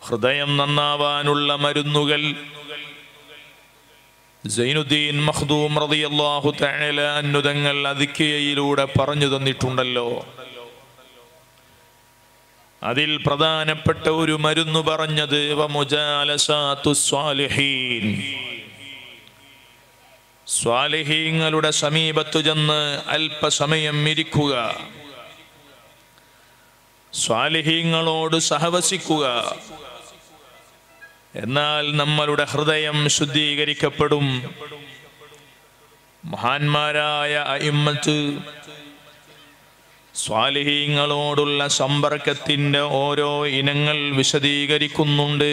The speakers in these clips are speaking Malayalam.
ഹൃദയം നന്നാവാനുള്ള മരുന്നുകൾ സൈനുദ്ദീൻ മഖ്ദൂം റളിയല്ലാഹു തആല അന്നുതങ്ങൾ അതിക്കയിലൂടെ പറഞ്ഞു തന്നിട്ടുണ്ടല്ലോ അതിൽ പ്രധാനപ്പെട്ട ഒരു മരുന്ന് പറഞ്ഞത് വമുജാലസാത്തു സ്വാലിഹീൻ സ്വാലിഹീങ്ങളുടെ സമീപത്തു ചെന്ന് അല്പസമയം ഇരിക്കുക സ്വാലിഹീങ്ങളോട് സഹവസിക്കുക എന്നാൽ നമ്മളുടെ ഹൃദയം ശുദ്ധീകരിക്കപ്പെടും മഹാന്മാരായ അയിമ്മത്ത് സ്വാലിഹീങ്ങളോടുള്ള സമ്പർക്കത്തിന്റെ ഓരോ ഇനങ്ങൾ വിശദീകരിക്കുന്നുണ്ട്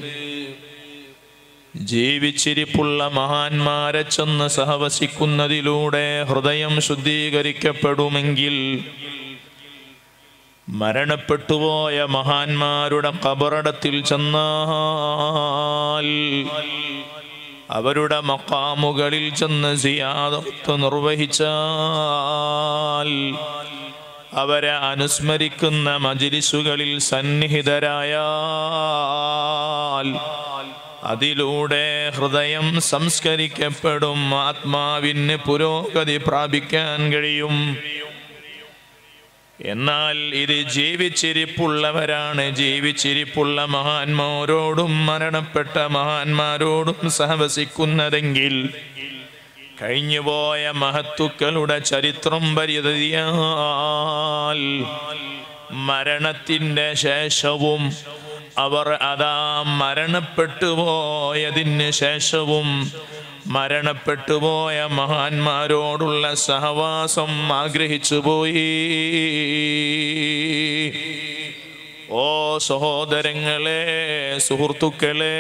ജീവിച്ചിരിപ്പുള്ള മഹാന്മാരെ ചെന്ന് സഹവസിക്കുന്നതിലൂടെ ഹൃദയം ശുദ്ധീകരിക്കപ്പെടുമെങ്കിൽ മരണപ്പെട്ടുപോയ മഹാന്മാരുടെ കബറടത്തിൽ ചെന്നാൽ അവരുടെ മക്കാമുകളിൽ ചെന്ന് സിയാദത്ത് നിർവഹിച്ചാൽ അവരെ അനുസ്മരിക്കുന്ന മജിലിസുകളിൽ സന്നിഹിതരായാൽ അതിലൂടെ ഹൃദയം സംസ്കരിക്കപ്പെടും ആത്മാവിന് പുരോഗതി പ്രാപിക്കാൻ കഴിയും എന്നാൽ ഇത് ജീവിച്ചിരിപ്പുള്ളവരാണ് ജീവിച്ചിരിപ്പുള്ള മഹാന്മാരോടും മരണപ്പെട്ട മഹാന്മാരോടും സഹവസിക്കുന്നതെങ്കിൽ കഴിഞ്ഞുപോയ മഹത്തുക്കളുടെ ചരിത്രം പരിധിയാൽ മരണത്തിൻ്റെ ശേഷവും അവർ അതാ മരണപ്പെട്ടു പോയതിന് ശേഷവും മരണപ്പെട്ടു പോയ മഹാന്മാരോടുള്ള സഹവാസം ആഗ്രഹിച്ചു പോയി ഓ സഹോദരങ്ങളെ സുഹൃത്തുക്കളെ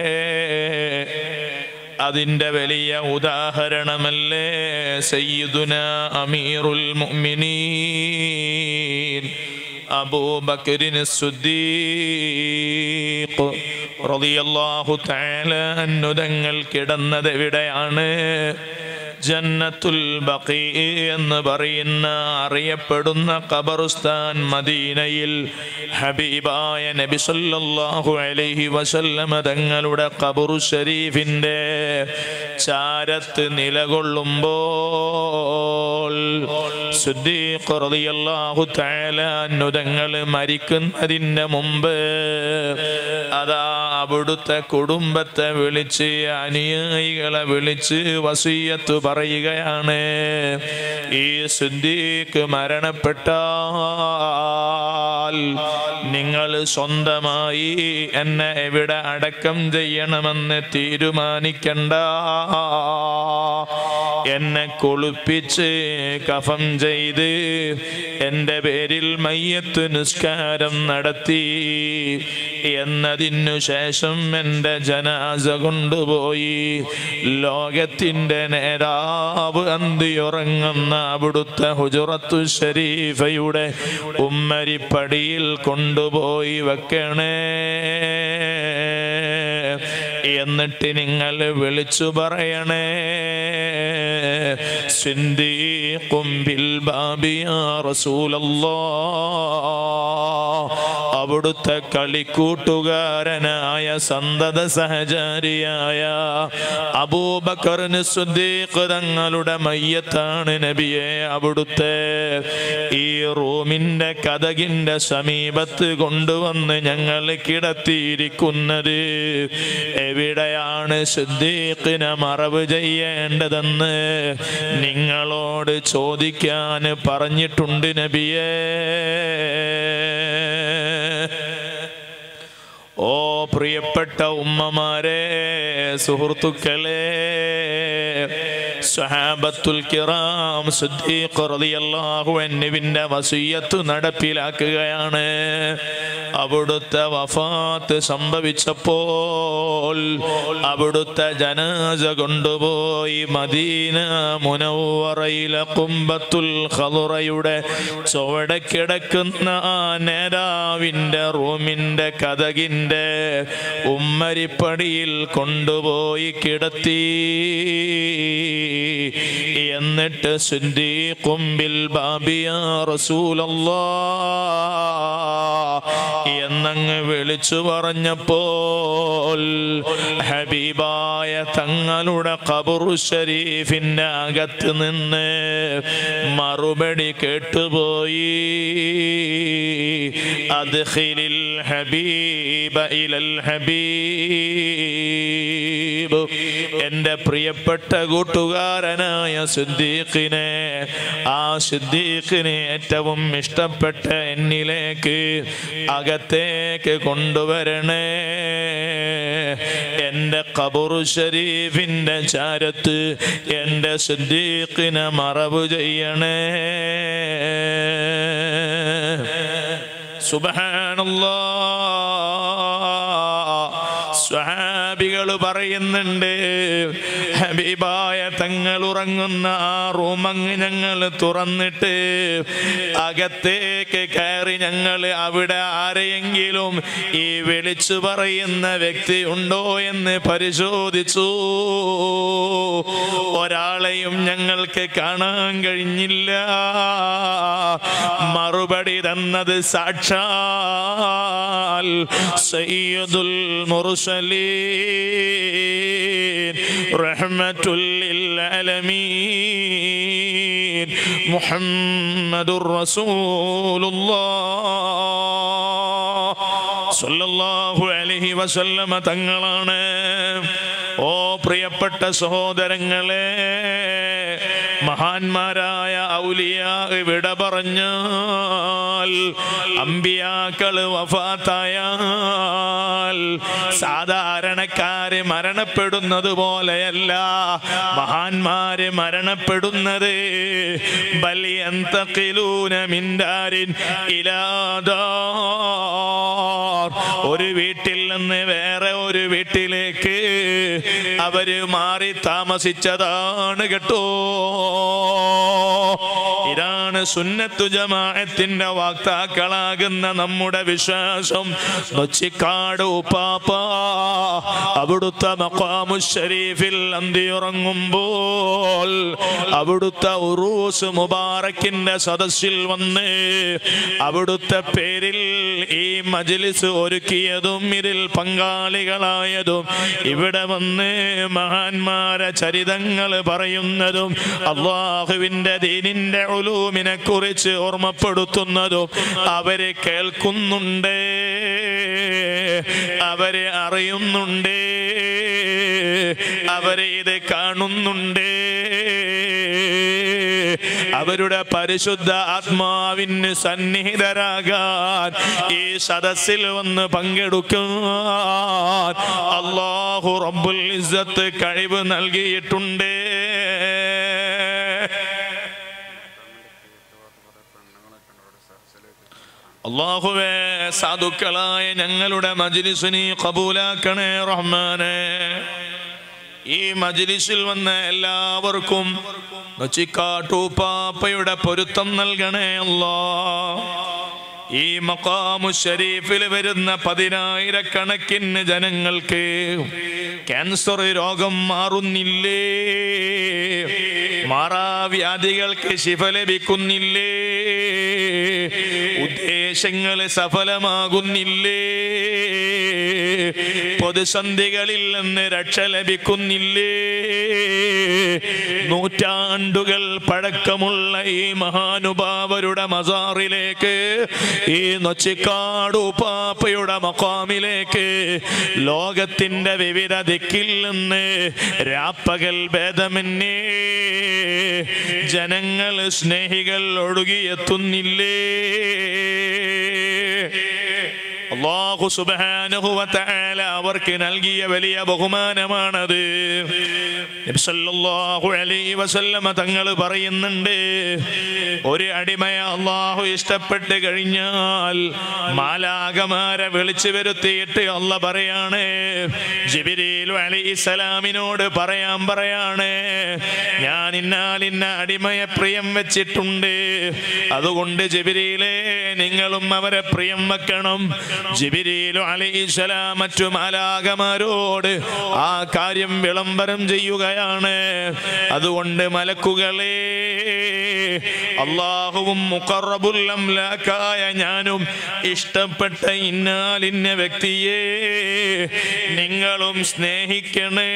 അതിൻ്റെ വലിയ ഉദാഹരണമല്ലേ സയ്യിദുന അമീറുൽ മുഅ്മിനീൻ അബൂബക്കറിന് സുദ്ദീഖ് റളിയല്ലാഹു തആല അന്നുതങ്ങൾ കിടന്നത് എവിടെയാണ് ജന്നത്തുൽ ബഖീ എന്ന് പറയുന്ന അറിയപ്പെടുന്ന ഖബറുസ്ഥാൻ മദീനയിൽ ഹബീബായ നബി സല്ലല്ലാഹു അലൈഹി വസല്ലമ തങ്ങളുടെ ഖബറു ഷരീഫിന്റെ ചാരത്ത് നിലകൊള്ളുമ്പോൾ സുദ്ദീഖ് റളിയല്ലാഹു തആല അനുതങ്ങൾ മരിക്കുന്നതിന്റെ മുമ്പ് അതാ അവിടുത്തെ കുടുംബത്തെ വിളിച്ച് അനുയായികളെ വിളിച്ച് വസീയത്ത് പറയുകയാണ് ഈ സുദ്ദീഖ് മരണപ്പെട്ടാൽ നിങ്ങൾ സ്വന്തമായി എന്നെ എവിടെ അടക്കം ചെയ്യണമെന്ന് തീരുമാനിക്കണ്ട എന്നെ കുളിപ്പിച്ച് കഫം ചെയ്ത് എൻ്റെ പേരിൽ മയ്യത്ത് നിസ്കാരം നടത്തി എന്നതിനു ശേഷം എൻ്റെ ജനാസ കൊണ്ടുപോയി ലോകത്തിൻ്റെ നേതാവ് അന്തിയുറങ്ങുന്ന അവിടുത്തെ ഹുജുറത്തു ഷരീഫയുടെ ഉമ്മരിപ്പടിയിൽ കൊണ്ടുപോയി വെക്കണേ എന്നിട്ട് നിങ്ങൾ വിളിച്ചു പറയണേ സിന്ദീഖും ബിൽ ബാബിയ റസൂലല്ലാ അവിടുത്തെ കളിക്കൂട്ടുകാരനായ സന്തത സഹചാരിയായ അബൂബക്കറിന് സുദ്ദീഖ് തങ്ങളുടെ മയ്യത്താണ് നബിയെ അവിടുത്തെ ഈ റൂമിന്റെ കഥകിന്റെ സമീപത്ത് കൊണ്ടുവന്ന് ഞങ്ങൾ കിടത്തിയിരിക്കുന്നത് എവിടെയാണ് സിദ്ദീഖിനെ മറവ് ചെയ്യേണ്ടതെന്ന് നിങ്ങളോട് ചോദിക്കാൻ പറഞ്ഞിട്ടുണ്ട് നബിയേ ഓ പ്രിയപ്പെട്ട ഉമ്മമാരെ സുഹൃത്തുക്കളെ സ്വഹാബത്തുൽ കിറാം സിദ്ദീഖ് റളിയല്ലാഹു അൻഹുവിന്റെ വസിയത്ത് നടപ്പിലാക്കുകയാണ് അവിടുത്തെ വഫാത്ത് സംഭവിച്ചപ്പോൾ അവിടുത്തെ ജനാസ കൊണ്ടുപോയി മദീന മുനവറയിലെ കുമ്പത്തുൽ ഖളുറയുടെ ചുവടെ കിടക്കുന്ന ആ നേതാവിന്റെ റൂമിന്റെ കഥകിന്റെ ഉമ്മരിപ്പടിയിൽ കൊണ്ടുപോയി കിടത്തി എന്നിട്ട് സിദ്ദീഖും ബിൽ ബാബിയ റസൂലല്ലാ എന്നങ്ങ് വിളിച്ചു പറഞ്ഞപ്പോൾ ഹബീബായ തങ്ങളുടെ ഖബറു ഷരീഫിന്റെ അകത്ത് നിന്ന് മറുപടി കേട്ടുപോയി അദ്ഖിലിൽ ഹബീബ ഇലൽ ഹബീബ് എൻ്റെ പ്രിയപ്പെട്ട കൂട്ടുകാരനായ സിദ്ദീഖിനെ ആ സിദ്ദീഖിനെ ഏറ്റവും ഇഷ്ടപ്പെട്ട എന്നിലേക്ക് അകത്തേക്ക് കൊണ്ടുവരണേ എൻ്റെ ഖബറു ഷരീഫിൻ്റെ ചാരത്ത് എൻ്റെ സിദ്ദീഖിനെ മറവ് ചെയ്യണേ സുബഹാനല്ലാ സ്വഹാബികൾ പറയുന്നുണ്ട് ഹബീബായ തങ്ങൾ ഉറങ്ങുന്ന ആ റൂമങ്ങ് ഞങ്ങൾ തുറന്നിട്ട് അകത്തേക്ക് കയറി ഞങ്ങൾ അവിടെ ആരെയെങ്കിലും ഈ വിളിച്ചു പറയുന്ന വ്യക്തി ഉണ്ടോ എന്ന് പരിശോധിച്ചു ഒരാളെയും ഞങ്ങൾക്ക് കാണാൻ കഴിഞ്ഞില്ല മറുപടി തന്നത് സാക്ഷാൽ സയ്യദുൽ മുർസലീൻ റഹ്മത്തുൽ ലലമീൻ മുഹമ്മദുർ റസൂലുള്ളാഹ് സല്ലല്ലാഹു അലൈഹി വസല്ലമ തങ്ങളാണ് ഓ പ്രിയപ്പെട്ട സഹോദരങ്ങളെ മഹാന്മാരായ ഔലിയാ വിട പറഞ്ഞാൽ അമ്പിയാക്കള് വഫാത്തായാൽ സാധാരണക്കാര് മരണപ്പെടുന്നത് പോലെയല്ല മഹാന്മാര് മരണപ്പെടുന്നത് ബലിയന്തക്കിലൂന മിൻഡാരിൻ ഇലാദാർ ഒരു വീട്ടിൽ നിന്ന് വേറെ ഒരു വീട്ടിലേക്ക് അവര് മാറി താമസിച്ചതാണ് കേട്ടോ ഇതാണ് സുന്നത്തു ജമാഅത്തിന്റെ വാക്താക്കളാകുന്ന നമ്മുടെ വിശ്വാസം നൊച്ചിക്കാട് ഉപ്പാപ്പ അവിടുത്തെ മഖാമു ഷരീഫിൽ അന്തിയുറങ്ങുമ്പോൾ അവിടുത്തെ ഉറൂസ് മുബാറക്കിന്റെ സദസ്സിൽ വന്ന് അവിടുത്തെ പേരിൽ ഈ മജ്ലിസ് ഒരുക്കിയതും ഇതിൽ പങ്കാളികളായതും ഇവിടെ വന്ന് മഹാന്മാരെ ചരിതങ്ങൾ പറയുന്നതും അള്ളാഹുവിന്റെ ദീനിന്റെ ഉലൂമിനെ കുറിച്ച് ഓർമ്മപ്പെടുത്തുന്നതും അവര് കേൾക്കുന്നുണ്ട് അവര് അറിയുന്നുണ്ട് അവര് ഇത് കാണുന്നുണ്ട് അവരുടെ പരിശുദ്ധ ആത്മാവിന് സന്നിഹിതരാകാൻ ഈ സദസ്സിൽ വന്ന് പങ്കെടുക്കാൻ അള്ളാഹു റബ്ബുൽ ഇസ്സത്ത് കഴിവ് നൽകിയിട്ടുണ്ട് അള്ളാഹുവേ സാധുക്കളായ ഞങ്ങളുടെ മജ്ലിസിനെ കബൂലാക്കണേ റഹ്മാനെ ഈ മജ്ലിസിൽ വന്ന എല്ലാവർക്കും നൊച്ചിക്കാട്ടൂപ്പാപ്പയുടെ പൊരുത്തം നൽകണേ അല്ലാ ഈ മക്കാമു ഷരീഫിൽ വരുന്ന പതിനായിരക്കണക്കിന് ജനങ്ങൾക്ക് ക്യാൻസർ രോഗം മാറുന്നില്ലേ മാറാവ്യാധികൾക്ക് ശിഫ ലഭിക്കുന്നില്ലേ ഉദ്ദേശങ്ങൾ സഫലമാകുന്നില്ലേ പൊതുസന്ധികളിൽ നിന്ന് രക്ഷ ലഭിക്കുന്നില്ലേ നൂറ്റാണ്ടുകൾ പഴക്കമുള്ള ഈ മഹാനുഭാവരുടെ മസാറിലേക്ക് ഈ നൊച്ചിക്കാട് ഉപ്പാപ്പയുടെ മക്കാമിലേക്ക് ലോകത്തിന്റെ വിവിധ ദിക്കിൽ നിന്ന് രാപ്പകൽ ഭേദമന്യേ ജനങ്ങൾ സ്നേഹികൾ ഒഴുകിയെത്തുന്നില്ലേ അള്ളാഹു സുബ്ഹാനഹു വ തആല അവർക്ക് നൽകിയ വലിയ ബഹുമാനമാണത് നബി സല്ലല്ലാഹു അലൈഹി വസല്ലമ തങ്ങൾ പറയുന്നുണ്ട് ഒരു അടിമയെ അള്ളാഹു ഇഷ്ടപ്പെട്ട് കഴിഞ്ഞാൽ മാലാകമാരെ വിളിച്ചു വരുത്തിയിട്ട് അല്ല പറയാണ് ജിബിരിൽ അലൈഹിസ്സലാമിനോട് പറയാൻ പറയാണ് ഞാൻ ഇന്നാൽ ഇന്ന അടിമയെ പ്രിയം വെച്ചിട്ടുണ്ട് അതുകൊണ്ട് ജിബിരിയിലെ നിങ്ങളും അവരെ പ്രിയം വെക്കണം ജിബിരിയിലു അലൈഹിസ്സലാം മറ്റു മാലാകമാരോട് ആ കാര്യം വിളംബരം ചെയ്യുകയാണ് അതുകൊണ്ട് മലക്കുകളെ അള്ളാഹുവും മുഖറബുൽ അംലാക്കായ ഞാനും ഇഷ്ടപ്പെട്ട ഇന്നാലിന്ന വ്യക്തിയെ നിങ്ങളും സ്നേഹിക്കണേ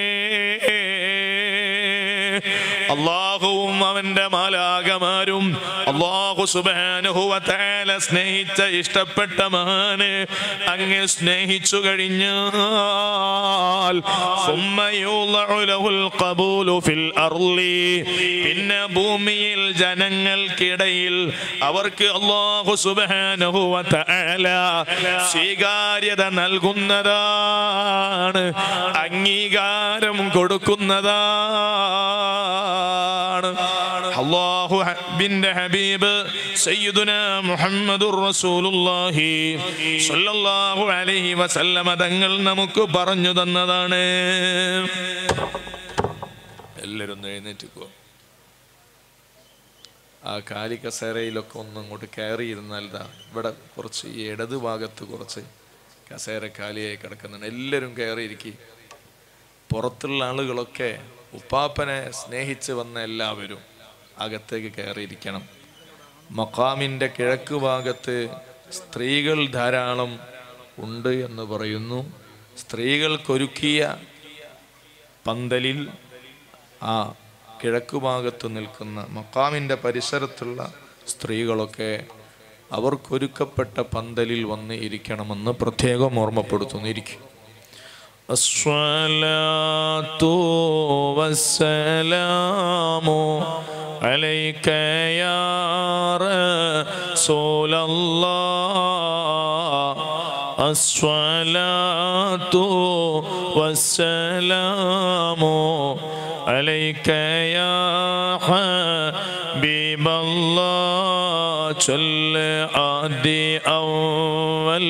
അള്ളാഹുവും അവന്റെ മാലാകമാരും അള്ളാഹു സുബാനുഹുവല സ്നേഹിച്ച ഇഷ്ടപ്പെട്ട മഹാന് അങ്ങ് സ്നേഹിച്ചു കഴിഞ്ഞാൽ ثم يوضع له القبول في الأرض. പിന്നെ ഭൂമിയിൽ ജനങ്ങൾക്കിടയിൽ അവർക്ക് അള്ളാഹു സുബാനുഹുവല സ്വീകാര്യത നൽകുന്നതാണ് അംഗീകാരം കൊടുക്കുന്നതാണ് അള്ളാഹു ഹബിന്റെ ഹബീബ് സയ്യിദുന മുഹമ്മദുർ റസൂലുള്ളാഹി സ്വല്ലല്ലാഹു അലൈഹി വസല്ലമ തങ്ങൾ നമുക്ക് പറഞ്ഞു തന്നതാണ് എല്ലാവരും ഒന്ന് എഴുന്നേറ്റുക്കോ ആ കാലി കസേരയിലൊക്കെ ഒന്ന് അങ്ങോട്ട് കയറി ഇരുന്നാൽ ദാ ഇവിടെ കുറച്ച് ഈ ഇടത് ഭാഗത്ത് കുറച്ച് കസേര കാലിയായി കിടക്കുന്നുണ്ട് എല്ലാവരും കയറിയിരിക്കും പുറത്തുള്ള ആളുകളൊക്കെ ഉപ്പാപ്പനെ സ്നേഹിച്ച് വന്ന എല്ലാവരും അകത്തേക്ക് കയറിയിരിക്കണം മക്കാമിൻ്റെ കിഴക്ക് ഭാഗത്ത് സ്ത്രീകൾ ധാരാളം ഉണ്ട് എന്ന് പറയുന്നു സ്ത്രീകൾക്കൊരുക്കിയ പന്തലിൽ ആ കിഴക്ക് ഭാഗത്ത് നിൽക്കുന്ന മക്കാമിൻ്റെ പരിസരത്തുള്ള സ്ത്രീകളൊക്കെ അവർക്കൊരുക്കപ്പെട്ട പന്തലിൽ വന്ന് ഇരിക്കണമെന്ന് പ്രത്യേകം ഓർമ്മപ്പെടുത്തുന്നു ഇരിക്കും الصلاة والسلام عليك يا رسول الله الصلاة والسلام عليك يا حبيب الله ചൊല്ല ആദ്യ അവൽ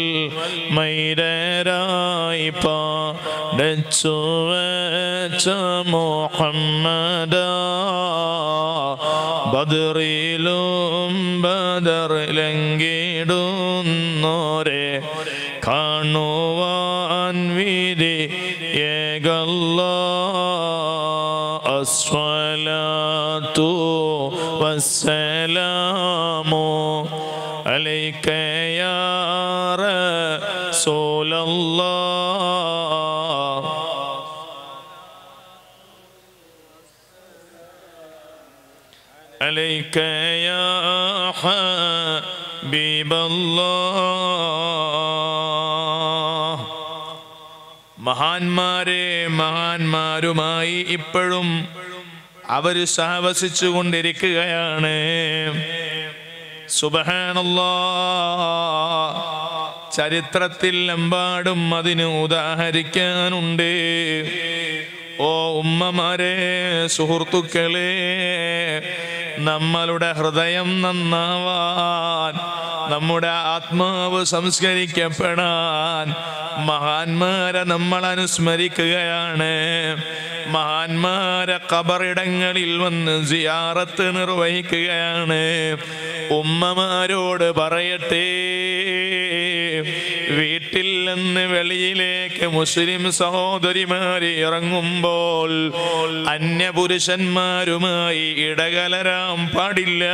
മൈരരായി പാടച്ചു വെച്ച മുഹമ്മദ ബദറിലും ബദറിലെങ്കിടുന്നോരെ കാണുവാൻ വിധി ഏകല്ല അസ്വലാത്തു വസ്സലാമു عليك يا رسول الله عليك يا حبيب الله മഹാന്മാരെ മഹാന്മാരുമായി ഇപ്പോഴും അവര് സഹവസിച്ചു കൊണ്ടിരിക്കുകയാണ് സുബഹാനല്ലാ ചരിത്രത്തിൽ എമ്പാടും അതിന് ഉദാഹരിക്കാനുണ്ട് ഓ ഉമ്മമാരെ സുഹൃത്തുക്കളെ നമ്മളുടെ ഹൃദയം നന്നാവാൻ നമ്മുടെ ആത്മാവ് സംസ്കരിക്കപ്പെടാൻ മഹാന്മാരെ നമ്മൾ അനുസ്മരിക്കുകയാണ് മഹാന്മാരെ കബറിടങ്ങളിൽ വന്ന് സിയാറത്ത് നിർവഹിക്കുകയാണ് ഉമ്മമാരോട് പറയട്ടെ വീട്ടിൽ നിന്ന് വെളിയിലേക്ക് മുസ്ലിം സഹോദരിമാർ ഇറങ്ങുമ്പോൾ അന്യപുരുഷന്മാരുമായി ഇടകലരാൻ പാടില്ല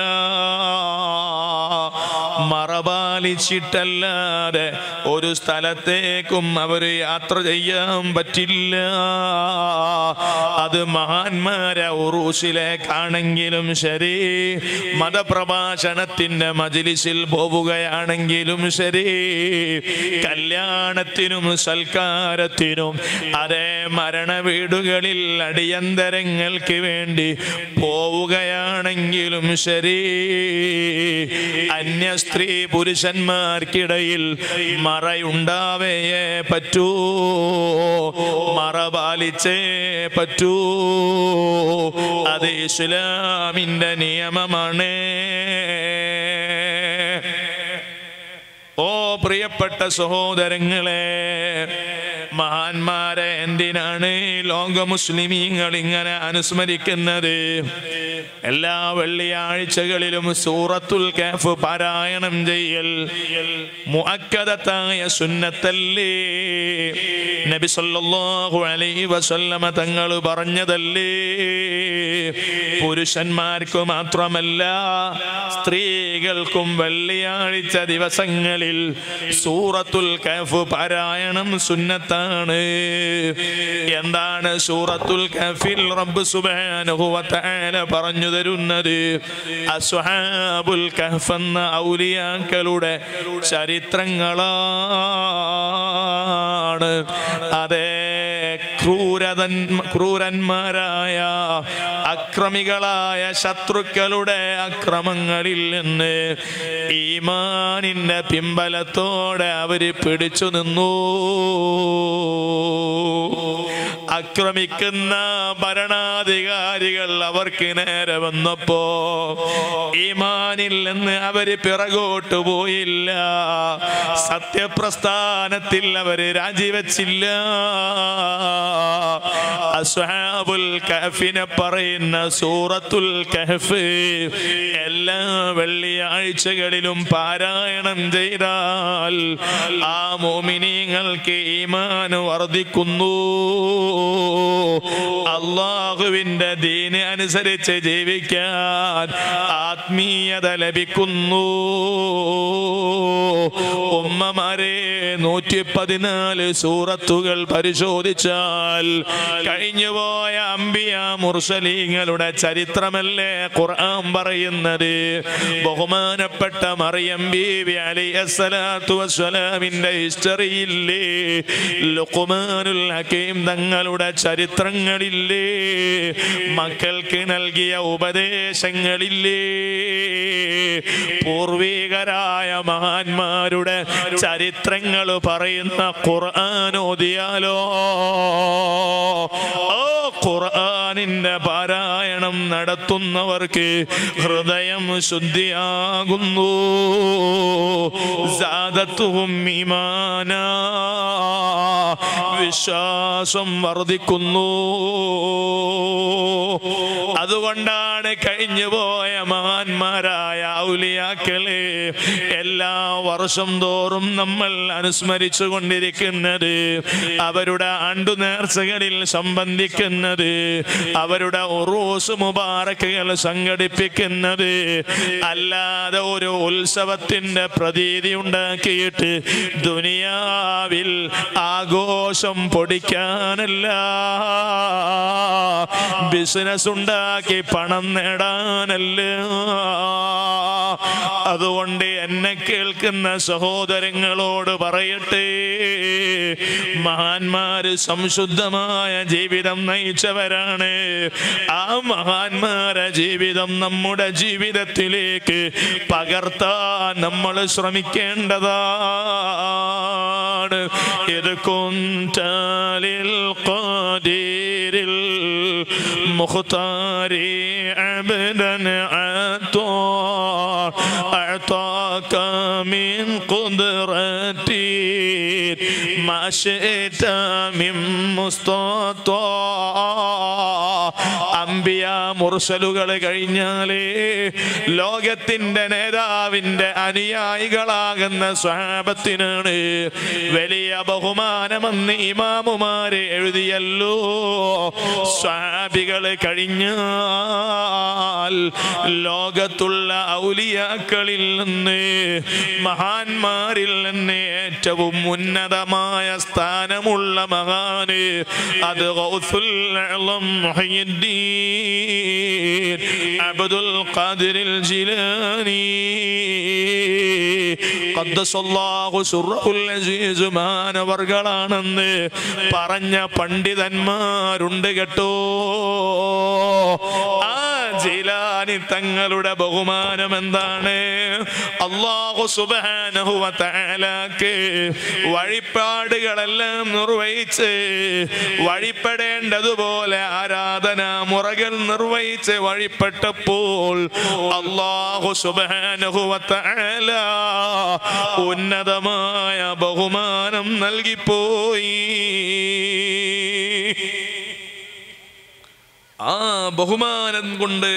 മറപാലിച്ചിട്ടല്ലാതെ ഒരു സ്ഥലത്തേക്കും അവർ യാത്ര ചെയ്യാൻ പറ്റില്ല അത് മഹാന്മാരെ ഉറൂസിലേക്കാണെങ്കിലും ശരി മതപ്രഭാഷണത്തിന്റെ മജിലിസിൽ പോവുകയാണെങ്കിലും ശരി കല്യാണത്തിനും സൽക്കാരത്തിനും അതേ മരണ വീടുകളിൽ അടിയന്തരങ്ങൾക്ക് വേണ്ടി പോവുകയാണെങ്കിലും ശരി അന്യ സ്ത്രീ പുരുഷന്മാർക്കിടയിൽ മറയുണ്ടാവേയേ പറ്റൂ മറ പാലിച്ചേ പറ്റൂ അത് ഇസ്ലാമിന്റെ നിയമമാണ് ഓ പ്രിയപ്പെട്ട സഹോദരങ്ങളെ മഹാന്മാരെ എന്തിനാണ് ലോക മുസ്ലിമീങ്ങൾ ഇങ്ങനെ അനുസ്മരിക്കുന്നത് എല്ലാ വെള്ളിയാഴ്ചകളിലും സൂറത്തുൽ കാഫ് പാരായണം ചെയ്യൽ മുഅക്കദത്തായ സുന്നത്തല്ലേ നബി സല്ലല്ലാഹു അലൈഹി വസല്ലമ തങ്ങൾ പറഞ്ഞതല്ലേ പുരുഷന്മാർക്ക് മാത്രമല്ല സ്ത്രീകൾക്കും വെള്ളിയാഴ്ച ദിവസങ്ങളിൽ സൂറത്തുൽ കഫ് പാരായണം സുന്നത്താണ് എന്താണ് സൂറത്തുൽ കഫിൽ റബ്ബ് സുബ്ഹാനഹു വ തആല പറഞ്ഞു തരുന്നത് അസ്ഹാബുൽ കഹഫ് എന്ന ഔലിയാക്കളുടെ ചരിത്രങ്ങളാണ് അതെ ക്രൂരതൻ ക്രൂരന്മാരായ അക്രമികളായ ശത്രുക്കളുടെ അക്രമങ്ങളിൽ നിന്ന് ഈമാനിന്റെ പിമ്പലത്തോടെ അവര് പിടിച്ചു നിന്നു ആക്രമിക്കുന്ന ഭരണാധികാരികൾ അവർക്ക് നേരെ വന്നപ്പോ ഈമാനിൽ നിന്ന് അവര് പിറകോട്ട് പോയില്ല സത്യപ്രസ്ഥാനത്തിൽ അവര് രാജിവെച്ചില്ല അസ്ഹാബുൽ കഹഫിനെ പറയുന്ന സൂറത്തുൽ കഹഫ് എല്ലാ വെള്ളിയാഴ്ചകളിലും പാരായണം ചെയ്താൽ ആ മോമിനിങ്ങൾക്ക് ഈമാൻ വർദ്ധിക്കുന്നു അള്ളാഹുവിന്റെ ദീന് അനുസരിച്ച് ജീവിക്കാൻ ആത്മീയത ലഭിക്കുന്നു ഉമ്മമാരെ നൂറ്റി പതിനാല് സൂറത്തുകൾ പരിശോധിച്ചാൽ കഴിഞ്ഞുപോയ അമ്പിയ മുർസലീങ്ങളുടെ ചരിത്രമല്ലേ ഖുർആൻ പറയുന്നത് ബഹുമാനപ്പെട്ട മറിയം ബീവി അലൈഹിസ്സലാത്തു വസ്സലാമിന്റെ ഹിസ്റ്ററിയില്ലേ ലുഖ്മാനുൽ ഹക്കീം തങ്ങളുടെ ചരിത്രങ്ങളില്ലേ മക്കൾക്ക് നൽകിയ ഉപദേശങ്ങളില്ലേ പൂർവികരായ മഹാന്മാരുടെ ചരിത്രങ്ങൾ പറയുന്ന ഖുർആൻ ഓതിയാലോ ഓ ഖുർആനിന്റെ പാരായണം നടത്തുന്നവർക്ക് ഹൃദയം ശുദ്ധിയാകുന്നു സാദത്തും ഈമാന വിശ്വാസം വർദ്ധിക്കുന്നു അതുകൊണ്ടാണ് കഴിഞ്ഞുപോയ മഹാന്മാരായ ഔലിയാക്കളെ എല്ലാ വർഷം തോറും നമ്മൾ അനുസ്മരിച്ചു കൊണ്ടിരിക്കുന്നത് അവരുടെ ആണ്ടു നേർച്ചകളിൽ സംബന്ധിക്കുന്നത് അവരുടെ ഉറൂസ് മുബാറക്കുകൾ സംഘടിപ്പിക്കുന്നത് അല്ലാതെ ഒരു ഉത്സവത്തിന്റെ പ്രതീതി ഉണ്ടാക്കിയിട്ട് ദുനിയാവിൽ ആഘോഷം പൊടിക്കാനല്ല ബിസിനസ് ഉണ്ടാക്കി പണം നേടാനല്ല അതുകൊണ്ട് എന്നെ കേൾക്കുന്ന സഹോദരങ്ങളോട് പറയട്ടെ മഹാന്മാര് സംശുദ്ധമായ ജീവിതം നയിച്ചവരാണ് ആ മഹാന്മാരെ ജീവിതം നമ്മുടെ ജീവിതത്തിലേക്ക് പകർത്താൻ നമ്മൾ ശ്രമിക്കേണ്ടതാണ് ഇത് കുന്താലിൽ ഖദീരിൽ മുഖ്താരി അബ്ദൻ അത്തോ أعطاك من قدرتي ما شئت من مستطاع അമ്പിയ മുർസലുകൾ കഴിഞ്ഞാലേ ലോകത്തിന്റെ നേതാവിന്റെ അനുയായികളാകുന്ന സ്വാപത്തിനാണ് വലിയ ബഹുമാനമെന്ന് ഇമാമുമാര് എഴുതിയല്ലോ സ്വാബികൾ കഴിഞ്ഞാൽ ലോകത്തുള്ള ഔലിയാക്കളിൽ നിന്ന് മഹാന്മാരിൽ നിന്ന് ഏറ്റവും ഉന്നതമായ സ്ഥാനമുള്ള മഹാന് അത് ഗൗസുൽ അഅ്ലം മുഹയ്യിദ്ദീൻ അബ്ദുൽ ഖാദിറിൽ ജിലാനി ഖദ്ദസല്ലാഹു സുറഹുൽ അസീസ് മാനവർകളാണെന്ന് പറഞ്ഞ പണ്ഡിതന്മാരുണ്ട് കേട്ടോ ആ ജിലാനി തങ്ങളുടെ ബഹുമാനം എന്താണ് അള്ളാഹു സുബ്ഹാനഹു വ തആലാക്ക് വഴിപ്പാടുകളെല്ലാം നിർവഹിച്ച് വഴിപ്പെടേണ്ടതുപോലെ ആരാധനാ മുറകൾ നിർവഹിച്ച് വഴിപ്പെട്ടപ്പോൾ അള്ളാഹു സുബ്ഹാനഹു വ തആല ഉന്നതമായ ബഹുമാനം നൽകിപ്പോയി ആ ബഹുമാനം കൊണ്ട്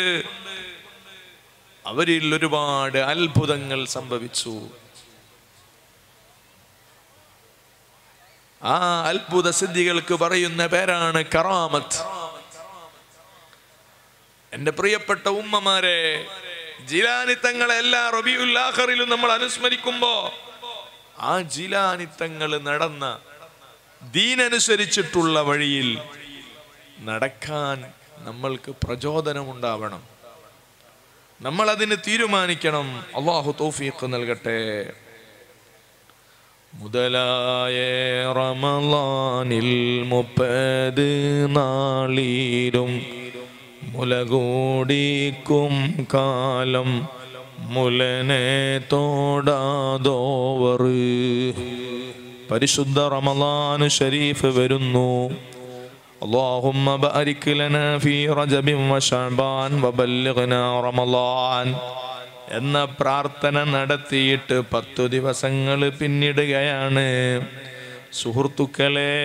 അവരിൽ ഒരുപാട് അത്ഭുതങ്ങൾ സംഭവിച്ചു ആ അത്ഭുത സിദ്ധികൾക്ക് പറയുന്ന പേരാണ് കറാമത്ത് എന്റെ പ്രിയപ്പെട്ട ഉമ്മമാരെ ജിലാനിത്തങ്ങളെ എല്ലാ റബിയുല്ലാഹറിലും നമ്മൾ അനുസ്മരിക്കുമ്പോ ആ ജിലാനിത്തങ്ങൾ നടന്ന ദീനനുസരിച്ചിട്ടുള്ള വഴിയിൽ നടക്കാൻ നമ്മൾക്ക് പ്രചോദനമുണ്ടാവണം നമ്മൾ അതിന് തീരുമാനിക്കണം അള്ളാഹു തൗഫീഖ് നൽകട്ടെ മുതലായ റമലാനിൽ മുപ്പത് നാളിലും മുലകൂടിക്കും കാലം മുലനെ തോടാതോവർ പരിശുദ്ധ റമലാനു ഷരീഫ് വരുന്നു اللهم بارك لنا في رجب وشعبان وبلغنا رمضان എന്ന പ്രാർത്ഥന നടത്തിയിട്ട് പത്തു ദിവസങ്ങൾ പിന്നിടുകയാണ് സുഹൃത്തുക്കളെ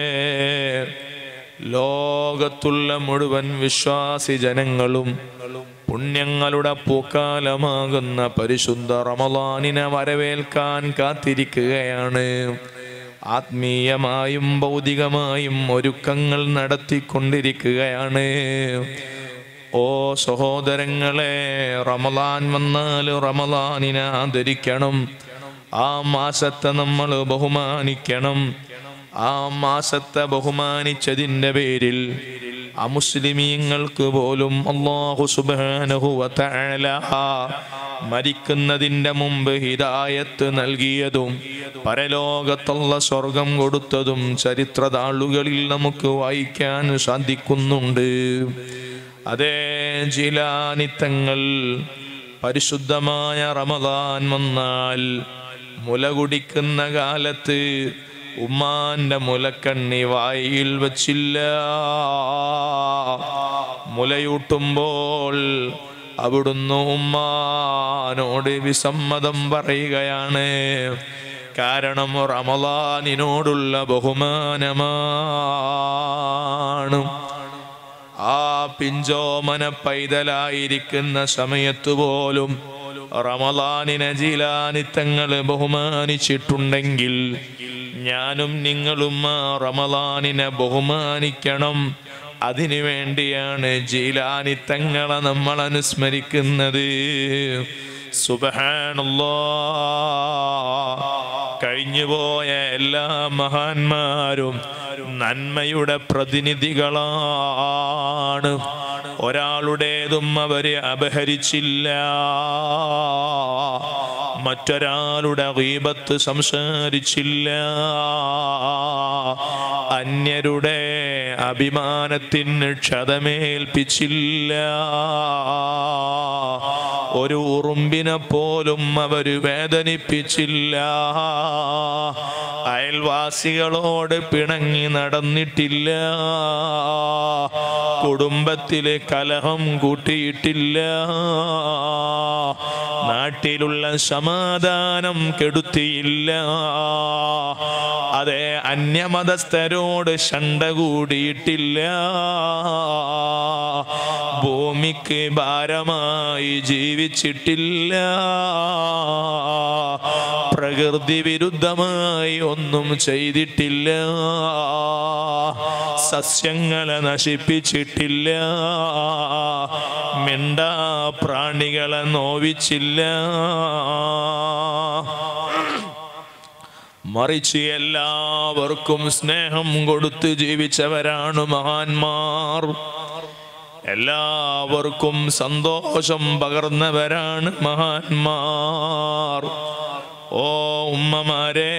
ലോകത്തുള്ള മുഴുവൻ വിശ്വാസി ജനങ്ങളും പുണ്യങ്ങളുടെ പൂക്കാലമാകുന്ന പരിശുദ്ധ റമലാനിനെ വരവേൽക്കാൻ കാത്തിരിക്കുകയാണ് ആത്മീയമായും ഭൗതികമായും ഒരുക്കങ്ങൾ നടത്തിക്കൊണ്ടിരിക്കുകയാണ് ഓ സഹോദരങ്ങളെ റമലാൻ വന്നാൽ റമലാനിനെ ആദരിക്കണം ആ മാസത്തെ നമ്മൾ ബഹുമാനിക്കണം ആ മാസത്തെ ബഹുമാനിച്ചതിൻ്റെ പേരിൽ അമുസ്ലിമീങ്ങൾക്ക് പോലും അള്ളാഹു സുബ്ഹാനഹു വ തആല മരിക്കുന്നതിൻ്റെ മുമ്പ് ഹിദായത്ത് നൽകിയതും പരലോകത്തുള്ള സ്വർഗം കൊടുത്തതും ചരിത്രതാളുകളിൽ നമുക്ക് വായിക്കാൻ സാധിക്കുന്നുണ്ട് അതേ ജിലാനിത്തങ്ങൾ പരിശുദ്ധമായ റമദാൻ വന്നാൽ മുല കുടിക്കുന്ന കാലത്ത് ഉമ്മാന്റെ മുലക്കണ്ണി വായിൽ വച്ചില്ല മുലയൂട്ടുമ്പോൾ അവിടുന്ന് ഉമ്മാനോട് വിസമ്മതം പറയുകയാണ് കാരണം റമലാനിനോടുള്ള ബഹുമാനമാണ് ആ പിഞ്ചോമന പൈതലായിരിക്കുന്ന സമയത്ത് പോലും റമലാനിനെ ജീലാനിത്തങ്ങൾ ബഹുമാനിച്ചിട്ടുണ്ടെങ്കിൽ ഞാനും നിങ്ങളും ആ റമലാനിനെ ബഹുമാനിക്കണം അതിനു വേണ്ടിയാണ് ജീലാനിത്തങ്ങളെ നമ്മൾ അനുസ്മരിക്കുന്നത് സുബഹാനല്ലാ കഴിഞ്ഞുപോയ എല്ലാ മഹാന്മാരും നന്മയുടെ പ്രതിനിധികളാണ് ഒരാളുടേതും അവരെ അപഹരിച്ചില്ല മറ്റൊരാളുടെ ഗീബത്ത് സംസാരിച്ചില്ല അന്യരുടെ അഭിമാനത്തിന് ക്ഷതമേൽപ്പിച്ചില്ല ഒരു ഉറുമ്പിനെ പോലും അവര് വേദനിപ്പിച്ചില്ല അയൽവാസികളോട് പിണങ്ങി നടന്നിട്ടില്ല കുടുംബത്തിലെ കലഹം കൂട്ടിയിട്ടില്ല നാട്ടിലുള്ള സമാധാനം കെടുത്തിയില്ല അതെ അന്യമതസ്ഥരോട് ശണ്ട കൂടിയിട്ടില്ല ഭൂമിക്ക് ഭാരമായി ജീവിച്ചിട്ടില്ല പ്രകൃതി വിരുദ്ധമായി ഒന്നും ചെയ്തിട്ടില്ല സസ്യങ്ങളെ നശിപ്പിച്ചിട്ടില്ല മിണ്ടാ പ്രാണികളെ നോവിച്ചില്ല മറിച്ച് എല്ലാവർക്കും സ്നേഹം കൊടുത്ത് ജീവിച്ചവരാണ് മഹാന്മാർ എല്ലാവർക്കും സന്തോഷം പകർന്നവരാണ് മഹാന്മാർ ഓ ഉമ്മമാരെ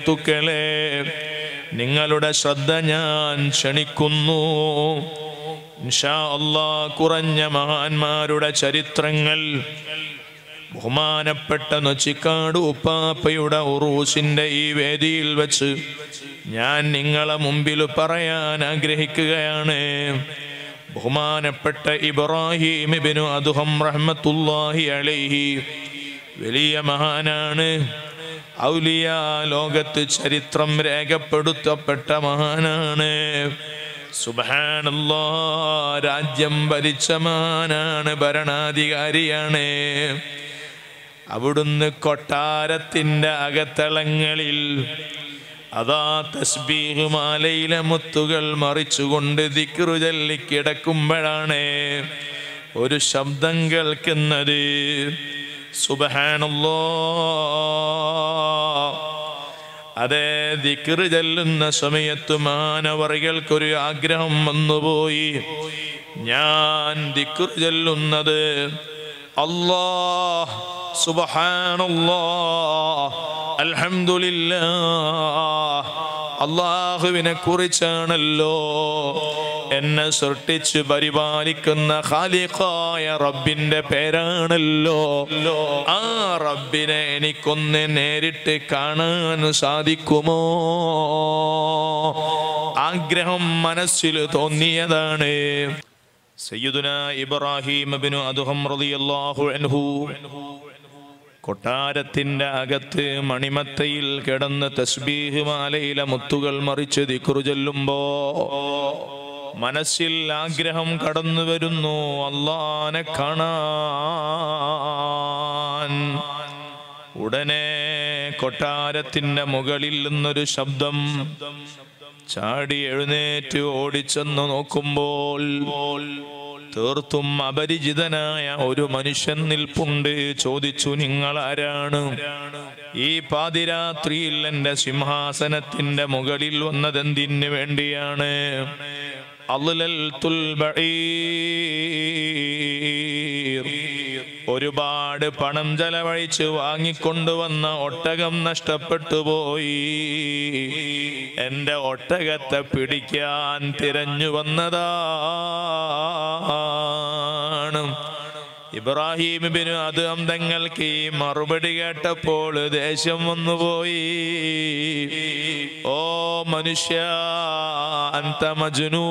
സുഹൃത്തുക്കളെ നിങ്ങളുടെ ശ്രദ്ധ ഞാൻ ക്ഷണിക്കുന്നു ഇൻഷാ അല്ലാ കുറഞ്ഞ മഹാന്മാരുടെ ചരിത്രങ്ങൾ ബഹുമാനപ്പെട്ട നൊച്ചിക്കാട് ഉപ്പാപ്പയുടെ ഉറൂസിന്റെ ഈ വേദിയിൽ വെച്ച് ഞാൻ നിങ്ങളെ മുമ്പിൽ പറയാൻ ആഗ്രഹിക്കുകയാണ് ബഹുമാനപ്പെട്ട ഇബ്രാഹിം ഇബ്നു അദ്ഹം റഹ്മത്തുള്ളാഹി അലൈഹി വലിയ മഹാനാണ് ഔലിയ ലോകത്ത് ചരിത്രം രേഖപ്പെടുത്തപ്പെട്ട മഹാനാണ് സുബാനല്ലോ രാജ്യം ഭരിച്ച മഹാനാണ് ഭരണാധികാരിയാണ് അവിടുന്ന് കൊട്ടാരത്തിൻ്റെ അകത്തളങ്ങളിൽ അതാ തസ്ബീഹ് മാലയിലെ മുത്തുകൾ മറിച്ചുകൊണ്ട് ദിക്റു ചൊല്ലി കിടക്കുമ്പോഴാണ് ഒരു ശബ്ദം കേൾക്കുന്നത് സുബഹാനല്ലോ അതെ ദിക്റ് ചെല്ലുന്ന സമയത്ത് മാനവറികൾക്കൊരു ആഗ്രഹം വന്നുപോയി ഞാൻ ദിക്റ് ചെല്ലുന്നത് അല്ലാ സുബഹാനല്ലാ അൽഹംദുലില്ലാ അള്ളാഹുവിനെ കുറിച്ചാണല്ലോ എന്നെ സൃഷ്ടിച്ച് പരിപാലിക്കുന്ന ഖാലിഖായ റബ്ബിന്റെ പേരാണല്ലോ ആ റബ്ബിനെ എനിക്കൊന്ന് നേരിട്ട് കാണാൻ സാധിക്കുമോ ആഗ്രഹം മനസ്സിൽ തോന്നിയതാണ് സയ്യിദുന ഇബ്രാഹിം ബിനു അദ്ഹം റളിയല്ലാഹു അൻഹു കൊട്ടാരത്തിന്റെ അകത്ത് മണിമത്തയിൽ കിടന്ന് തസ്ബീഹ് മാലയിലെ മുത്തുകൾ മറിച്ച് ദിക്റു ചൊല്ലുമ്പോ മനസ്സിൽ ആഗ്രഹം കടന്നു വരുന്നു അള്ളാനെ കാണാൻ ഉടനെ കൊട്ടാരത്തിന്റെ മുകളിൽ നിന്നൊരു ശബ്ദം ചാടി എഴുന്നേറ്റ് ഓടിച്ചെന്ന് നോക്കുമ്പോൾ തീർത്തും അപരിചിതനായ ഒരു മനുഷ്യൻ നിൽപ്പുണ്ട് ചോദിച്ചു നിങ്ങൾ ആരാണ് ഈ പാതിരാത്രിയിൽ എന്റെ സിംഹാസനത്തിന്റെ മുകളിൽ വന്നതെന്തിനു വേണ്ടിയാണ് അള്ളുൽ ഒരുപാട് പണം ചെലവഴിച്ച് വാങ്ങിക്കൊണ്ടുവന്ന ഒട്ടകം നഷ്ടപ്പെട്ടു പോയി എന്റെ ഒട്ടകത്തെ പിടിക്കാൻ തിരഞ്ഞു വന്നതാണ് ഇബ്രാഹിം ബിനു അത് തങ്ങൾക്ക് ഈ മറുപടി കേട്ടപ്പോൾ ദേഷ്യം വന്നുപോയി ഓ മനുഷ്യ അന്ത മജ്നൂൻ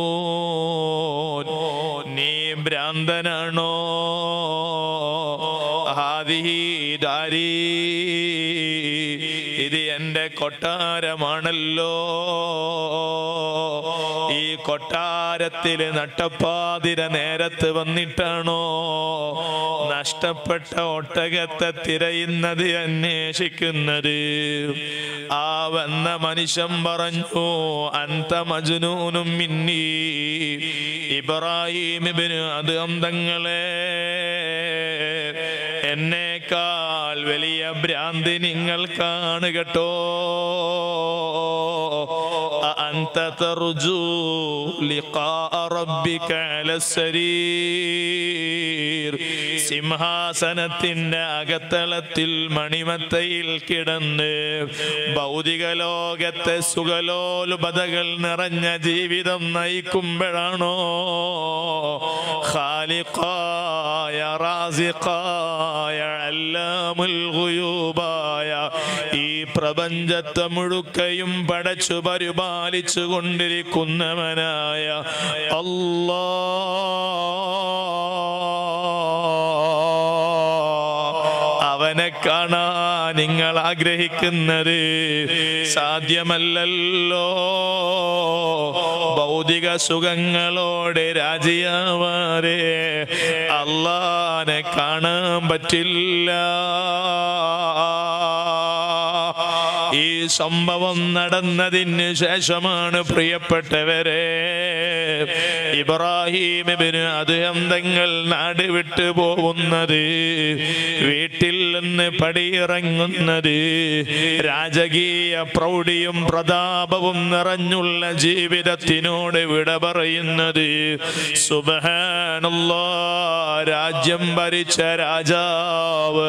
നീ ഭ്രാന്തനാണോ ഹാദിഹി ദാരീ ഇത് എന്റെ കൊട്ടാരമാണല്ലോ ഈ കൊട്ടാരത്തില് നട്ടപ്പാതിര നേരത്ത് വന്നിട്ടാണോ നഷ്ടപ്പെട്ട ഒട്ടകത്തെ തിരയുന്നത് അന്വേഷിക്കുന്നത് ആ വന്ന മനുഷ്യൻ പറഞ്ഞു അന്ത മജ്നൂനും മിന്നി ഇബ്രാഹിം ഇബ്നു അത് അന്തങ്ങളെ എന്നേക്കാൾ വലിയ ഭ്രാന്തി നിങ്ങൾക്കാണ് കേട്ടോ أنت ترجو لقاء ربك على السرير സിംഹാസനത്തിന്റെ അകത്തളത്തിൽ മണിമത്തയിൽ കിടന്ന് ഭൗതിക ലോകത്തെ സുഖലോലുപതകൾ നിറഞ്ഞ ജീവിതം നയിക്കുമ്പോഴാണോ ഖാലിഖായ റാസിഖായ അല്ലാമുൽ ഗുയൂബായ ഈ പ്രപഞ്ചത്തെ മുഴുക്കയും പടച്ചു പരിപാലിച്ചു കൊണ്ടിരിക്കുന്നവനായ അല്ലാ അവനെ കാണാൻ നിങ്ങൾ ആഗ്രഹിക്കുന്നത് സാധ്യമല്ലല്ലോ ഭൗതിക സുഖങ്ങളോട് രാജിയാവാരെ അള്ളാനെ കാണാൻ പറ്റില്ല ഈ സംഭവം നടന്നതിന് ശേഷമാണ് പ്രിയപ്പെട്ടവരെ ഇബ്രാഹിം ഇബ്നു അദ്ദേഹം തങ്ങൾ നാട് വിട്ടു പോകുന്നത് വീട്ടിൽ നിന്ന് പടിയിറങ്ങുന്നത് രാജകീയ പ്രൗഢിയും പ്രതാപവും നിറഞ്ഞുള്ള ജീവിതത്തിനോട് വിട പറയുന്നത് സുബഹാനല്ലാ രാജ്യം ഭരിച്ച രാജാവ്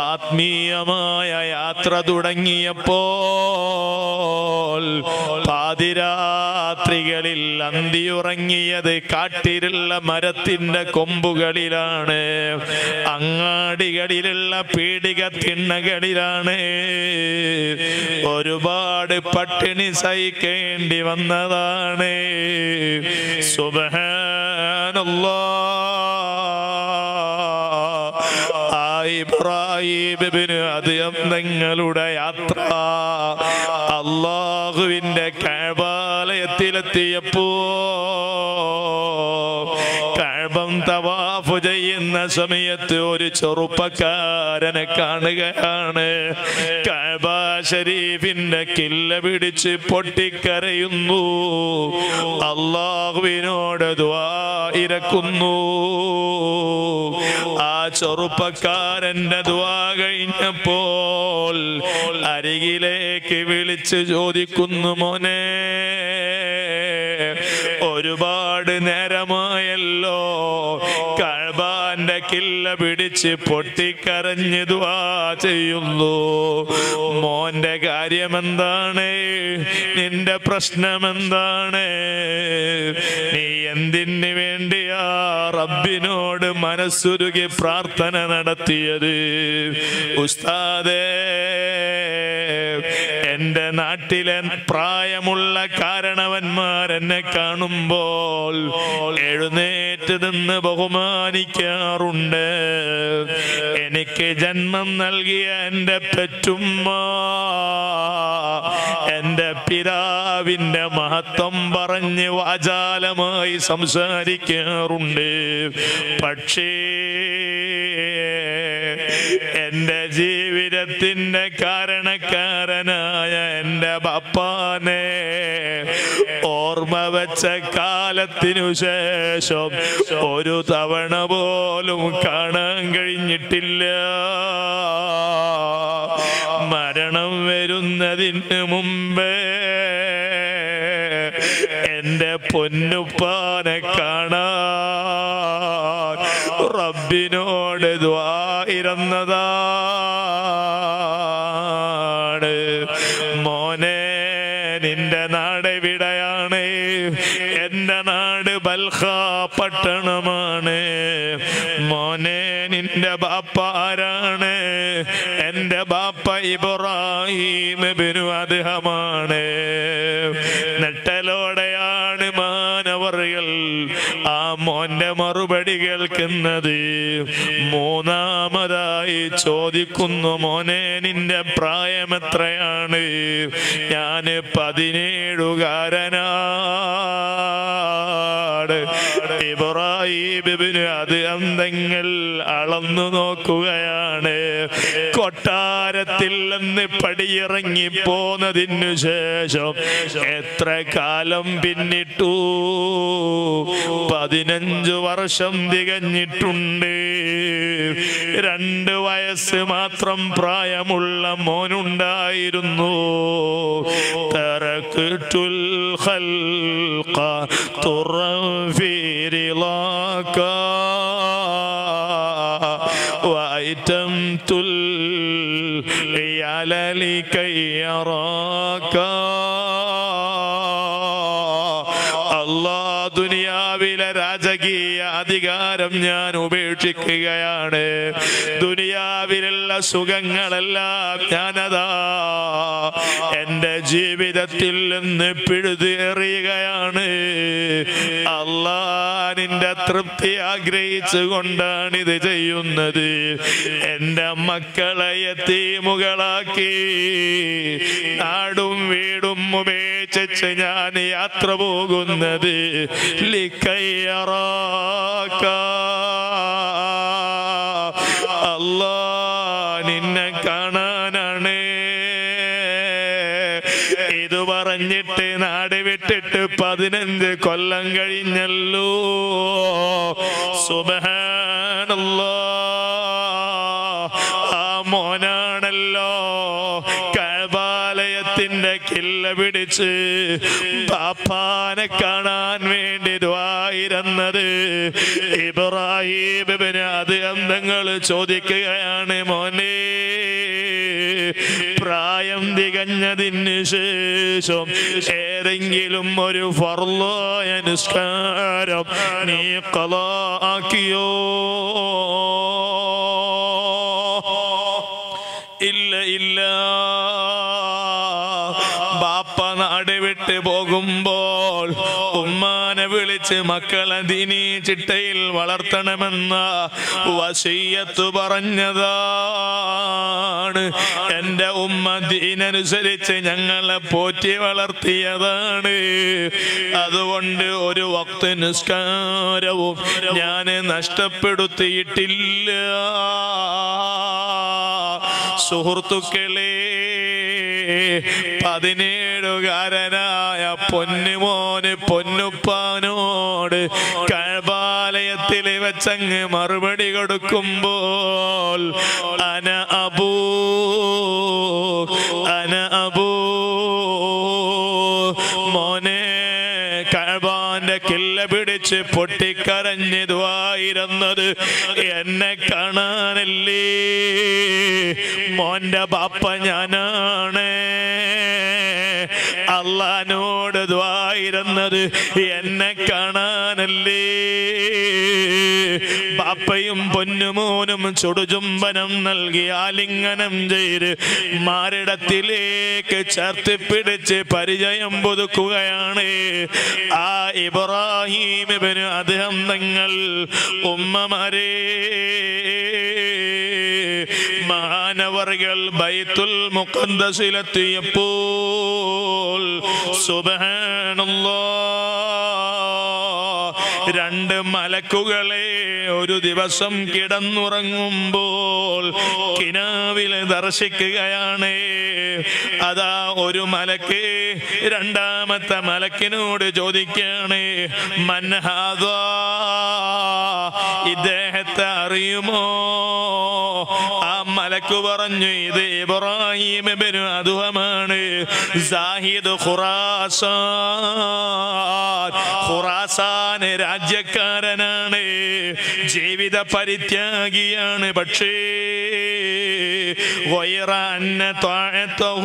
ആത്മീയമായ യാത്ര തുടങ്ങിയപ്പോൾ പാത പാതിരാത്രികളിൽ അന്തിയുറങ്ങിയത് കാട്ടിലുള്ള മരത്തിന്റെ കൊമ്പുകളിലാണ് അങ്ങാടികളിലുള്ള പീഡിക തിണ്ണകളിലാണ് ഒരുപാട് പട്ടിണി സഹിക്കേണ്ടി വന്നതാണ് സുബഹാനല്ലാ ആ ഇബ്രാഹിബിന് അദ്ദേഹം നിങ്ങളുടെ യാത്ര അള്ളാഹുവിന്റെ കഴബാലയത്തിലെത്തിയപ്പോ കഴബം തവാഫ് ചെയ്യുന്ന സമയത്ത് ഒരു ചെറുപ്പക്കാരനെ കാണുകയാണ് കഴബ ഷരീഫിന്റെ കില്ല പിടിച്ച് പൊട്ടിക്കരയുന്നു അള്ളാഹുവിനോട് ദ്വാ ഇരക്കുന്നു ആ ചെറുപ്പക്കാരന്റെ ദ്വാ കഴിഞ്ഞപ്പോൾ അരികിലേക്ക് വിളിച്ച് ചോദിക്കുന്നു മോനെ ഒരുപാട് നേരമായല്ലോ കഴബാന്റെ കില്ല പിടിച്ച് പൊട്ടിക്കരഞ്ഞ് ദ്വാ ചെയ്യുന്നു മോന്റെ കാര്യം എന്താണ് നിന്റെ പ്രശ്നം എന്താണ് നീ എന്തിന് വേണ്ടിയാ റബ്ബിനോട് മനസ്സുരുകി പ്രാർത്ഥന നടത്തിയത് ഉസ്താദേ എന്റെ നാട്ടിലെ പ്രായമുള്ള കാരണവന്മാർ എന്നെ കാണുമ്പോൾ എഴുന്നേറ്റ് നിന്ന് ബഹുമാനിക്കാറുണ്ട് എനിക്ക് ജന്മം നൽകിയ എന്റെ പെറ്റുമ്മ എന്റെ പിതാവിന്റെ മഹത്വം പറഞ്ഞ് വാചാലമായി സംസാരിക്കാറുണ്ട് പക്ഷേ എന്റെ ജീവിതത്തിന്റെ കാരണക്കാരനായ എന്റെ ബപ്പാനെ ഓർമ്മ വെച്ച കാലത്തിനു ശേഷം ഒരു തവണ പോലും കാണാൻ കഴിഞ്ഞിട്ടില്ല മരണം വരുന്നതിന് മുമ്പേ എന്റെ പൊന്നുപ്പാനെ കാണാൻ റബ്ബിനോട് ദ്വായിരുന്നതാണ് മോനെ നിന്റെ നാട് എവിടെയാണ് എന്റെ നാട് ബൽഖ പട്ടണമാണ് മോനെ നിന്റെ ബാപ്പ ആരാണ് എന്റെ ബാപ്പ ഇബ്രാഹിം ബിനു അദ്ദേഹമാണ് നെട്ടലോടെയാണ് മാനവറുകൾ ആ മോന്റെ മറുപടി കേൾക്കുന്നത് മൂന്നാമതായി ചോദിക്കുന്നു മോനെ നിന്റെ പ്രായം എത്രയാണ് ഞാന് പതിനേഴുകാരനാണ് ഇബ്രാഹിബിന് അത് അന്തങ്ങൾ അളന്നു നോക്കുകയാണ് കൊട്ടാരത്തിൽ നിന്ന് പടിയിറങ്ങി പോന്നതിനു ശേഷം എത്ര കാലം പിന്നിട്ടു പതിനഞ്ചു വർഷം തികഞ്ഞിട്ടുണ്ട് രണ്ട് വയസ്സ് മാത്രം പ്രായമുള്ള മോനുണ്ടായിരുന്നു തറക്കിട്ടുൽ ഖൽഖ തുറം في رضاك وأيتمت العيال لكي يراك അല്ലാ ദുനിയാവിലെ രാജകീയ അധികാരം ഞാൻ ഉപേക്ഷിക്കുകയാണ് ദുനിയാവിലുള്ള സുഖങ്ങളെല്ലാം ഞാനതാ എന്റെ ജീവിതത്തിൽ നിന്ന് പിഴുതേറിയുകയാണ് അല്ലാ നിന്റെ തൃപ്തി ആഗ്രഹിച്ചു കൊണ്ടാണ് ഇത് ചെയ്യുന്നത് എന്റെ മക്കളെ എത്തീമുകളാക്കി നാടും വീടും ഉപേക്ഷിച്ച് ഞാൻ യാത്ര പോകുന്നത് ലിക്കയ്യറാക്ക അല്ലാ നിന്നെ കാണാനാണ് ഇത് പറഞ്ഞിട്ട് നാട് വിട്ടിട്ട് പതിനഞ്ച് കൊല്ലം കഴിഞ്ഞല്ലോ സുബഹാനല്ലാ ആ മോനാണല്ലോ കഴബാലയത്തിന്റെ കില്ല പിടിച്ച് പാപ്പാനെ കാണാൻ വേണ്ടി ദ്വായിരുന്നത് ഇബ്രാഹിമിന് അത് അന്തങ്ങൾ ചോദിക്കുകയാണ് മോനെ പ്രായം തികഞ്ഞതിന് ശേഷം ഏതെങ്കിലും ഒരു ഫർലോയ നിസ്കാരം നീ കലാക്കിയോ ഇല്ല ഇല്ല ബാപ്പ നാട് വിട്ട് പോകുമ്പോൾ ഉമ്മാനെ വിളിച്ച് മക്കളെ ദിനി ചിട്ടയിൽ വളർത്തണമെന്ന വസീയത്ത് പറഞ്ഞതാണ് എൻ്റെ ഉമ്മ ദീനനുസരിച്ച് ഞങ്ങളെ പോറ്റി വളർത്തിയതാണ് അതുകൊണ്ട് ഒരു വക്ത് നിസ്കാരവും ഞാൻ നഷ്ടപ്പെടുത്തിയിട്ടില്ല സുഹൃത്തുക്കളെ പതിനേഴുകാരനായ പൊന്നുമോന് പൊന്നുപ്പാനോട് കഴബാലയത്തിൽ വെച്ചങ്ങ് മറുപടി കൊടുക്കുമ്പോൾ അന അബൂ അന അബൂ മോനെ കഴബാന്റെ കില്ല പിടിച്ച് പൊട്ടിക്കരഞ്ഞതുവായിരുന്നത് എന്നെ കാണാനല്ലേ മോന്റെ ബാപ്പ ഞാനാണ് അള്ളഹാനോട് ദ്വായിരുന്നത് എന്നെ കാണാനല്ലേ ബാപ്പയും പൊന്നുമോനും ചുടുചുംബനം നൽകി ആലിംഗനം ചെയ്ത് മാരിടത്തിലേക്ക് ചേർത്ത് പിടിച്ച് പരിചയം പുതുക്കുകയാണ് ആ ഇബ്രാഹിമിന് അദ്ദേഹം നിങ്ങൾ ഉമ്മമാരെ മാനവർകൾ ബൈത്തുൽ മുഖദ്ദസിലെത്തിയപ്പോൾ സുബഹാനല്ലാ രണ്ട് മലക്കുകളെ ഒരു ദിവസം കിടന്നുറങ്ങുമ്പോൾ കിനാവിൽ ദർശിക്കുകയാണ് അതാ ഒരു മലക്ക് രണ്ടാമത്തെ മലക്കിനോട് ചോദിക്കാണ് മൻഹാദ ഇദ്ദേഹത്തെ അറിയുമോ ആ മലക്ക് പറഞ്ഞു ഇത് ഇബ്രാഹിം ഇബ്നു അദ്ഹമാണ് സാഹിദ് ഖുറാസാൻ ഖുറാസാൻ രാജ്യക്കാരനാണ് ജീവിത പരിത്യാഗിയാണ് പക്ഷേ غير أن طاعته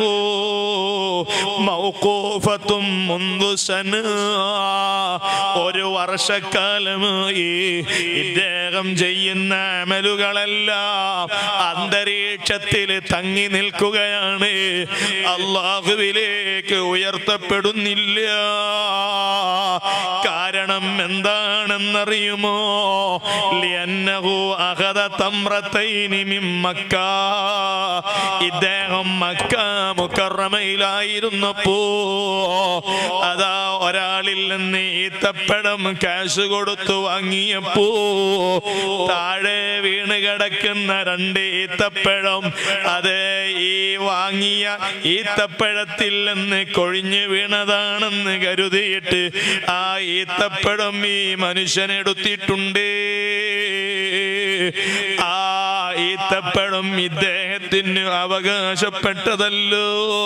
موقوفة منذ سنة ഒരു വർഷക്കാലമായി ഇദ്ദേഹം ചെയ്യുന്ന അമലുകളെല്ലാം അന്തരീക്ഷത്തിൽ തങ്ങി നിൽക്കുകയാണ് അള്ളാഹുവിലേക്ക് ഉയർത്തപ്പെടുന്നില്ല കാരണം എന്താണെന്നറിയുമോ ലിയന്നഹു അഹദ തമ്രത്തൈനി മിൻ മക്ക ഇദ്ദേഹം മക്ക മുക്കറമയിലായിരുന്നപ്പോ അതാ ഒരാളിൽ നിന്ന് ഈത്തപ്പഴം കാശ് കൊടുത്തു വാങ്ങിയപ്പോ താഴെ വീണ് കിടക്കുന്ന രണ്ട് ഈത്തപ്പഴം അത് ഈ വാങ്ങിയ ഈത്തപ്പഴത്തിൽ നിന്ന് കൊഴിഞ്ഞു വീണതാണെന്ന് കരുതിയിട്ട് ആ ഈത്തപ്പഴം ഈ മനുഷ്യനെടുത്തിട്ടുണ്ട് ആ ഈത്തപ്പഴം ഇദ്ദേഹത്തിന് അവകാശപ്പെട്ടതല്ലോ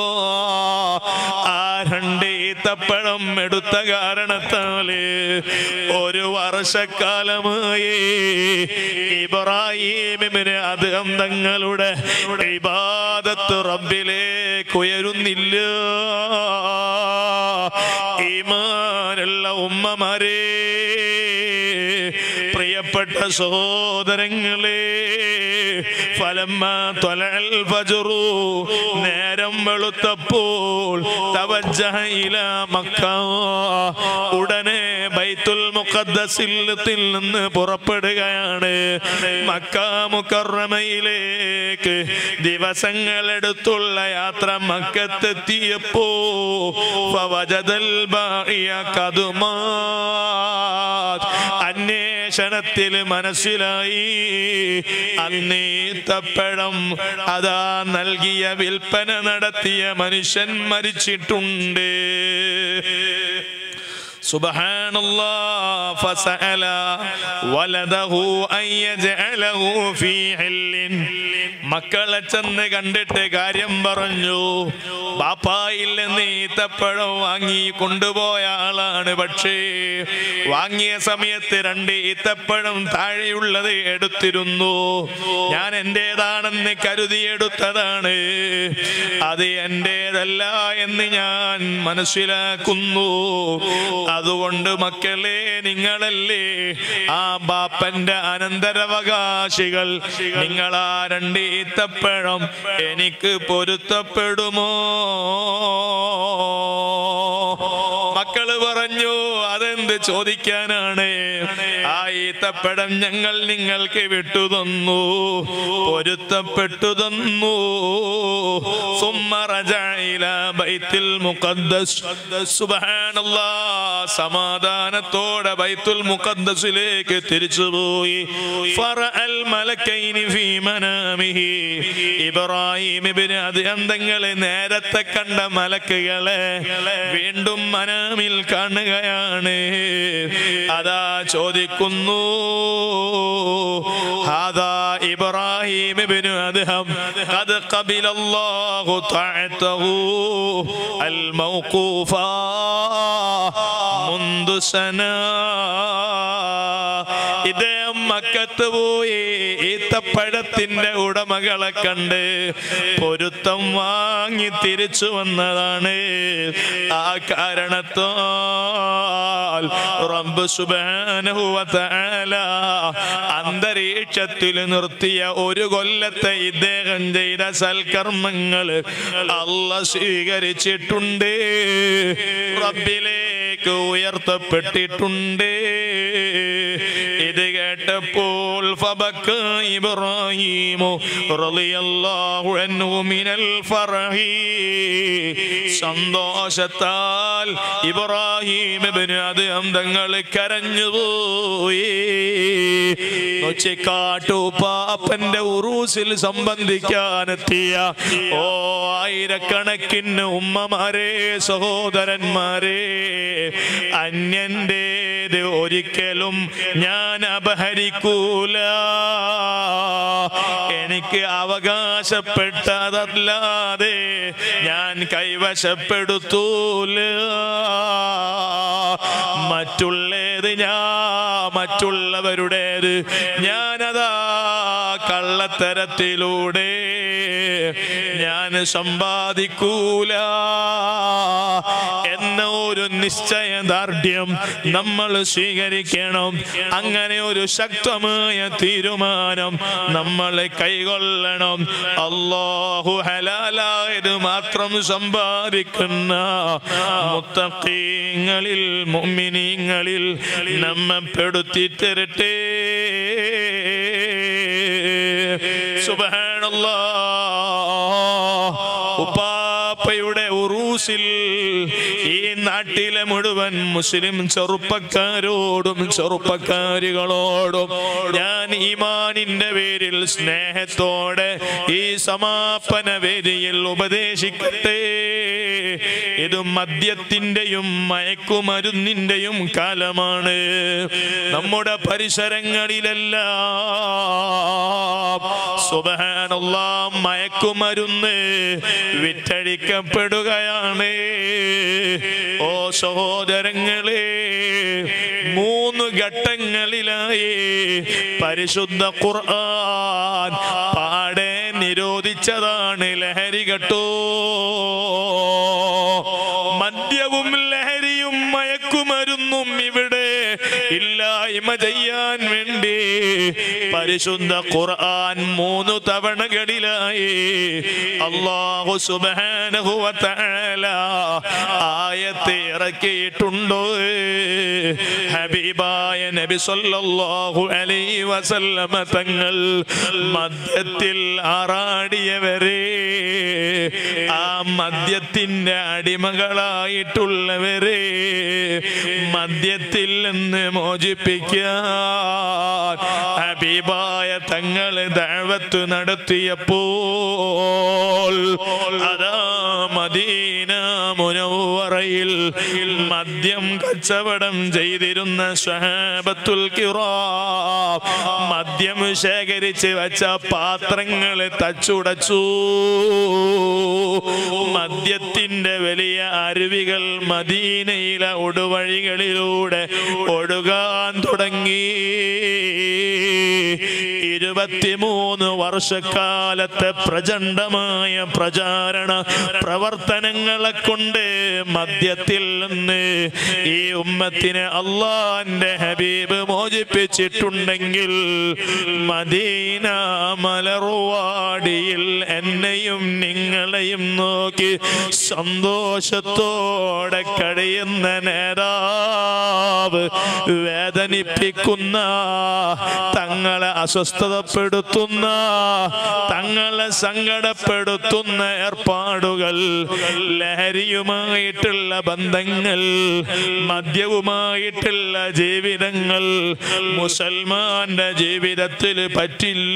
ആ രണ്ട് ഈത്തപ്പഴം എടുത്ത കാരണത്താല് ഒരു വർഷക്കാലമായി ഇബ്രാഹിമിന് അദ്ദേഹം തങ്ങളുടെ ഇബാദത്ത് റബ്ബിലേക്ക് ഉയരുന്നില്ല ഈമാനുള്ള ഉമ്മമാരെ പ്രിയപ്പെട്ട സഹോദരങ്ങളെ ഫലമ്മ ത്വലൽ ഫജ്റു നേരം വെളുത്തപ്പോൾ തവജ്ജഹ ഇല മക്ക ഉടനെ ബൈത്തുൽ മുഖദ്ദസിൽ നിന്ന് പുറപ്പെടുകയാണ് മക്ക മുക്കറമയിലേക്ക് ദിവസങ്ങളെടുത്തുള്ള യാത്ര മക്കത്തെത്തിയപ്പോ ഫവജദൽ ബാഇയ കതുമാ അന്വേഷണത്തിൽ മനസ്സിലായി അന്നീത്തപ്പഴം അതാ നൽകിയ വിൽപ്പന നടത്തിയ മനുഷ്യൻ മരിച്ചിട്ടുണ്ട് سبحان الله فسأل ولده أن يجعله في حل മക്കളെ ചെന്ന് കണ്ടിട്ട് കാര്യം പറഞ്ഞു ബാപ്പായിൽ നിന്ന് ഈത്തപ്പഴം വാങ്ങി കൊണ്ടുപോയ ആളാണ് പക്ഷേ വാങ്ങിയ സമയത്ത് രണ്ട് ഈത്തപ്പഴം താഴെയുള്ളത് എടുത്തിരുന്നു ഞാൻ എന്റേതാണെന്ന് കരുതിയെടുത്തതാണ് അത് എന്റേതല്ല എന്ന് ഞാൻ മനസ്സിലാക്കുന്നു അതുകൊണ്ട് മക്കളെ നിങ്ങളല്ലേ ആ ബാപ്പന്റെ അനന്തരാവകാശികൾ നിങ്ങൾ ആ രണ്ട് ഈത്തപ്പഴം എനിക്ക് പൊരുത്തപ്പെടുമോ മക്കള് പറഞ്ഞു അതെന്ത് ചോദിക്കാനാണ് ആ ഈത്തപ്പഴം ഞങ്ങൾ നിങ്ങൾക്ക് വിട്ടു തന്നു പൊരുത്തപ്പെട്ടു തന്നു ثم رجع إلى بيت المقدس سبحان الله സമാധാനത്തോടെ ബൈത്തുൽ മുഖദ്ദസിലേക്ക് തിരിച്ചുപോയി ഫറഅൽ മലക്കൈനി ഫീ മനാമിഹി ഇബ്രാഹിം ഇബ്നു അദ്ഹന്തങ്ങളെ നേരത്തെ കണ്ട മലക്കുകളെ വീണ്ടും മനാമിൽ കാണുകയാണ് അതാ ചോദിക്കുന്നു ഹാദാ ഇബ്രാഹിം ഇബ്നു അദ്ഹം ഖദ് ഖബില അല്ലാഹു തഅതഹു അൽ മൗഖൂഫ മുൻദു സനാ ഇദ്ദേഹം മക്കത്ത് പോയി ഈത്തപ്പഴത്തിന്റെ ഉടമകളെ കണ്ട് പൊരുത്തം വാങ്ങി തിരിച്ചു വന്നതാണ് ആ കാരണത്താൽ റബ്ബ് സുബ്ഹാനഹു വ തആല അന്തരീക്ഷത്തിൽ നിർത്തിയ ഒരു കൊല്ലത്തെ ഇദ്ദേഹം ചെയ്ത സൽക്കർമ്മങ്ങൾ അല്ല സ്വീകരിച്ചിട്ടുണ്ട് റബ്ബിലേക്ക് ഉയർത്തപ്പെട്ടിട്ടുണ്ട് ഇത് കേട്ടപ്പോൾ ഫബക്ക ഇബ്രാഹിമു റളിയല്ലാഹു അൻഹു മിനൽ ഫറഹി സന്തോഷത്താൽ ഇബ്രാഹിം ഇബ്നു അദ്ഹം തങ്ങൾ കരഞ്ഞുപോയി ഒച്ചക്കാട്ടു പാപ്പന്റെ ഉറൂസിൽ സംബന്ധിക്കാനെത്തിയ ഓ ആയിരക്കണക്കിന് ഉമ്മമാരെ സഹോദരന്മാരെ അന്യന്റേത് ഒരിക്കലും ഞാൻ അപഹരിക്കൂല എനിക്ക് അവകാശപ്പെട്ടതല്ലാതെ ഞാൻ കൈവശപ്പെടുത്തൂല മറ്റുള്ളത് ഞാൻ മറ്റുള്ളവരുടേത് ഞാനതാ കള്ളത്തരത്തിലൂടെ ഞാൻ സമ്പാദിക്കൂല എന്ന ഒരു നിശ്ചയദാർഢ്യം നമ്മൾ സ്വീകരിക്കണം അങ്ങനെ ഒരു ശക്തമായ തീരുമാനം നമ്മൾ കൈകൊള്ളണം അള്ളാഹു ഹലാലായത് മാത്രം സമ്പാദിക്കുന്ന മുത്തഖീങ്ങളിൽ മുഅ്മിനീങ്ങളിൽ നമ്മെ പെടുത്തി തരട്ടെ സുബ്ഹാനല്ലാഹ് ഉപ്പാപ്പയുടെ ഉറൂസിൽ ഈ നാട്ടിലെ മുഴുവൻ മുസ്ലിം ചെറുപ്പക്കാരോടും ചെറുപ്പക്കാരികളോടും ഞാൻ ഈമാനിന്റെ പേരിൽ സ്നേഹത്തോടെ ഈ സമാപന വേദിയിൽ ഉപദേശിക്കട്ടെ ഇത് മദ്യത്തിന്റെയും മയക്കുമരുന്നിന്റെയും കാലമാണ് നമ്മുടെ പരിസരങ്ങളിലെല്ലാം സുബഹാനുള്ള മയക്കുമരുന്ന് വിറ്റഴിക്കപ്പെടുകയാണ് ഓ സഹോദരങ്ങളെ മൂന്ന് ഘട്ടങ്ങളിലായി പരിശുദ്ധ ഖുർആൻ പാടെ നിരോധിച്ചതാണ് ലഹരി കേട്ടോ മദ്യവും ലഹരിയും മയക്കുമരുന്നും ഇവിടെ ഇല്ലായ്മ ചെയ്യാൻ വേണ്ടി പരിശുദ്ധ ഖുർആൻ മൂന്ന് തവണകളിലായി അള്ളാഹു സുബ്ഹാനഹു വ തആല ആയത്ത് ഇറക്കിയിട്ടുണ്ടോ ഹബീബായ നബി സല്ലല്ലാഹു അലൈഹി വസല്ലമ തങ്ങൾ മദ്യത്തിൽ ആറാടിയവരെ ആ മദ്യത്തിന്റെ അടിമകളായിട്ടുള്ളവരെ മദ്യത്തിൽ നിന്ന് മോചിപ്പിക്കാൻ ഹബീബായ തങ്ങൾ ദഅവത്ത് നടത്തിയപ്പോൾ അതാ മദീന മുനവറയിൽ മദ്യം കച്ചവടം ചെയ്തിരുന്ന ഷഹാബത്തുൽ കിറാം മദ്യം ശേഖരിച്ച് വെച്ച പാത്രങ്ങളെ തച്ചുടച്ചു മദ്യത്തിന്റെ വലിയ അരുവികൾ മദീനയിലെ ഒടുവഴികളിലൂടെ ഒഴുകാൻ തുടങ്ങി ഇരുപത്തിമൂന്ന് വർഷക്കാലത്തെ പ്രചണ്ഡമായ പ്രചാരണ പ്രവർത്തനങ്ങളെ കൊണ്ട് മദ്യത്തിൽ നിന്ന് ഈ ഉമ്മത്തിനെ അള്ളാന്റെ ഹബീബ് മോചിപ്പിച്ചിട്ടുണ്ടെങ്കിൽ മദീന മലറുവാടിയിൽ എന്നെയും നിങ്ങളെയും നോക്കി സന്തോഷത്തോടെ കഴിയുന്ന നേതാവ് വേദനിപ്പിക്കുന്ന തങ്ങളെ അസ്വസ്ഥതപ്പെടുത്തുന്ന തങ്ങളെ സങ്കടപ്പെടുത്തുന്ന ഏർപ്പാടുകൾ ലഹരിയുമായിട്ടുള്ള ബന്ധങ്ങൾ മദ്യവുമായിട്ടുള്ള ജീവിതങ്ങൾ മുസൽമാന്റെ ജീവിതത്തിൽ പറ്റില്ല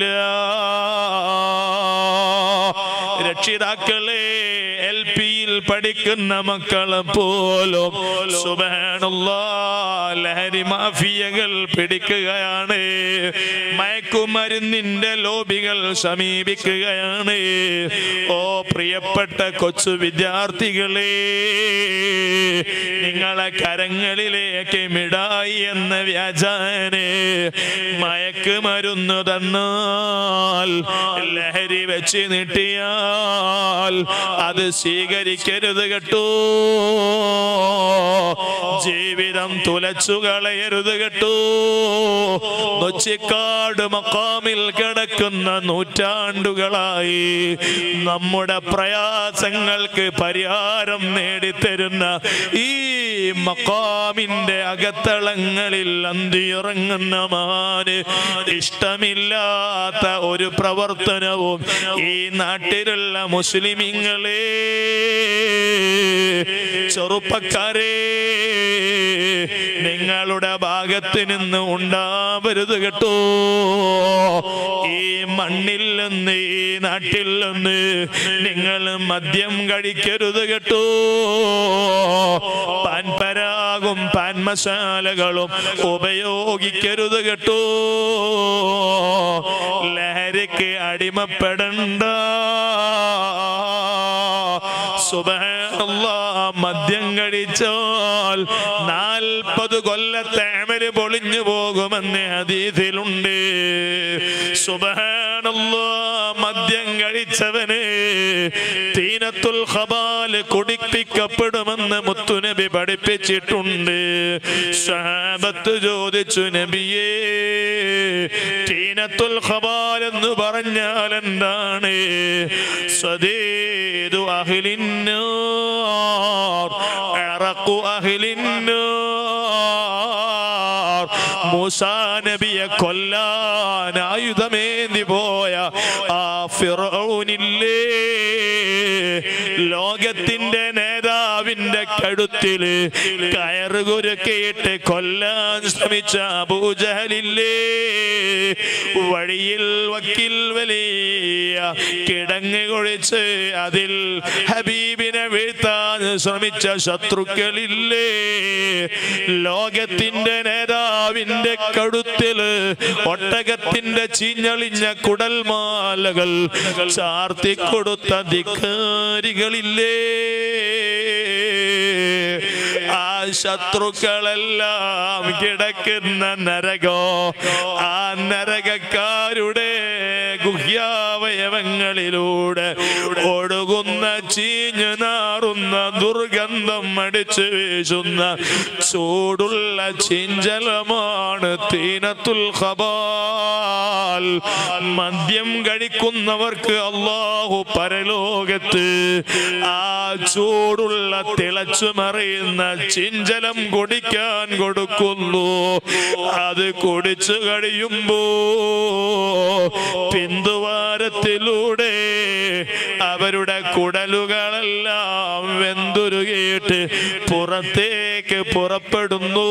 രക്ഷിതാക്കളെ എൽ പിയിൽ പഠിക്കുന്ന മക്കളെ പോലും സുബാനുള്ള ലഹരി മാഫിയകൾ പിടിക്കുകയാണ് മയക്കുമരുന്നിന്റെ ലോബികൾ സമീപിക്കുകയാണ് ഓ പ്രിയപ്പെട്ട കൊച്ചു വിദ്യാർത്ഥികളെ നിങ്ങളെ കരങ്ങളിലേക്ക് മിഠായി എന്ന വ്യാജാന് മയക്കുമരുന്ന് തന്നാൽ ലഹരി വെച്ച് നീട്ടിയാൽ അത് സ്വീകരിക്കരുത് കേട്ടോ ജീവിതം തുലച്ചു കളയരുത് കേട്ടോ നൊച്ചിക്കാട് മക്കാമിൽ കിടക്കുന്ന നൂറ്റാണ്ടുകളായി നമ്മുടെ പ്രയാസങ്ങൾക്ക് പരിഹാരം നേടിത്തരുന്ന ഈ മക്കാമിന്റെ അകത്തളങ്ങളിൽ അന്തിയുറങ്ങുന്ന മാന് ഇഷ്ടമില്ലാത്ത ഒരു പ്രവർത്തനവും ഈ നാട്ടിലുള്ള മുസ്ലിമിങ്ങളെ ചെറുപ്പക്കാരെ നിങ്ങളുടെ ഭാഗത്ത് നിന്ന് ഉണ്ടാവരുത് കേട്ടോ ഈ മണ്ണിൽ നിന്ന് ഈ നാട്ടിൽ നിന്ന് നിങ്ങൾ മദ്യം കഴിക്കരുത് കേട്ടോ പാൻപരാഗും പാൻ മസാലകളും ഉപയോഗിക്കരുത് കേട്ടോ ലഹരിക്ക് അടിമപ്പെടണ്ട സുബഹാനല്ലാ മദ്യം കഴിച്ചാൽ നാൽപ്പത് കൊല്ലത്തെ അമല് പൊളിഞ്ഞു പോകുമെന്ന് ഹദീസിലുണ്ട് സുബഹാനല്ലാ മദ്യം കഴിച്ചവന് തീനത്തുൽ ഖബാല് കുടിപ്പിക്കപ്പെടുമെന്ന് മുത്തുനബി പഠിപ്പിച്ചിട്ടുണ്ട് സഹാബത്ത് ചോദിച്ചു നബിയേ തീനത്തുൽ ഖബാൽ എന്ന് പറഞ്ഞാൽ എന്താണ് സ്വദീദു അഹ്ലിന്നാർ അറഖു അഹ്ലിന്നാർ മൂസാ നബിയെ കൊല്ലാൻ ആയുധമേന്തി പോയ ആ ഫിറൗനില്ലേ ലോകത്തിന്റെ നേതാവിന്റെ കഴുത്തില് കയറുകുരുക്കിയിട്ട് കൊല്ലാൻ ശ്രമിച്ച അബൂജഹലില്ലേ വഴിയിൽ വക്കിൽ വലിയ കിടങ്ങ് കൊഴിച്ച് അതിൽ ഹബീബിനെ വീഴ്ത്താൻ ശ്രമിച്ച ശത്രുക്കളില്ലേ ലോകത്തിന്റെ നേതാവിന്റെ കഴുത്തില് ഒട്ടകത്തിന്റെ ചീഞ്ഞളിഞ്ഞ കുടൽമാലകൾ ചാർത്തിക്കൊടുത്ത ധിക്കാരികളില്ലേ ആ ശത്രുക്കളെല്ലാം കിടക്കുന്ന നരകോ ആ നരകക്കാരുടെ ഗുഹ്യാവയവങ്ങളിലൂടെ ഒഴുകുന്ന ചീഞ്ഞു നാറുന്ന ദുർഗന്ധം അടിച്ചു വീശുന്ന ചൂടുള്ള ചിഞ്ചലമാണ് തീനത്തുൽ ഖബാൽ മദ്യം കഴിക്കുന്നവർക്ക് അള്ളാഹു പരലോകത്ത് ആ ചൂടുള്ള തിളച്ചു മറിയുന്ന ചിഞ്ചലം കുടിക്കാൻ കൊടുക്കുന്നു അത് കുടിച്ചു കഴിയുമ്പോ പിന്തുവാരത്തിലൂടെ അവരുടെ കുടലുകളെല്ലാം വെന്തുരുകിയിട്ട് പുറത്തേക്ക് പുറപ്പെടുന്നു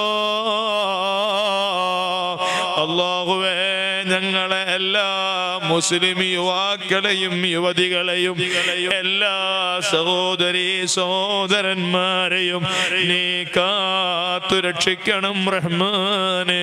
മാതല്ലാ. അള്ളാഹുവേ ഞങ്ങളെ എല്ലാ മുസ്ലിം യുവാക്കളെയും യുവതികളെയും എല്ലാ സഹോദരി സഹോദരന്മാരെയും നീ കാത്തു രക്ഷിക്കണം റഹ്മാനേ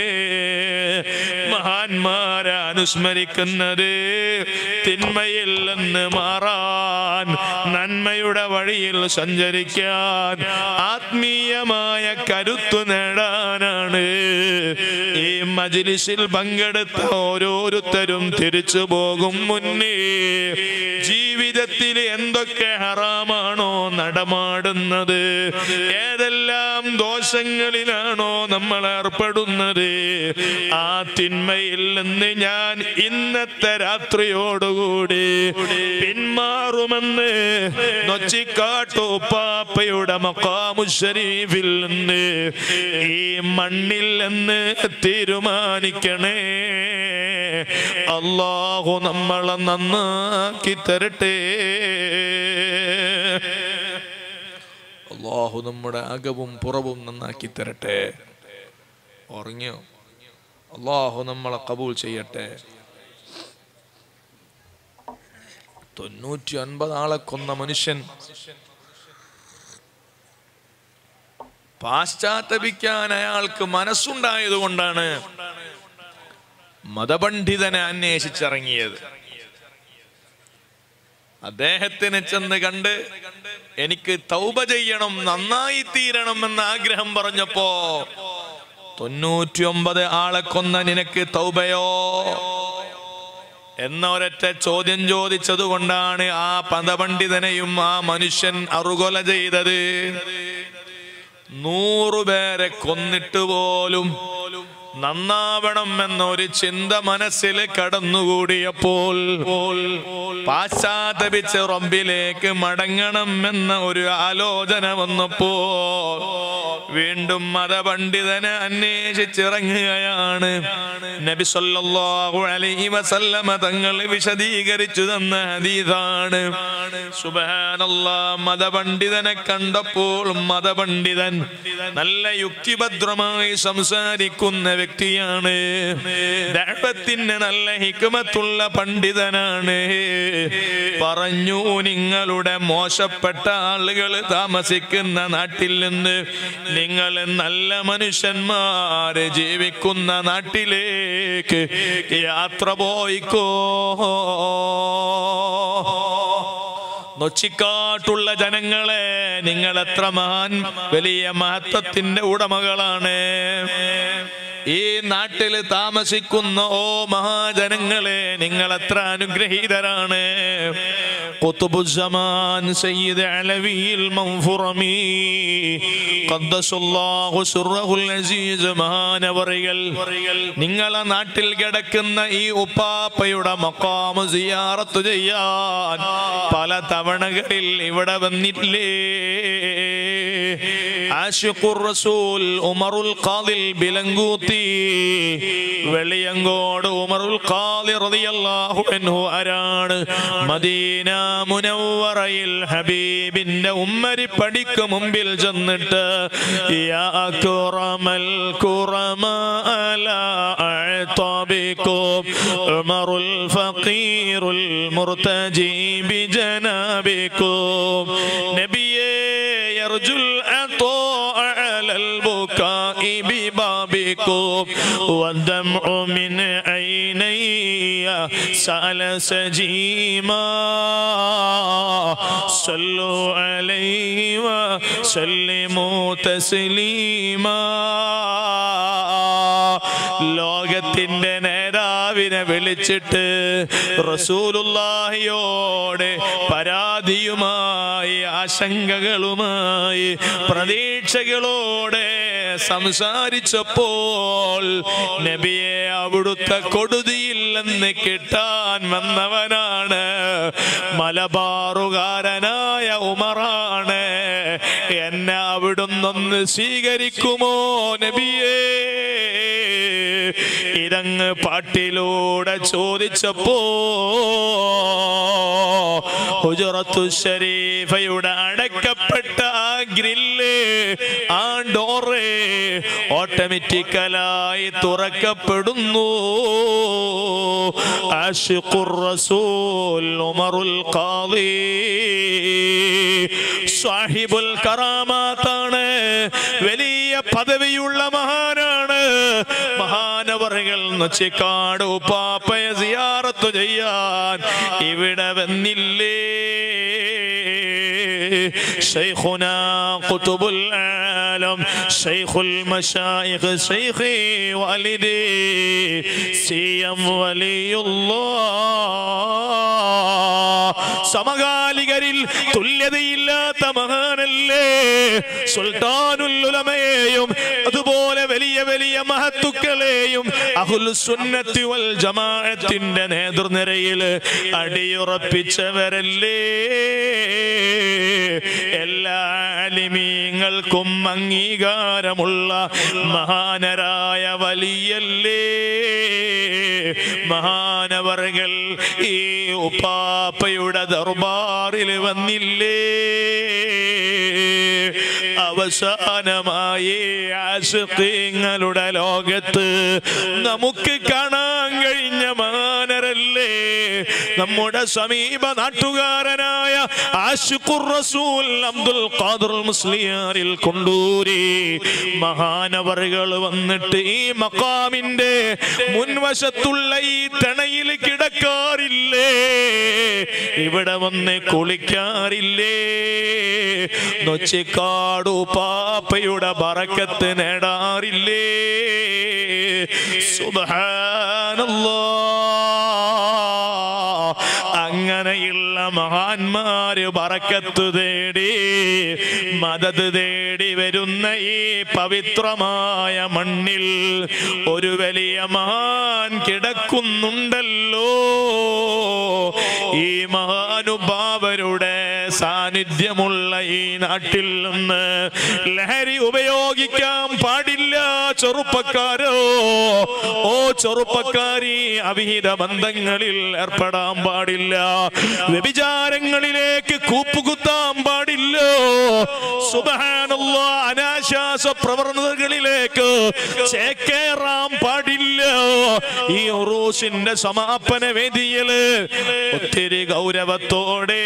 മഹാന്മാരെ അനുസ്മരിക്കുന്നത് തിന്മയിൽ നിന്ന് മാറാൻ നന്മയുടെ വഴിയിൽ സഞ്ചരിക്കാൻ ആത്മീയമായ കരുത്തു നേടാനാണ് ഈ മജിലിസിൽ പങ്കെടുത്ത ഓരോരുത്തരും തിരിച്ചു പോകും മുന്നേ ജീവിതത്തിൽ എന്തൊക്കെ ഹറാമാണോ നടമാടുന്നത് ഏതെല്ലാം ദോഷങ്ങളിലാണോ നമ്മൾ ഏർപ്പെടുന്നത് ആ തിന്മയിൽ നിന്ന് ഞാൻ ഇന്നത്തെ രാത്രിയോടുകൂടി പിന്മാറുമെന്ന് നൊച്ചിക്കാട്ടു പാപ്പയുടെ മക്കാമു ഷരീഫിൽ നിന്ന് ഈ മണ്ണിൽ നിന്ന് തീരുമാനിക്കണേ അള്ളാഹു നമ്മളെ നന്നാക്കി തരട്ടെ അള്ളാഹു നമ്മുടെ അകവും പുറവും നന്നാക്കി തരട്ടെ ഉറങ്ങിയോ അള്ളാഹു നമ്മളെ കബൂൽ ചെയ്യട്ടെ തൊണ്ണൂറ്റി ഒൻപത് ആളെ കൊന്ന മനുഷ്യൻ പാശ്ചാത്തപിക്കാൻ അയാൾക്ക് മനസ്സുണ്ടായത് കൊണ്ടാണ് മതപണ്ഡിതനെ അന്വേഷിച്ചിറങ്ങിയത് അദ്ദേഹത്തിന് ചെന്ന് കണ്ട് എനിക്ക് തൗബ ചെയ്യണം നന്നായി തീരണം എന്ന ആഗ്രഹം പറഞ്ഞപ്പോ തൊണ്ണൂറ്റി ഒമ്പത് ആളെ കൊന്ന നിനക്ക് തൗബയോ എന്ന ഒരൊറ്റ ചോദ്യം ചോദിച്ചത് കൊണ്ടാണ് ആ പദപണ്ഡിതനെയും ആ മനുഷ്യൻ അറുകൊല ചെയ്തത് നൂറുപേരെ കൊന്നിട്ട് പോലും നന്നാവണം എന്നൊരു ചിന്ത മനസ്സിൽ കടന്നുകൂടിയപ്പോൾ പാശ്ചാത്തപിച്ച് റബ്ബിലേക്ക് മടങ്ങണം എന്ന ഒരു ആലോചന വന്നപ്പോ വീണ്ടും മതപണ്ഡിതനെ അന്വേഷിച്ചിറങ്ങുകയാണ് നബി സല്ലല്ലാഹു അലൈഹി വസല്ലമ തങ്ങൾ വിശദീകരിച്ചു തന്ന ഹദീസാണ് സുബ്ഹാനല്ലാ മതപണ്ഡിതനെ കണ്ടപ്പോൾ മതപണ്ഡിതൻ നല്ല യുക്തിഭദ്രമായി സംസാരിക്കുന്ന വ്യക്തിയാണ് ദഅവത്തിന് നല്ല ഹിക്മത്തുള്ള പണ്ഡിതനാണ് പറഞ്ഞു നിങ്ങളുടെ മോശപ്പെട്ട ആളുകൾ താമസിക്കുന്ന നാട്ടിൽ നിന്ന് നിങ്ങൾ നല്ല മനുഷ്യന്മാര് ജീവിക്കുന്ന നാട്ടിലേക്ക് യാത്ര പോയിക്കോ നൊച്ചിക്കാട്ടുള്ള ജനങ്ങളെ നിങ്ങൾ എത്ര മഹാൻ വലിയ മഹത്വത്തിന്റെ ഉടമകളാണ് ഈ നാട്ടിൽ താമസിക്കുന്ന ഓ മഹാജനങ്ങളെ നിങ്ങൾ എത്ര അനുഗ്രഹീതരാണ് ഖുതുബുസ്സമാൻ സയ്യിദ് അലവിയിൽ മൻഫുറമി ഖദ്ദസല്ലാഹു സിർറഹുൽ അസീസ് മഹാനവറികൾ നിങ്ങളെ നാട്ടിൽ കിടക്കുന്ന ഈ ഉപ്പാപ്പയുടെ മക്കാമ് സിയാറത്ത് ചെയ്യാൻ പല തവണകളിൽ ഇവിടെ വന്നില്ലേ ആഷിഖുർ റസൂൽ ഉമറുൽ ഖാദിൽ ബിലങ്കൂത്തി വെളിയങ്കോട് ഉമറുൽ ഖാദി റളിയല്ലാഹു അൻഹു ആരാണ് മദീന മുനവ്വറയിൽ ഹബീബിന്റെ ഉമ്മരി പടിക്ക് മുമ്പിൽ ചെന്നിട്ട് യാ അക്റമൽ ഖുറമ അലാ അഅ്തബികും ഉമറുൽ ഫഖീറുൽ മുർതജി ബിജനാബികും നബിയേ യർജുൽ عطاء على البكاء ببابكم والدمع من عيني سأل سجيما صلوا عليه وسلموا تسليما ലോകത്തിന്റെ നേതാവിനെ വിളിച്ചിട്ട് റസൂലുള്ളാഹിയോട് പരാതിയുമായി ആശങ്കകളുമായി പ്രതീക്ഷകളോടെ സംസാരിച്ചപ്പോൾ നബിയെ അവിടുത്തെ കൊടുതിയില്ലെന്ന് കിട്ടാൻ വന്നവനാണ് മലബാറുകാരനായ ഉമറാണ് എന്നെ അവിടുന്നൊന്ന് സ്വീകരിക്കുമോ നബിയേ ഇതങ്ങ് പാട്ടിലൂടെ ചോദിച്ചപ്പോ ഹുജറത്തു ഷരീഫയുടെ അടക്കപ്പെട്ട ആ ഗ്രില്ല് ആ ഡോറ് ഓട്ടോമാറ്റിക്കലായി തുറക്കപ്പെടുന്നു ആഷിഖുർ റസൂൽ ഉമറുൽ ഖാദി സാഹിബുൽ കറാമാത്താണ് വലിയ പദവിയുള്ള മഹാനാണ് മഹാനവറുകൾ നൊച്ചിക്കാട് ഉപ്പാപ്പയെ സിയാറത്ത് ചെയ്യാൻ ഇവിടെ വന്നില്ലേ شيخنا قطب العالم شيخ المشايخ شيخي والدي سيم ولي الله സമകാലികരിൽ തുല്യതയില്ലാത്ത മഹാനല്ലേ സുൽത്താനുല്ലുലമയെയും അതുപോലെ വലിയ വലിയ മഹത്തുക്കളെയും അഹുൽസുന്നത്തി വൽ ജമാഅത്തിന്റെ നേതൃനിരയിൽ അടിയുറപ്പിച്ചവരല്ലേ എല്ലാ ആലിമീങ്ങൾക്കും അംഗീകാരമുള്ള മഹാനരായ വലിയല്ലേ മഹാനവറുകൾ ഈ ഉപ്പാപ്പയുടെ ദർബാറിൽ വന്നില്ലേ അവസാനമായി ആശുക്കങ്ങളുടെ ലോകത്ത് നമുക്ക് കാണാൻ കഴിഞ്ഞ മാനരല്ലേ നമ്മുടെ സമീപ നാട്ടുകാരനായ ആശുഖുർ റസൂൽ അബ്ദുൽ ഖാദിർ മുസ്ലിയാരിൽ കൊണ്ടൂരി മഹാനവറുകൾ വന്നിട്ട് ഈ മക്കാമിന്റെ മുൻവശത്തുള്ള ഈ തണയിൽ കിടക്കാറില്ലേ ഇവിടെ വന്ന് കുളിക്കാറില്ലേ നൊച്ചിക്കാടു പാപ്പയുടെ ബറക്കത്ത് നേടാറില്ലേ സുബഹാനല്ലാ അങ്ങനെയുള്ള മഹാന്മാര് പറക്കത്ത് തേടി മദത് തേടി വരുന്ന ഈ പവിത്രമായ മണ്ണിൽ ഒരു വലിയ മഹാൻ കിടക്കുന്നുണ്ടല്ലോ ഈ മഹാനുഭാവരുടെ സാന്നിധ്യമുള്ള ഈ നാട്ടിൽ നിന്ന് ലഹരി ഉപയോഗിക്കാൻ പാടില്ല ചെറുപ്പക്കാരോ ഓ ചെറുപ്പക്കാരി അവിഹിത ബന്ധങ്ങളിൽ ഏർപ്പെടാൻ പാടില്ല വ്യഭിചാരങ്ങളിലേക്ക് കൂപ്പുകുത്താൻ പാടില്ല സുബഹാനല്ല അനാശാസ പ്രവണതകളിലേക്ക് ചേക്കേറാൻ പാടില്ല ഈ ഉറൂസിന്റെ സമാപന വേദിയില് ഒത്തിരി ഗൗരവത്തോടെ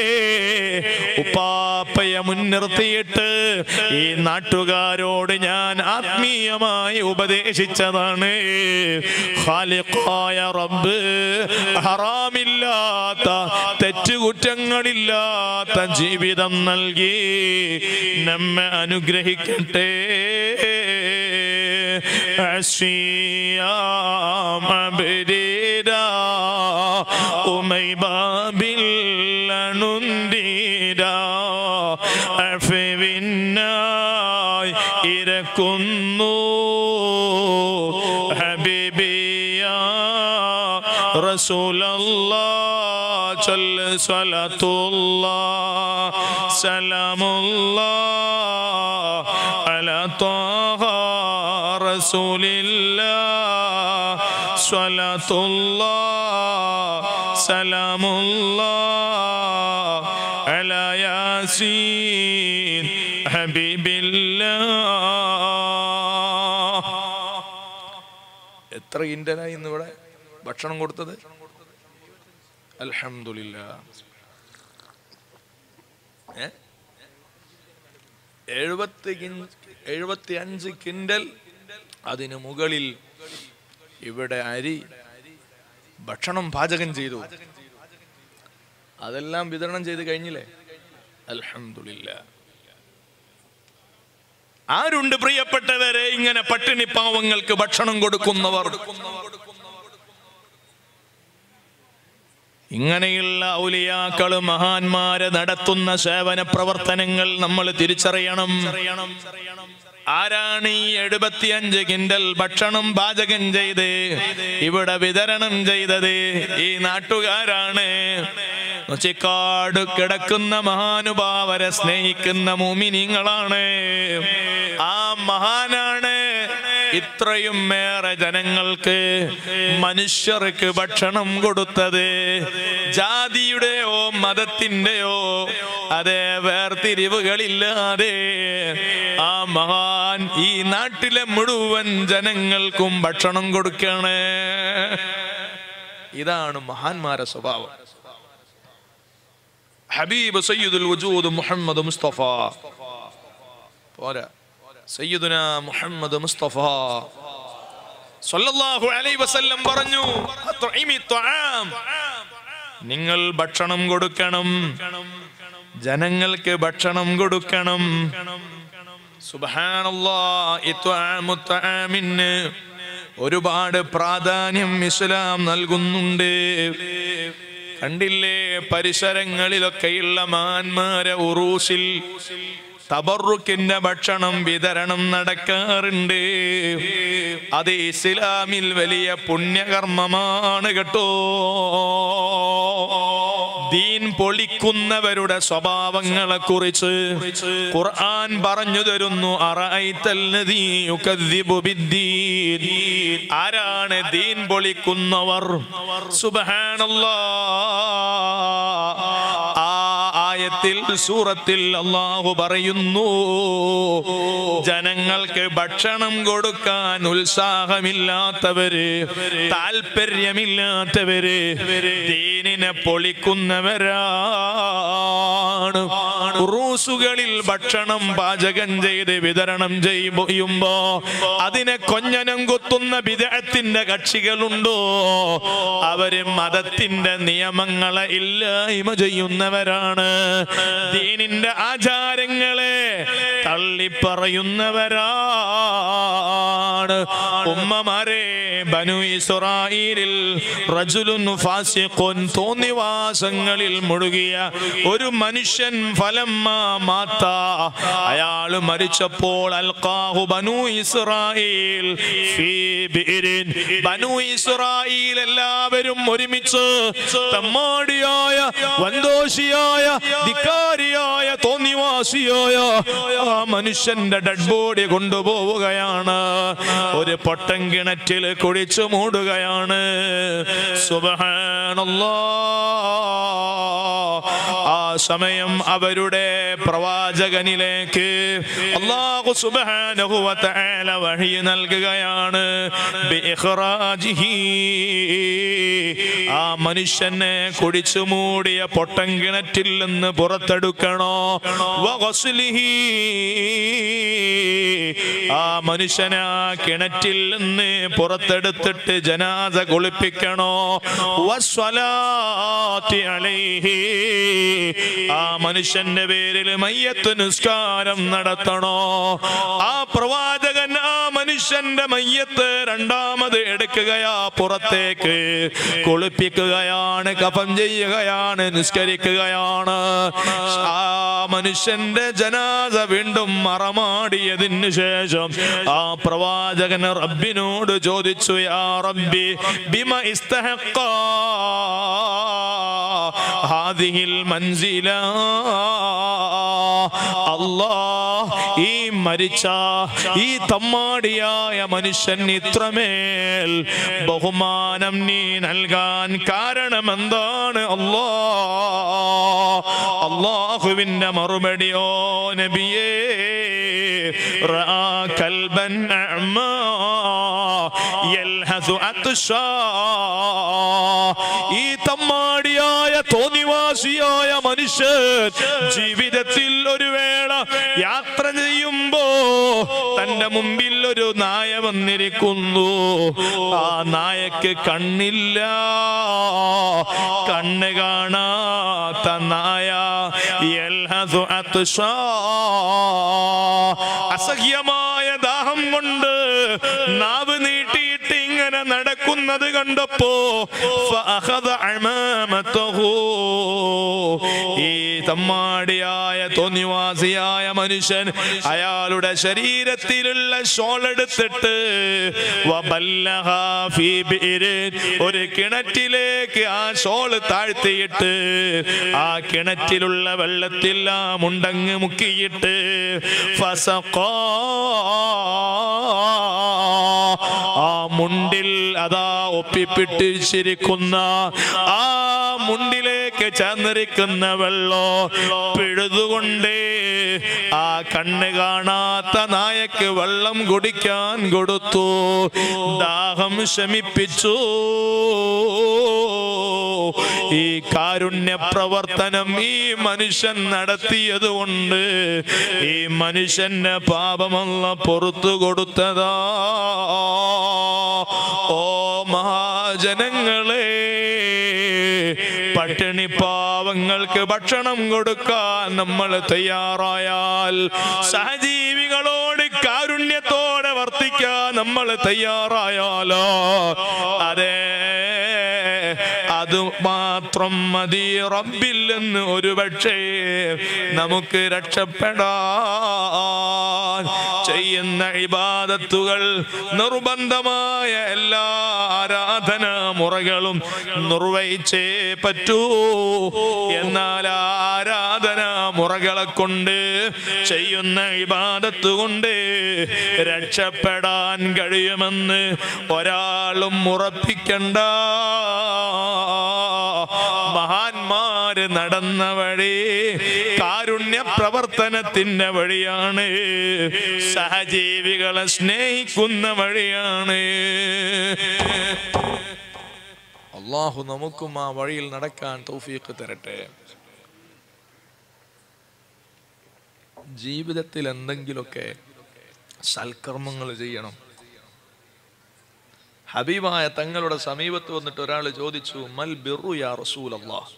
ഉപ്പാപ്പയെ മുൻനിർത്തിയിട്ട് ഈ നാട്ടുകാരോട് ഞാൻ ആത്മീയമായി ഉപദേശിച്ചതാണ് ഖാലിഖായ റബ്ബ് ഹറാമില്ലാത്ത തെറ്റുകുറ്റങ്ങളില്ലാത്ത ജീവിതം നൽകി നമ്മെ അനുഗ്രഹിക്കട്ടെ അശ്വിയാം അബരീരാ ഉമൈബാബിൽ അണുന്തീരാ അഫിവിന്നായി ഇരക്കുന്നു ഹബീബിയ റസൂലല്ലാ ചൊല്ല് സ്വലത്തുല്ലാ സലാമുല്ലാ അലാ ത്വാഹ റസൂലില്ലാ സ്വലത്തുല്ലാ സലാമുല്ലാ അലാ യാസീൻ ഹബീബില്ലാ എത്ര ഇൻഡനായി ഇന്ന് ഇവിടെ ഭക്ഷണം കൊടുത്തത് അൽഹംദുലില്ല ഏ? എഴുപത്തി കിൻ- എഴുപത്തി അഞ്ച് കിൻഡൽ അതിന് മുകളിൽ ഇവിടെ അരി ഭക്ഷണം പാചകം ചെയ്തു അതെല്ലാം വിതരണം ചെയ്ത് കഴിഞ്ഞില്ലേ അൽഹംദുലില്ല ആരുണ്ട് പ്രിയപ്പെട്ടവരെ ഇങ്ങനെ പട്ടിണി പാവങ്ങൾക്ക് ഭക്ഷണം കൊടുക്കുന്നവർ ഇങ്ങനെയുള്ള ഔലിയാക്കള് മഹാന്മാര് നടത്തുന്ന സേവന പ്രവർത്തനങ്ങൾ നമ്മൾ തിരിച്ചറിയണം ആരാണ് ഈ എഴുപത്തിയഞ്ച് കിൻഡൽ ഭക്ഷണം പാചകം ചെയ്ത് ഇവിടെ വിതരണം ചെയ്തത് ഈ നാട്ടുകാരാണ് നൊച്ചിക്കാട് കിടക്കുന്ന മഹാനുഭാവരെ സ്നേഹിക്കുന്ന മൂമിനിങ്ങളാണ് ആ മഹാനാണ് ഇത്രയും ഏറെ ജനങ്ങൾക്ക് മനുഷ്യർക്ക് ഭക്ഷണം കൊടുത്തത് ജാതിയുടെയോ മതത്തിന്റെയോ അതേ വേർതിരിവുകളില്ലാതെ ആ മഹാൻ ഈ നാട്ടിലെ മുഴുവൻ ജനങ്ങൾക്കും ഭക്ഷണം കൊടുക്കണേ ഇതാണ് മഹാന്മാരെ സ്വഭാവം ഹബീബ് സയ്യിദുൽ വജൂദ് മുഹമ്മദ് മുസ്തഫ പോരാ സയ്യിദുന മുഹമ്മദ് മുസ്തഫ സല്ലല്ലാഹു അലൈഹി വസല്ലം പറഞ്ഞു അത്ഇമി ത്വആം. നിങ്ങൾ ഭക്ഷണം കൊടുക്കണം ജനങ്ങൾക്ക് ഭക്ഷണം കൊടുക്കണം സുബ്ഹാനല്ലാഹ് ഇത്വആമു ത്വആമിന് ഒരുപാട് പ്രാധാന്യം ഇസ്ലാം നൽകുന്നുണ്ട് കണ്ടില്ലേ പരിസരങ്ങളിലൊക്കെയുള്ള മാന്മാരെ ഉറൂസിൽ തബറുക്കിന്റെ ഭക്ഷണം വിതരണം നടക്കാറുണ്ട് അത് ഇസ്ലാമിൽ വലിയ പുണ്യകർമ്മമാണ് കേട്ടോ ദീൻ പൊളിക്കുന്നവരുടെ സ്വഭാവങ്ങളെ കുറിച്ച് ഖുർആൻ പറഞ്ഞു തരുന്നു അറഅയ്തല്ലദീ യുകദ്ദിബു ബിദ്ദീൻ ആരാണ് ദീൻ പൊളിക്കുന്നവർ സുബ്ഹാനല്ലാഹ് ആ ആയത്തിൽ സൂറത്തിൽ അള്ളാഹു പറയുന്നു ജനങ്ങൾക്ക് ഭക്ഷണം കൊടുക്കാൻ ഉത്സാഹമില്ലാത്തവര് താല്പര്യമില്ലാത്തവര് ദീനിനെ പൊളിക്കുന്നവരാണ് റൂസുകളിൽ ഭക്ഷണം പാചകം ചെയ്ത് വിതരണം ചെയ്യുമ്പോ അതിനെ കൊഞ്ഞനം കുത്തുന്ന വിദഗ്ധത്തിന്റെ കക്ഷികളുണ്ടോ അവര് മതത്തിന്റെ നിയമങ്ങളെ ഇല്ലായ്മ ചെയ്യുന്നവരാണ് ദീനിന്റെ ആചാരങ്ങളെ തള്ളിപ്പറയുന്നവരാണ് ഉമ്മമാരെ ബനു ഇസ്രായേലിൽ റജുലുൻ ഫാസിഖുൻ തോന്നിവാസങ്ങളിൽ മുഴുകിയ ഒരു മനുഷ്യൻ ഫലമ്മ മാത്ത അയാൾ മരിച്ചപ്പോൾ അൽഖാഹു ബനു ഇസ്രായേൽ ഫീ ബിഇരിൻ. ബനു ഇസ്രായേൽ എല്ലാവരും ഒരുമിച്ച് തമ്മാടിയായ വന്തോഷിയായ ധിക്കാരിയായ തോന്നിവാസിയായ ആ മനുഷ്യന്റെ ഡെഡ് ബോഡി കൊണ്ടുപോവുകയാണ് ഒരു പൊട്ടൻ കിണറ്റിൽ കുഴിച്ചു മൂടുകയാണ് സുബഹാനല്ലാ ആ സമയം അവരുടെ പ്രവാചകനിലേക്ക് അള്ളാഹു സുബ്ഹാനഹു വ തആല വഹി നൽകുകയാണ് ബിഇഖ്റാജിഹി ആ മനുഷ്യനെ കുടിച്ചു മൂടിയ പൊട്ടൻ കിണറ്റിൽ നിന്ന് പുറത്തെടുക്കണോ വഗസ്ലിഹി ആ മനുഷ്യനെ ആ കിണറ്റിൽ നിന്ന് പുറത്തെടുത്തിട്ട് ജനാസ കുളിപ്പിക്കണോ വസ്വലാത്തി അലൈഹി ആ മനുഷ്യന്റെ പേരിൽ മയ്യത്ത് നിസ്കാരം നടത്തണോ ആ പ്രവാചകൻ ആ മനുഷ്യന്റെ മയ്യത്ത് രണ്ടാമത് എടുക്കുകയാ പുറത്തേക്ക് കുളിപ്പിക്കുകയാണ് കഫം ചെയ്യുകയാണ് നിസ്കരിക്കുകയാണ് ആ മനുഷ്യന്റെ ജനാസ വീണ്ടും മറമാടിയതിന് ശേഷം ആ പ്രവാചകൻ റബ്ബിനോട് ചോദിച്ചു യാ റബ്ബി ബിമ ഇസ്തഹഖ ഹാദിഹിൽ മൻസില അല്ലാ ഈ മരിച്ച ഈ തമ്മാടിയായ മനുഷ്യൻ ഇത്രമേൽ ബഹുമാനം നീ നൽകാൻ കാരണം എന്താണ് അല്ലാ അള്ളാഹുവിന്റെ മറുപടിയോ നബിയേ റആ കൽബൻ അഅ്മാ യൽഹസു അത്ഷാ ഈ തമ്മാടിയായ തോന്നിവാസിയായ മനുഷ്യൻ ജീവിതത്തിൽ ഒരു വേള യാത്ര ചെയ്യുമ്പോ തന്റെ മുമ്പിൽ ഒരു നായ വന്നിരിക്കുന്നു ആ നായക്ക് കണ്ണില്ല കണ്ണ് കാണാത്ത നായ യൽഹസു അത്ഷാ അസഹ്യമായ ദാഹം കൊണ്ട് നാവ് നീട്ടിയിട്ട് ഇങ്ങനെ നടക്കുന്ന വരുന്നത് കണ്ടപ്പോ ഫഅഖദ അമാമതഹു. ഈ തമ്മാടിയായ തോന്നിവാസിയായ മനുഷ്യൻ അയാളുടെ ശരീരത്തിലുള്ള ഷോൾ എടുത്തിട്ട് വബല്ലഹ ഫീ ബിഇരിൻ. ഒരു കിണറ്റിലേക്ക് ആ ഷോള് താഴ്ത്തിയിട്ട് ആ കിണറ്റിലുള്ള വെള്ളത്തിൽ ആ മുണ്ടങ്ങ് മുക്കിയിട്ട് ഫസഖാ. ആ മുണ്ടിൽ അതാ ഒപ്പിപ്പിട്ടിരിക്കുന്ന ആ മുണ്ടിലേക്ക് ചേർന്നിരിക്കുന്ന വെള്ളോ പിഴുതുകൊണ്ട് ആ കണ്ണ് കാണാത്ത നായക്ക് വെള്ളം കുടിക്കാൻ കൊടുത്തു ദാഹം ശമിപ്പിച്ചു ഈ കാരുണ്യ പ്രവർത്തനം ഈ മനുഷ്യൻ നടത്തിയത് കൊണ്ട് ഈ മനുഷ്യന്റെ പാപമല്ല പുറത്തു കൊടുത്തതാ ഓ മഹാജനങ്ങളെ പട്ടിണി പാവങ്ങൾക്ക് ഭക്ഷണം കൊടുക്കാൻ നമ്മൾ തയ്യാറായാൽ സഹജീവികളോട് കാരുണ്യത്തോടെ വർത്തിക്കാൻ നമ്മൾ തയ്യാറായാലോ അതെ അത് മാത്രം മതി റബ്ബിൽ നിന്ന് ഒരു പക്ഷേ നമുക്ക് രക്ഷപ്പെടാൻ ചെയ്യുന്ന ഇബാദത്തുകൾ നിർബന്ധമായ എല്ലാ ആരാധനാ മുറകളും നിർവഹിച്ചേ പറ്റൂ എന്നാൽ ആ ആരാധനാ മുറകളെ കൊണ്ട് ചെയ്യുന്ന ഇബാദത്ത് കൊണ്ട് രക്ഷപ്പെടാൻ കഴിയുമെന്ന് ഒരാളും ഉറപ്പിക്കണ്ട മഹാന്മാര് നടന്ന വഴി കാരുണ്യ പ്രവർത്തനത്തിന്റെ വഴിയാണ് സഹജീവികളെ സ്നേഹിക്കുന്ന വഴിയാണ് അള്ളാഹു നമുക്കും ആ വഴിയിൽ നടക്കാൻ തൗഫീഖ് തരട്ടെ ജീവിതത്തിൽ എന്തെങ്കിലുമൊക്കെ സൽക്കർമ്മങ്ങൾ ചെയ്യണം ഹബീബായ തങ്ങളുടെ സമീപത്ത് വന്നിട്ട് ഒരാൾ ചോദിച്ചു മൽ ബിറു യാ റസൂൽ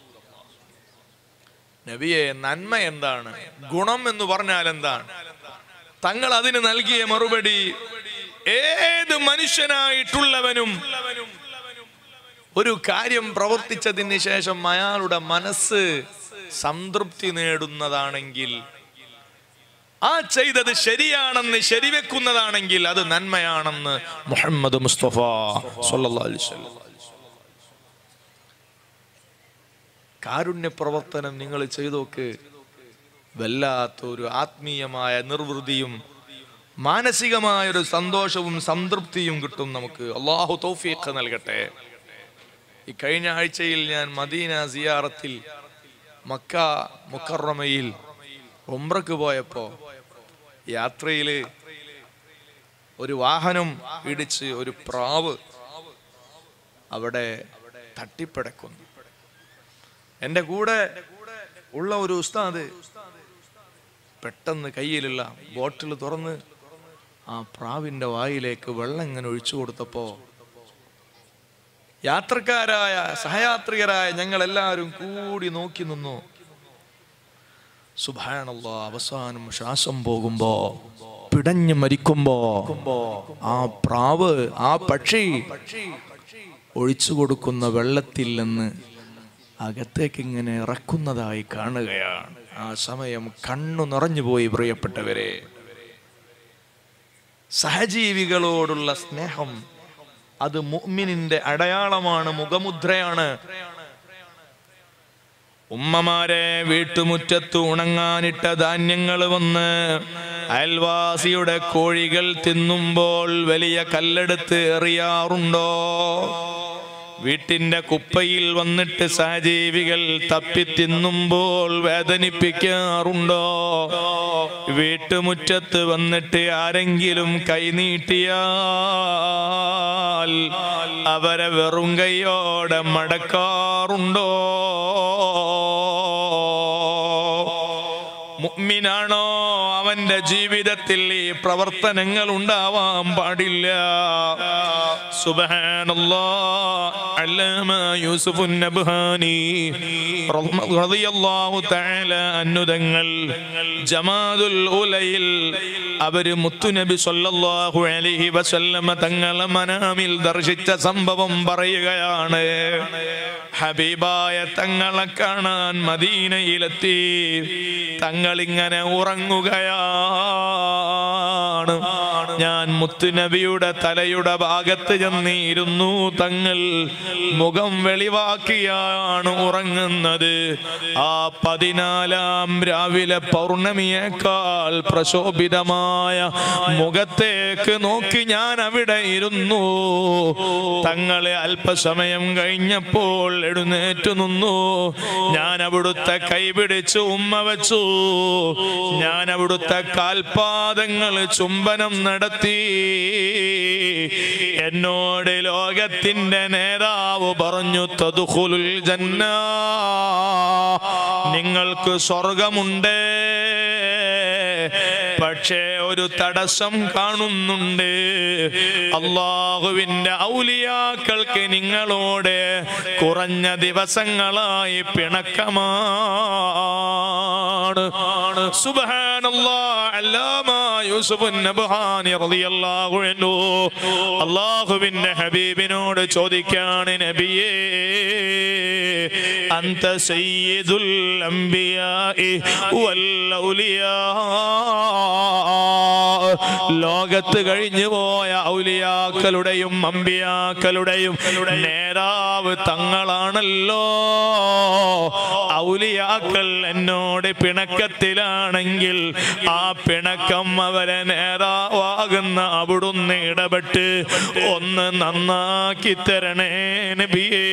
നബിയെ നന്മ എന്താണ് ഗുണം എന്ന് പറഞ്ഞാൽ എന്താണ് തങ്ങൾ അതിന് നൽകിയ മറുപടി ഏത് മനുഷ്യനായിട്ടുള്ളവനും ഒരു കാര്യം പ്രവർത്തിച്ചതിന് ശേഷം അയാളുടെ മനസ്സ് സംതൃപ്തി നേടുന്നതാണെങ്കിൽ ആ ചെയ്തത് ശരിയാണെന്ന് ശരിവെക്കുന്നതാണെങ്കിൽ അത് നന്മയാണെന്ന് മുഹമ്മദ് മുസ്തഫ സല്ലല്ലാഹു അലൈഹി വസല്ലം കാരുണ്യ പ്രവർത്തനം നിങ്ങൾ ചെയ്തോക്ക് വല്ലാത്തൊരു ആത്മീയമായ നിർവൃതിയും മാനസികമായ ഒരു സന്തോഷവും സംതൃപ്തിയും കിട്ടും നമുക്ക് അള്ളാഹു തൗഫീഖ് നൽകട്ടെ ഈ കഴിഞ്ഞ ആഴ്ചയിൽ ഞാൻ മദീന സിയാറത്തിൽ മക്ക മുക്കറമയിൽ ഉംറക്ക് പോയപ്പോ യാത്രയില് ഒരു വാഹനം ഇടിച്ച് ഒരു പ്രാവ് അവിടെ തട്ടിപ്പിടക്കുന്നു എൻ്റെ കൂടെ ഉള്ള ഒരു ഉസ്താദ് പെട്ടെന്ന് കയ്യിലുള്ള ബോട്ടിൽ തുറന്ന് ആ പ്രാവിന്റെ വായിലേക്ക് വെള്ളം ഇങ്ങനെ ഒഴിച്ചു കൊടുത്തപ്പോ യാത്രക്കാരായ സഹയാത്രികരായ ഞങ്ങൾ എല്ലാവരും കൂടി നോക്കി നിന്നു സുഭാണല്ല അവസാനം ശ്വാസം പോകുമ്പോ പിടഞ്ഞു മരിക്കുമ്പോ ആ പ്രാവ് ആ പക്ഷി ഒഴിച്ചു കൊടുക്കുന്ന വെള്ളത്തിൽ നിന്ന് അകത്തേക്ക് ഇങ്ങനെ ഇറക്കുന്നതായി കാണുകയാണ് ആ സമയം കണ്ണു നിറഞ്ഞുപോയി പ്രിയപ്പെട്ടവരെ സഹജീവികളോടുള്ള സ്നേഹം അത് മുഅ്മിനിന്റെ അടയാളമാണ് മുഖമുദ്രയാണ് ഉമ്മമാരെ വീട്ടുമുറ്റത്ത് ഉണങ്ങാനിട്ട ധാന്യങ്ങൾ വന്ന് അയൽവാസിയുടെ കോഴികൾ തിന്നുമ്പോൾ വലിയ കല്ലെടുത്ത് എറിയാറുണ്ടോ വീട്ടിന്റെ കുപ്പയിൽ വന്നിട്ട് സഹജീവികൾ തപ്പി തിന്നുമ്പോൾ വേദനിപ്പിക്കാറുണ്ടോ വീട്ടുമുറ്റത്ത് വന്നിട്ട് ആരെങ്കിലും കൈനീട്ടിയാൽ അവരെ വെറും കൈയോടെ മടക്കാറുണ്ടോ മുഅ്മിനാണോ അവന്റെ ജീവിതത്തിൽ ഈ പ്രവർത്തനങ്ങൾ ഉണ്ടാവാൻ പാടില്ല സുബ്ഹാനല്ലാ അല്ലാമ യൂസുഫ് നബ്ഹാനി റളിയല്ലാഹു തആല അന്നുതങ്ങൾ ജമാദുൽ ഉലയിൽ അവര് മുത്തുനബി സല്ലല്ലാഹു അലൈഹി വസല്ലമ തങ്ങളെ മനാമിൽ ദർശിച്ച സംഭവം പറയുകയാണ് ഹബീബായ തങ്ങളെ കാണാൻ മദീനയിലെത്തി തങ്ങളിങ്ങനെ ഉറങ്ങുകയാണ് ഞാൻ മുത്തുനബിയുടെ തലയുടെ ഭാഗത്ത് ചെന്നിരുന്നു തങ്ങൾ മുഖം വെളിവാക്കിയാണ് ഉറങ്ങുന്നത് ആ പതിനാലാം രാവിലെ പൗർണമിയേക്കാൾ പ്രശോഭിതമായ മുഖത്തേക്ക് നോക്കി ഞാൻ അവിടെ ഇരുന്നു തങ്ങളെ അല്പസമയം കഴിഞ്ഞപ്പോൾ എഴുന്നേറ്റ് നിന്നു ഞാൻ അവിടുത്തെ കൈപിടിച്ച് ഉമ്മ വെച്ചു ഞാൻ അവിടുത്തെ കാൽപാദങ്ങൾ ചുംബനം നടത്തി എന്നോട് ലോകത്തിന്റെ നേതാവ് പറഞ്ഞു തതുഹുലുൽ ജന്ന നിങ്ങൾക്ക് സ്വർഗമുണ്ട് പക്ഷേ ഒരു തടസ്സം കാണുന്നുണ്ട് അള്ളാഹുവിന്റെ ഔലിയാക്കൾക്ക് നിങ്ങളോട് കുറഞ്ഞ ദിവസങ്ങളായി പിണക്കമാണ് സുബ്ഹാനല്ലാ അല്ലാമ യൂസുഫ് നബ്ഹാനി റളിയല്ലാഹു അൻഹു അള്ളാഹുവിന്റെ ഹബീബിനോട് ചോദിക്കാണ് നബിയേ അന്ത സയ്യിദുൽ അംബിയാഇ വൽ ഔലിയാ ലോകത്ത് കഴിഞ്ഞു പോയ ഔലിയാക്കളുടെയും അമ്പിയാക്കളുടെയും നേതാവ് തങ്ങളാണല്ലോ ഔലിയാക്കൾ എന്നോട് പിണക്കത്തിലാണെങ്കിൽ ആ പിണക്കം അവരെ നേതാവാകുന്ന അവിടുന്ന് ഇടപെട്ട് ഒന്ന് നന്നാക്കി തരണേ നബിയേ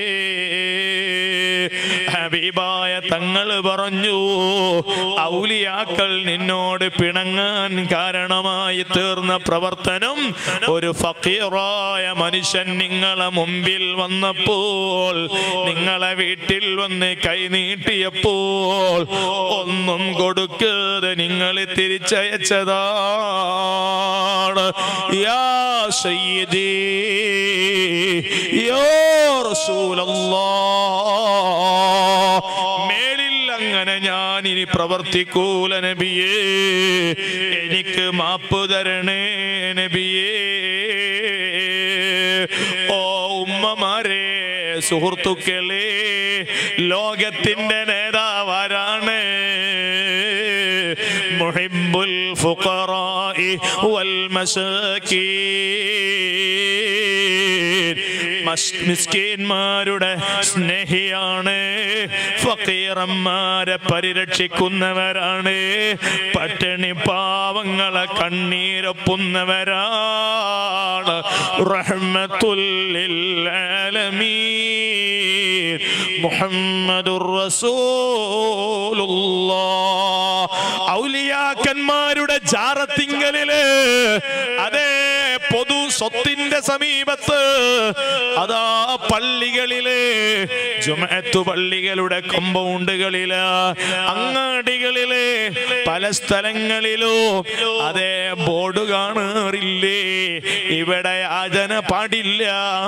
ഹബീബായ തങ്ങൾ പറഞ്ഞു ഔലിയാക്കൾ നിന്നോട് പിണങ്ങാൻ കാരണമായി തീർന്ന പ്രവർത്തനം ഒരു ഫക്കീറായ മനുഷ്യൻ നിങ്ങളെ മുമ്പിൽ വന്നപ്പോൾ നിങ്ങളെ വീട്ടിൽ വന്ന് കൈനീട്ടിയപ്പോൾ ഒന്നും കൊടുക്കാതെ നിങ്ങൾ തിരിച്ചയച്ചതാണ് യാ സയ്യിദി യാ റസൂലല്ലാഹ് മേലിൽ അങ്ങനെ ഞാൻ ഇനി പ്രവർത്തിക്കൂല നബിയേ എനിക്ക് മാപ്പ് തരണേ നബിയേ ഓ ഉമ്മമാരെ സുഹൃത്തുക്കളെ ലോകത്തിന്റെ നേതാവാരാണ് മുഹിബുൽ ഫുഖറാഇ വൽ മസാകീൻ മസ്- മിസ്കീന്മാരുടെ സ്നേഹിയാണ് ഫക്കീറന്മാരെ പരിരക്ഷിക്കുന്നവരാണ് പട്ടിണി പാവങ്ങളെ കണ്ണീരൊപ്പുന്നവരാണ് റഹ്മത്തുല്ലിൽ ആലമീൻ മുഹമ്മദുർ റസൂലുള്ളാഹ് ഔലിയാക്കന്മാരുടെ ജാറത്തിങ്കലില് അതേ പൊതു സ്വത്തിന്റെ സമീപത്ത് അതാ പള്ളികളില് ജുമഅത്ത് പള്ളികളുടെ കോമ്പൗണ്ടുകളില് അങ്ങാടികളില് പല സ്ഥലങ്ങളിലോ അതേ ബോർഡ് കാണാറില്ലേ ഇവിടെ യാചന പാടില്ല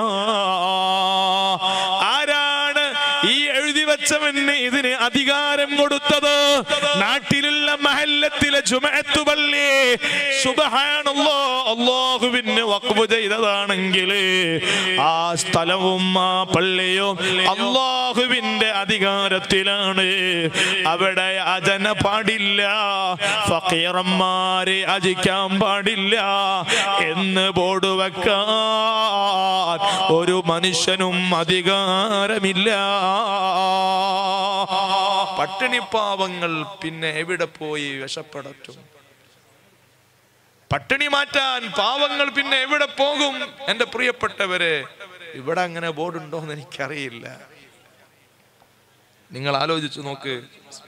ആരാണ് ഈ എഴുതി വെച്ചവന് ഇതിന് അധികാരം കൊടുത്തത് നാട്ടിലുള്ള മഹല്ലത്തിലെ ജുമഅത്ത് പള്ളി സുബ്ഹാനല്ലാ അല്ലാഹുവിന് വഖഫ് ചെയ്തതാണെങ്കിൽ ആ സ്ഥലവും ആ പള്ളിയും അള്ളാഹുവിന്റെ അധികാരത്തിലാണ് അവിടെ അജന പാടില്ല ഫക്കീറന്മാരെ അജിക്കാൻ പാടില്ല എന്ന് ബോർഡ് വെക്കാൻ ഒരു മനുഷ്യനും അധികാരമില്ല പട്ടിണി പാവങ്ങൾ പിന്നെ എവിടെ പോയി വിശപ്പെടറ്റും പട്ടിണി മാറ്റാൻ പാവങ്ങൾ പിന്നെ എവിടെ പോകും എന്റെ പ്രിയപ്പെട്ടവരെ ഇവിടെ അങ്ങനെ ബോർഡ് ഉണ്ടോ എന്ന് എനിക്കറിയില്ല നിങ്ങൾ ആലോചിച്ചു നോക്ക്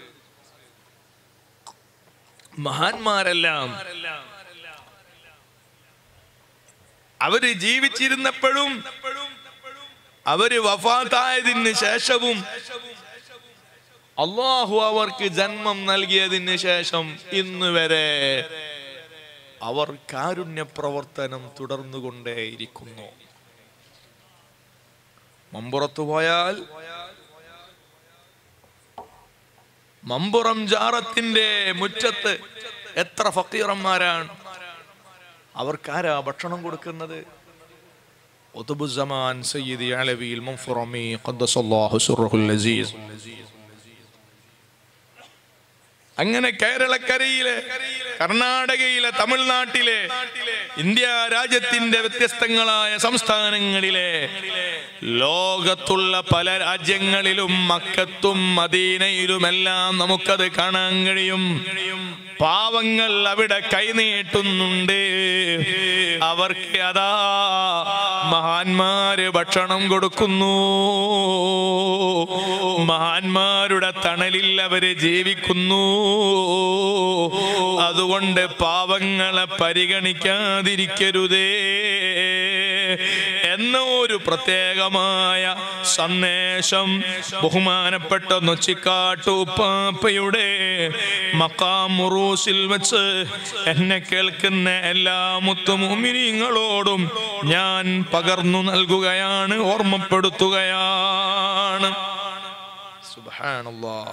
മഹാന്മാരെല്ലാം അവര് ജീവിച്ചിരുന്നപ്പോഴും അവര് വഫാത്തായതിന് ശേഷവും അള്ളാഹു അവർക്ക് ജന്മം നൽകിയതിന് ശേഷം ഇന്ന് വരെ അവർ കാരുണ്യ പ്രവർത്തനം തുടർന്നുകൊണ്ടേയിരിക്കുന്നു മമ്പുറത്ത് പോയാൽ മമ്പുറം ജാറത്തിന്റെ മുറ്റത്ത് എത്ര ഫക്കീറന്മാരാണ് അവർക്കാരാ ഭക്ഷണം കൊടുക്കുന്നത് ഒതുബുസമാൻ സയ്യിദി അലവിയിൽ മുൻഫുറമി ഖദ്ദസല്ലാഹു സുറഹുൽ അസീസ് അങ്ങനെ കേരളക്കരയിലെ കർണാടകയിലെ തമിഴ്നാട്ടിലെ ഇന്ത്യ രാജ്യത്തിന്റെ വ്യത്യസ്തങ്ങളായ സംസ്ഥാനങ്ങളിലെ ലോകത്തുള്ള പല രാജ്യങ്ങളിലും മക്കത്തും മദീനയിലുമെല്ലാം നമുക്കത് കാണാൻ കഴിയും പാവങ്ങൾ അവിടെ കൈനീട്ടുന്നുണ്ട് അവർക്ക് അതാ മഹാന്മാര് ഭക്ഷണം കൊടുക്കുന്നു മഹാന്മാരുടെ തണലിൽ അവര് ജീവിക്കുന്നു അതുകൊണ്ട് പാവങ്ങളെ പരിഗണിക്കാതിരിക്കരുതേ എന്ന ഒരു പ്രത്യേകമായ സന്ദേശം ബഹുമാനപ്പെട്ട നൊച്ചിക്കാട്ടു ഉപ്പാപ്പയുടെ മക്കാമുറൂസിൽ വെച്ച് എന്നെ കേൾക്കുന്ന എല്ലാ മുത്തുമുമിനിങ്ങളോടും ഞാൻ പകർന്നു നൽകുകയാണ് ഓർമ്മപ്പെടുത്തുകയാണ് സുബ്ഹാനല്ലാ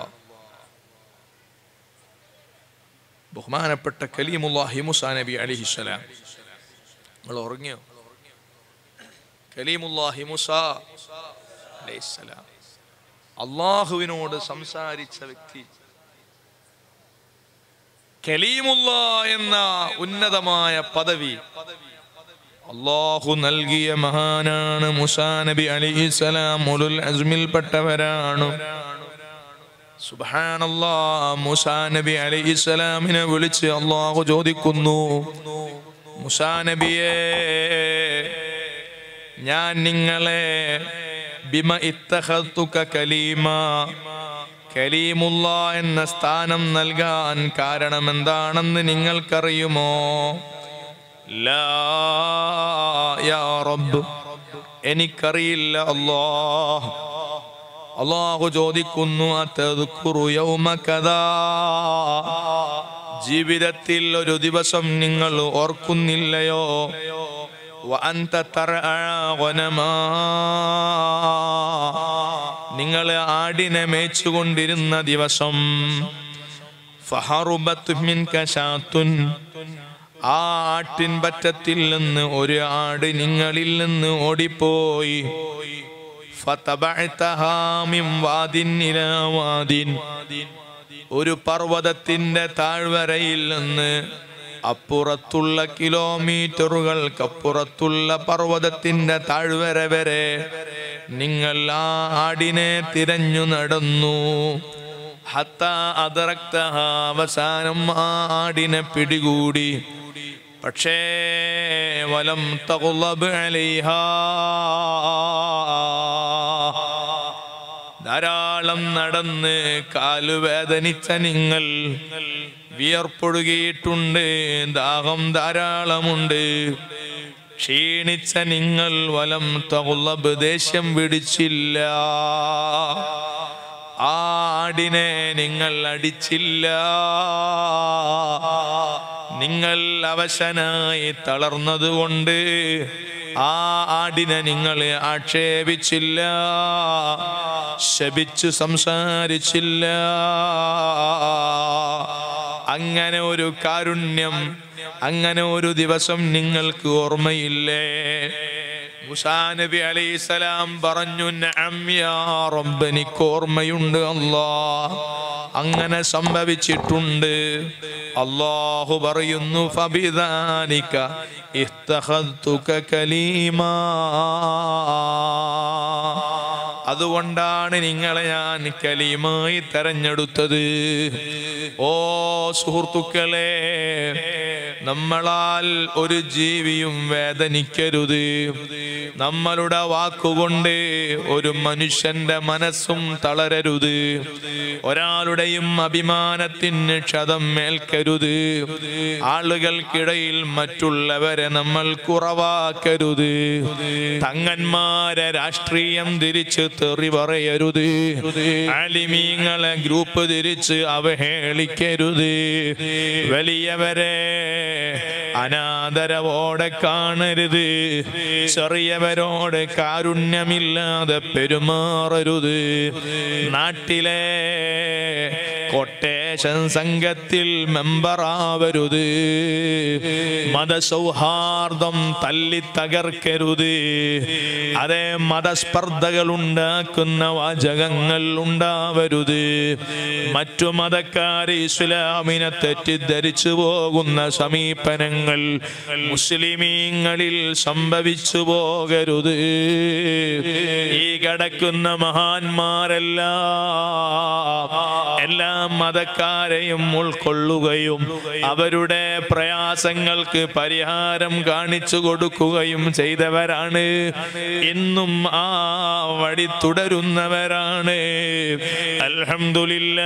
ബഹുമാനപ്പെട്ട കലീമുല്ലാഹി മുസാ നബി അലിഹിസ്സലാം നിങ്ങൾ ഉറങ്ങിയോ കലീമുല്ലാഹി മുസ അലൈഹിസ്സലാം അള്ളാഹുവിനോട് സംസാരിച്ച വ്യക്തി കലീമുല്ല എന്ന ഉന്നതമായ പദവി അള്ളാഹു നൽകിയ മഹാനാണ് മുസാ നബി അലിഹിസ്സലാം ഉലുൽ അസ്മിൽപ്പെട്ടവരാണ് സുബ്ഹാനല്ലാ മുസാ നബി അലൈഹിസ്സലാമിനെ വിളിച്ച് അള്ളാഹു ചോദിക്കുന്നു മുസാ നബിയെ ഞാൻ നിങ്ങളെ ബിമ ഇത്തഖത്തുക കലീമ കലീമുള്ള എന്ന സ്ഥാനം നൽകാൻ കാരണം എന്താണെന്ന് നിങ്ങൾക്കറിയുമോ ലാ യാ റബ്ബ് എനിക്കറിയില്ല അല്ലാഹ് അള്ളാഹു ചോദിക്കുന്നു "അതദ്കുറു യൗമ കദാ?" ജീവിതത്തിൽ ഒരു ദിവസം നിങ്ങൾ ഓർക്കുന്നില്ലയോ വഅന്ത തർഅ ഗനമാ. നിങ്ങൾ ആടിനെ മേച്ചുകൊണ്ടിരുന്ന ദിവസം ഫഹറുബത്ത് മിൻക ശാത്തുൻ. ആ ആട്ടിൻ പറ്റത്തിൽ നിന്ന് ഒരു ആട് നിങ്ങളിൽ നിന്ന് ഓടിപ്പോയി ഫതബഅതഹാ മിൻ വാദിൻ ഇലാ വാദിൻ. ഒരു പർവ്വതത്തിന്റെ താഴ്വരയിൽ നിന്ന് അപ്പുറത്തുള്ള കിലോമീറ്ററുകൾക്കപ്പുറത്തുള്ള പർവ്വതത്തിന്റെ താഴ്വര വരെ നിങ്ങൾ ആ ആടിനെ തിരഞ്ഞു നടന്നു ഹത്ത അതറക്തഹ അവസാനം ആ ആടിനെ പിടികൂടി പക്ഷേ വലം തകുലബ് അലൈഹാ ധാരാളം നടന്ന് കാലുവേദനിച്ച നിങ്ങൾ വിയർപ്പൊഴുകിയിട്ടുണ്ട് ദാഹം ധാരാളമുണ്ട് ക്ഷീണിച്ച നിങ്ങൾ വലം തകുലബ് ദേഷ്യം പിടിച്ചില്ല ആ ആടിനെ നിങ്ങൾ അടിച്ചില്ല നിങ്ങൾ അവശനായി തളർന്നതുകൊണ്ട് ആ ആടിനെ നിങ്ങൾ ആക്ഷേപിച്ചില്ല ശപിച്ചു സംസാരിച്ചില്ല അങ്ങനെ ഒരു കാരുണ്യം അങ്ങനെ ഒരു ദിവസം നിങ്ങൾക്ക് ഓർമ്മയില്ലേ മുസാ നബി അലൈഹിസ്സലാം പറഞ്ഞു "നഅം യാ റബ്ബ് എനിക്ക് ഓർമ്മയുണ്ട് അല്ലാ അങ്ങനെ സംഭവിച്ചിട്ടുണ്ട് അള്ളാഹു പറയുന്നു ഫബിദാനിക ഇത്തഖദ്തുക കലീമാ അതുകൊണ്ടാണ് നിങ്ങളെ ഞാൻ കലീമായി തെരഞ്ഞെടുത്തത് ഓ സുഹൃത്തുക്കളെ നമ്മളാൽ ഒരു ജീവിയും വേദനിക്കരുത് നമ്മളുടെ വാക്കുകൊണ്ട് ഒരു മനുഷ്യന്റെ മനസ്സും തളരരുത് ഒരാളുടെയും അഭിമാനത്തിന് ക്ഷതം ഏൽക്കരുത് ആളുകൾക്കിടയിൽ മറ്റുള്ളവരെ നമ്മൾ കുറവാക്കരുത് തങ്ങന്മാരെ രാഷ്ട്രീയം തിരിച്ച് തെറി പറയരുത് ആലിമീങ്ങളെ ഗ്രൂപ്പ് തിരിച്ച് അവഹേളിക്കരുത് വലിയവരെ അനാദരവോടെ കാണരുത് ചെറിയവരോട് കാരുണ്യമില്ലാതെ പെരുമാറരുത് നാട്ടിലെ കൊട്ടേഷൻ സംഘത്തിൽ മെമ്പറാവരുത് മതസൗഹാർദ്ദം തല്ലി തകർക്കരുത് അതേ മതസ്പർദ്ധകൾ ഉണ്ടാക്കുന്ന വാചകങ്ങൾ ഉണ്ടാവരുത് മറ്റു മതക്കാർ ഇസ്ലാമിനെ തെറ്റിദ്ധരിച്ചു പോകുന്ന സമീപനങ്ങൾ മുസ്ലിമീങ്ങളിൽ സംഭവിച്ചു പോകരുത് ഈ കിടക്കുന്ന മഹാന്മാരെല്ലാം എല്ലാ മതക്കാരെയും ഉൾക്കൊള്ളുകയും അവരുടെ പ്രയാസങ്ങൾക്ക് പരിഹാരം കാണിച്ചു കൊടുക്കുകയും ചെയ്തവരാണ് ഇന്നും ആ വഴി തുടരുന്നവരാണ് അൽഹംദുലില്ല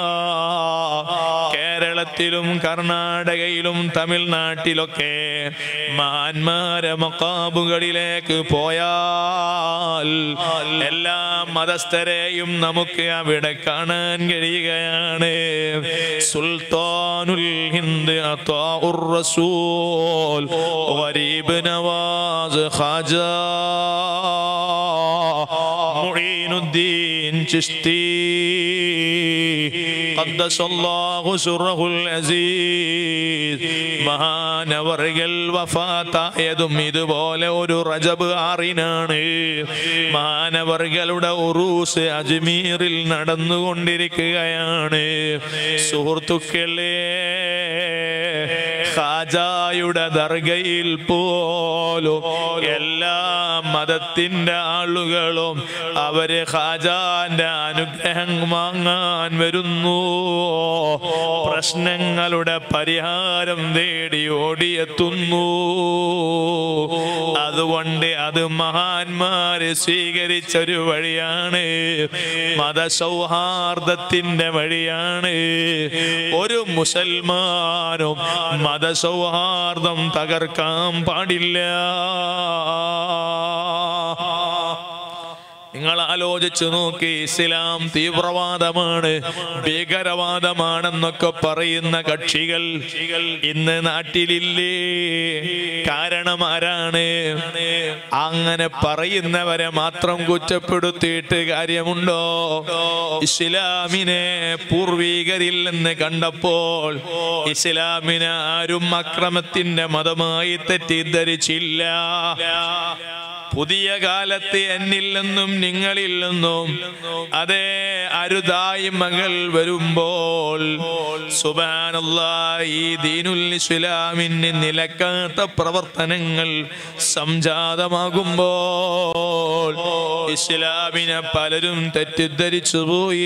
കേരളത്തിലും കർണാടകയിലും തമിഴ്നാട്ടിലൊക്കെ മഹാന്മാരെ മക്കാബുകളിലേക്ക് പോയാൽ എല്ലാ മതസ്ഥരെയും നമുക്ക് അവിടെ കാണാൻ കഴിയുകയാണ് സുൽത്താനുൽ ഹിന്ദ് അത്താഉർ റസൂൽ ഗരീബ് നവാസ് ഖാജ മുഈനുദ്ദീൻ ചിസ്തി ഖദ്ദസല്ലാഹു സുറഹുൽ അസീസ് മഹാനവറുകൾ വഫാത്തായതും ഇതുപോലെ ഒരു റജബ് ആറിനാണ് മാനവറുകളുടെ ഉറൂസ് അജ്മീറിൽ നടന്നുകൊണ്ടിരിക്കുകയാണ് സുഹൃത്തുക്കളെ ഖാജായുടെ ദർഗയിൽ പോലും എല്ലാ മതത്തിന്റെ ആളുകളും അവര് ഖാജാന്റെ അനുഗ്രഹം വാങ്ങാൻ വരുന്നു പ്രശ്നങ്ങളുടെ പരിഹാരം തേടി ഓടിയെത്തുന്നു അതുകൊണ്ട് അത് മഹാന്മാര് സ്വീകരിച്ചൊരു വഴിയാണ് മതസൗഹാർദ്ദത്തിന്റെ വഴിയാണ് ഒരു മുസൽമാനും മതസൗഹാർദ്ദം തകർക്കാൻ പാടില്ല നിങ്ങൾ ആലോചിച്ചു നോക്കി ഇസ്ലാം തീവ്രവാദമാണ് ഭീകരവാദമാണെന്നൊക്കെ പറയുന്ന കക്ഷികൾ ഇന്ന് നാട്ടിലില്ലേ കാരണം ആരാണ് അങ്ങനെ പറയുന്നവരെ മാത്രം കുറ്റപ്പെടുത്തിയിട്ട് കാര്യമുണ്ടോ ഇസ്ലാമിനെ പൂർവീകരിൽ നിന്ന് കണ്ടപ്പോൾ ഇസ്ലാമിനെ ആരും അക്രമത്തിന്റെ മതമായി തെറ്റിദ്ധരിച്ചില്ല പുതിയ കാലത്ത് എന്നിൽ നിന്നും നിങ്ങളിൽ നിന്നും അതേ അരുതായ്മകൾ വരുമ്പോൾ സുബാനുള്ള ഈ ദീനുൽ ഇസ്ലാമിന് നിലക്കാത്ത പ്രവർത്തനങ്ങൾ സംജാതമാകുമ്പോൾ ഇസ്ലാമിനെ പലരും തെറ്റിദ്ധരിച്ചു പോയി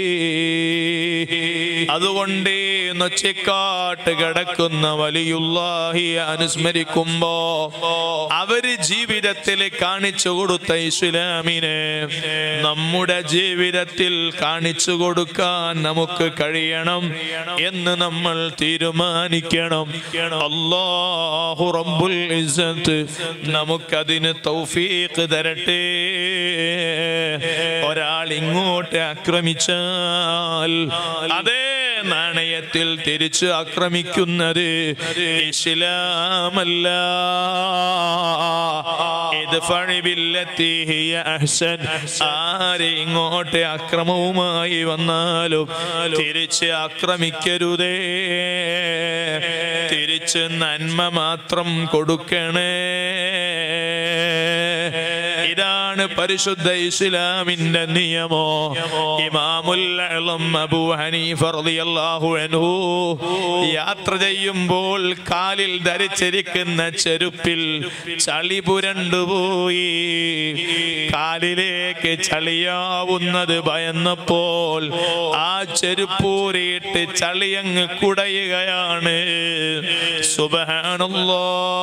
അതുകൊണ്ട് നൊച്ചിക്കാട്ട് കിടക്കുന്ന വലിയുള്ളാഹിയെ അനുസ്മരിക്കുമ്പോ അവര് ജീവിതത്തിൽ കാണിച്ചു കൊടുത്ത ഇസ്ലാമിനെ നമ്മുടെ ജീവിതത്തിൽ കാണിച്ചു കൊടുക്കാൻ നമുക്ക് കഴിയണം എന്ന് നമ്മൾ തീരുമാനിക്കണം അല്ലാഹു റബ്ബുൽ ഇസ്സത്ത് നമുക്കതിന് തൗഫീഖ് തരട്ടെ ഒരാൾ ഇങ്ങോട്ട് ആക്രമിച്ചാൽ അതേ നാണയത്തിൽ തിരിച്ച് ആക്രമിക്കുന്നത് ഇസ്ലാമല്ല ادفع بالتي هي أحسن ആരെ ഇങ്ങോട്ട് അക്രമവുമായി വന്നാലും തിരിച്ച് ആക്രമിക്കരുതേ തിരിച്ച് നന്മ മാത്രം കൊടുക്കണേ ഇതാണ് പരിശുദ്ധ ഇസ്ലാമിന്റെ നിയമോ ഇമാമുൽ അഅ്ലം അബൂ ഹനീഫ റളിയല്ലാഹു അൻഹു യാത്ര ചെയ്യുമ്പോൾ കാലിൽ ധരിച്ചിരിക്കുന്ന ചെരുപ്പിൽ ചളി പുരണ്ടുപോയി കാലിലേക്ക് ചളിയാവുന്നത് ഭയന്നപ്പോൾ ആ ചെരുപ്പൂരിയിട്ട് ചളിയങ്ങ് കുടയുകയാണ് സുബഹാനല്ലോ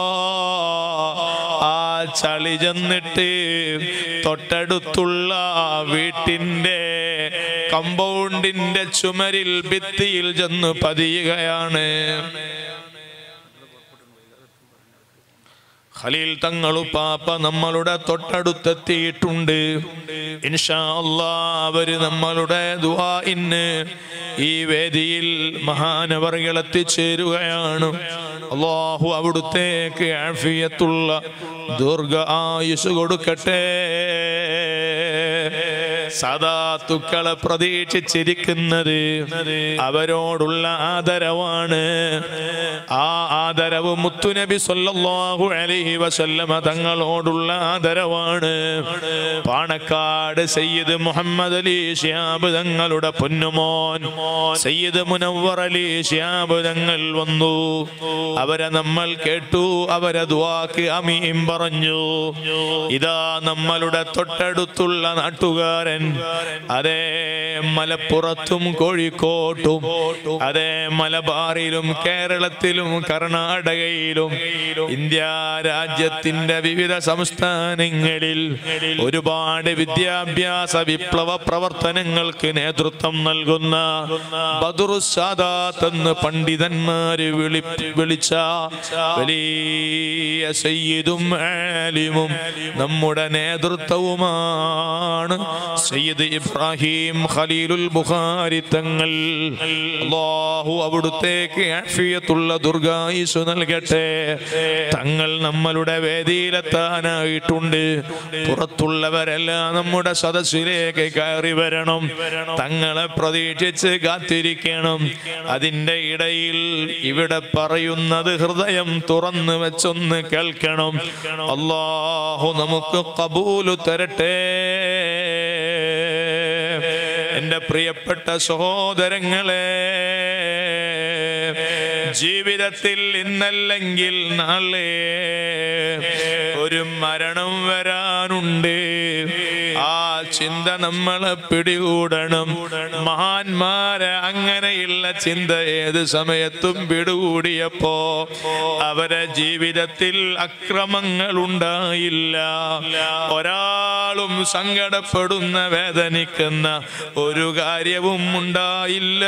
ആ ചളി ചെന്നിട്ട് തൊട്ടടുത്തുള്ള വീട്ടിന്റെ കമ്പൗണ്ടിന്റെ ചുമരിൽ ഭിത്തിയിൽ ചെന്ന് പതിയുകയാണ് ഖലീൽ തങ്ങളുപ്പാപ്പ നമ്മളുടെ തൊട്ടടുത്തെത്തിയിട്ടുണ്ട് ഇൻഷാ അല്ലാ അവര് നമ്മളുടെ ദുആ ഇന്ന് ഈ വേദിയിൽ മഹാനവറുകൾ എത്തിച്ചേരുകയാണ് അള്ളാഹു അവിടുത്തേക്ക് ആഫിയത്തുള്ള ദീർഘ ആയുസ് കൊടുക്കട്ടെ സദാത്തുക്കളെ പ്രതീക്ഷിച്ചിരിക്കുന്നത് അവരോടുള്ള ആദരവാണ് ആ ആദരവ് മുത്തുനബി സല്ലല്ലാഹു അലൈഹി വസല്ലമ തങ്ങളോടുള്ള ആദരവാണ് പാണക്കാട് സയ്യിദ് മുഹമ്മദ് അലി ഷിയാബ് തങ്ങളുടെ പൊന്നുമോൻ സയ്യിദ് മുനവ്വർ അലി ഷിയാബ് തങ്ങൾ വന്നു അവരെ നമ്മൾ കേട്ടു അവരെ ദുവാക്ക് അമീം പറഞ്ഞു ഇതാ നമ്മളുടെ തൊട്ടടുത്തുള്ള നാട്ടുകാരൻ അതേ മലപ്പുറത്തും കോഴിക്കോട്ടും അതേ മലബാറിലും കേരളത്തിലും കർണാടകയിലും ഇന്ത്യ രാജ്യത്തിന്റെ വിവിധ സംസ്ഥാനങ്ങളിൽ ഒരുപാട് വിദ്യാഭ്യാസ വിപ്ലവ പ്രവർത്തനങ്ങൾക്ക് നേതൃത്വം നൽകുന്ന ബദുറു സാദാത്ത് എന്ന് പണ്ഡിതന്മാര് വിളി വിളിച്ച വലിയ സയ്യിദും ആലിമും നമ്മുടെ നേതൃത്വവുമാണ് സയ്യിദ് ഇബ്രാഹിം ഖലീലുൽ ബുഖാരി തങ്ങൾ അല്ലാഹു അവിടുത്തേക്ക് ആഫിയത്തുള്ള ദുർഗായുസ് നൽകട്ടെ തങ്ങൾ നമ്മളുടെ വേദിയിലെത്താനായിട്ടുണ്ട് പുറത്തുള്ളവരെല്ലാം നമ്മുടെ സദസ്സിലേക്ക് കയറി വരണം തങ്ങളെ പ്രതീക്ഷിച്ച് കാത്തിരിക്കണം അതിൻ്റെ ഇടയിൽ ഇവിടെ പറയുന്നത് ഹൃദയം തുറന്നു വെച്ചൊന്ന് കേൾക്കണം അള്ളാഹു നമുക്ക് കബൂലു തരട്ടെ എന്റെ പ്രിയപ്പെട്ട സഹോദരങ്ങളെ ജീവിതത്തിൽ ഇന്നല്ലെങ്കിൽ നാളെ ഒരു മരണം വരാനുണ്ട് ആ ചിന്ത നമ്മളെ പിടികൂടണം മഹാന്മാരെ അങ്ങനെയുള്ള ചിന്ത ഏത് സമയത്തും പിടികൂടിയപ്പോ അവരെ ജീവിതത്തിൽ അക്രമങ്ങൾ ഉണ്ടായില്ല ഒരാളും സങ്കടപ്പെടുന്ന വേദനിക്കുന്ന ഒരു കാര്യവും ഉണ്ടായില്ല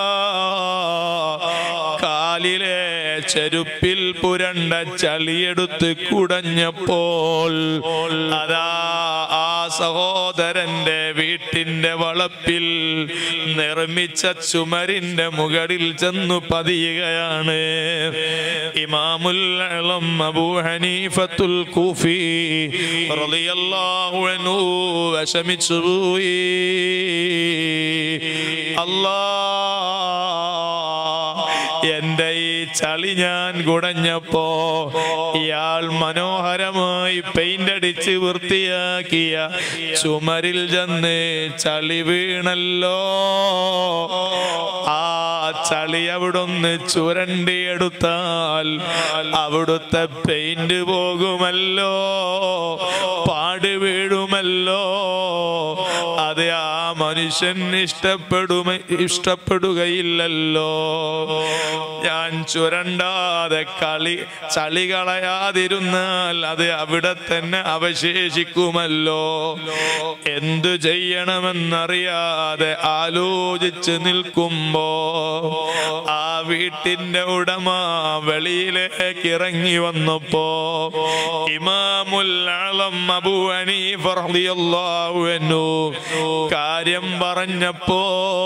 കാലിലെ ചെരുപ്പിൽ പുരണ്ട ചളിയെടുത്ത് കുടഞ്ഞപ്പോൾ അതാ ആ സഹോദരന്റെ വീട്ടിന്റെ വളപ്പിൽ നിർമ്മിച്ച ചുമരിന്റെ മുകളിൽ ചെന്നു പതിയുകയാണ് ഇമാമുൽ അളം അബൂ ഹനീഫത്തുൽ കൂഫി റളിയല്ലാഹു അൻഹു വിഷമിച്ചു പോയി അല്ലാ എന്റെ ഈ ചളി ഞാൻ കുടഞ്ഞപ്പോ ഇയാൾ മനോഹരമായി പെയിന്റ് അടിച്ച് വൃത്തിയാക്കിയ ചുമരിൽ ചെന്ന് ചളി വീണല്ലോ ആ ചളി അവിടുന്ന് ചുരണ്ടിയെടുത്താൽ അവിടുത്തെ പെയിന്റ് പോകുമല്ലോ പാട് വീഴുമല്ലോ അത് ആ മനുഷ്യൻ ഇഷ്ടപ്പെടുമ ഇഷ്ടപ്പെടുകയില്ലല്ലോ ഞാൻ ചുരണ്ടാതെ കളി ചളി കളയാതിരുന്നാൽ അത് അവിടെ തന്നെ അവശേഷിക്കുമല്ലോ എന്തു ചെയ്യണമെന്നറിയാതെ ആലോചിച്ച് നിൽക്കുമ്പോ ആ വീട്ടിന്റെ ഉടമ വെളിയിലേക്ക് ഇറങ്ങി വന്നപ്പോ ഇമാമുൽ ആളം അബൂ ഹനീഫ റളിയല്ലാഹു അൻഹു കാര്യം പറഞ്ഞപ്പോൾ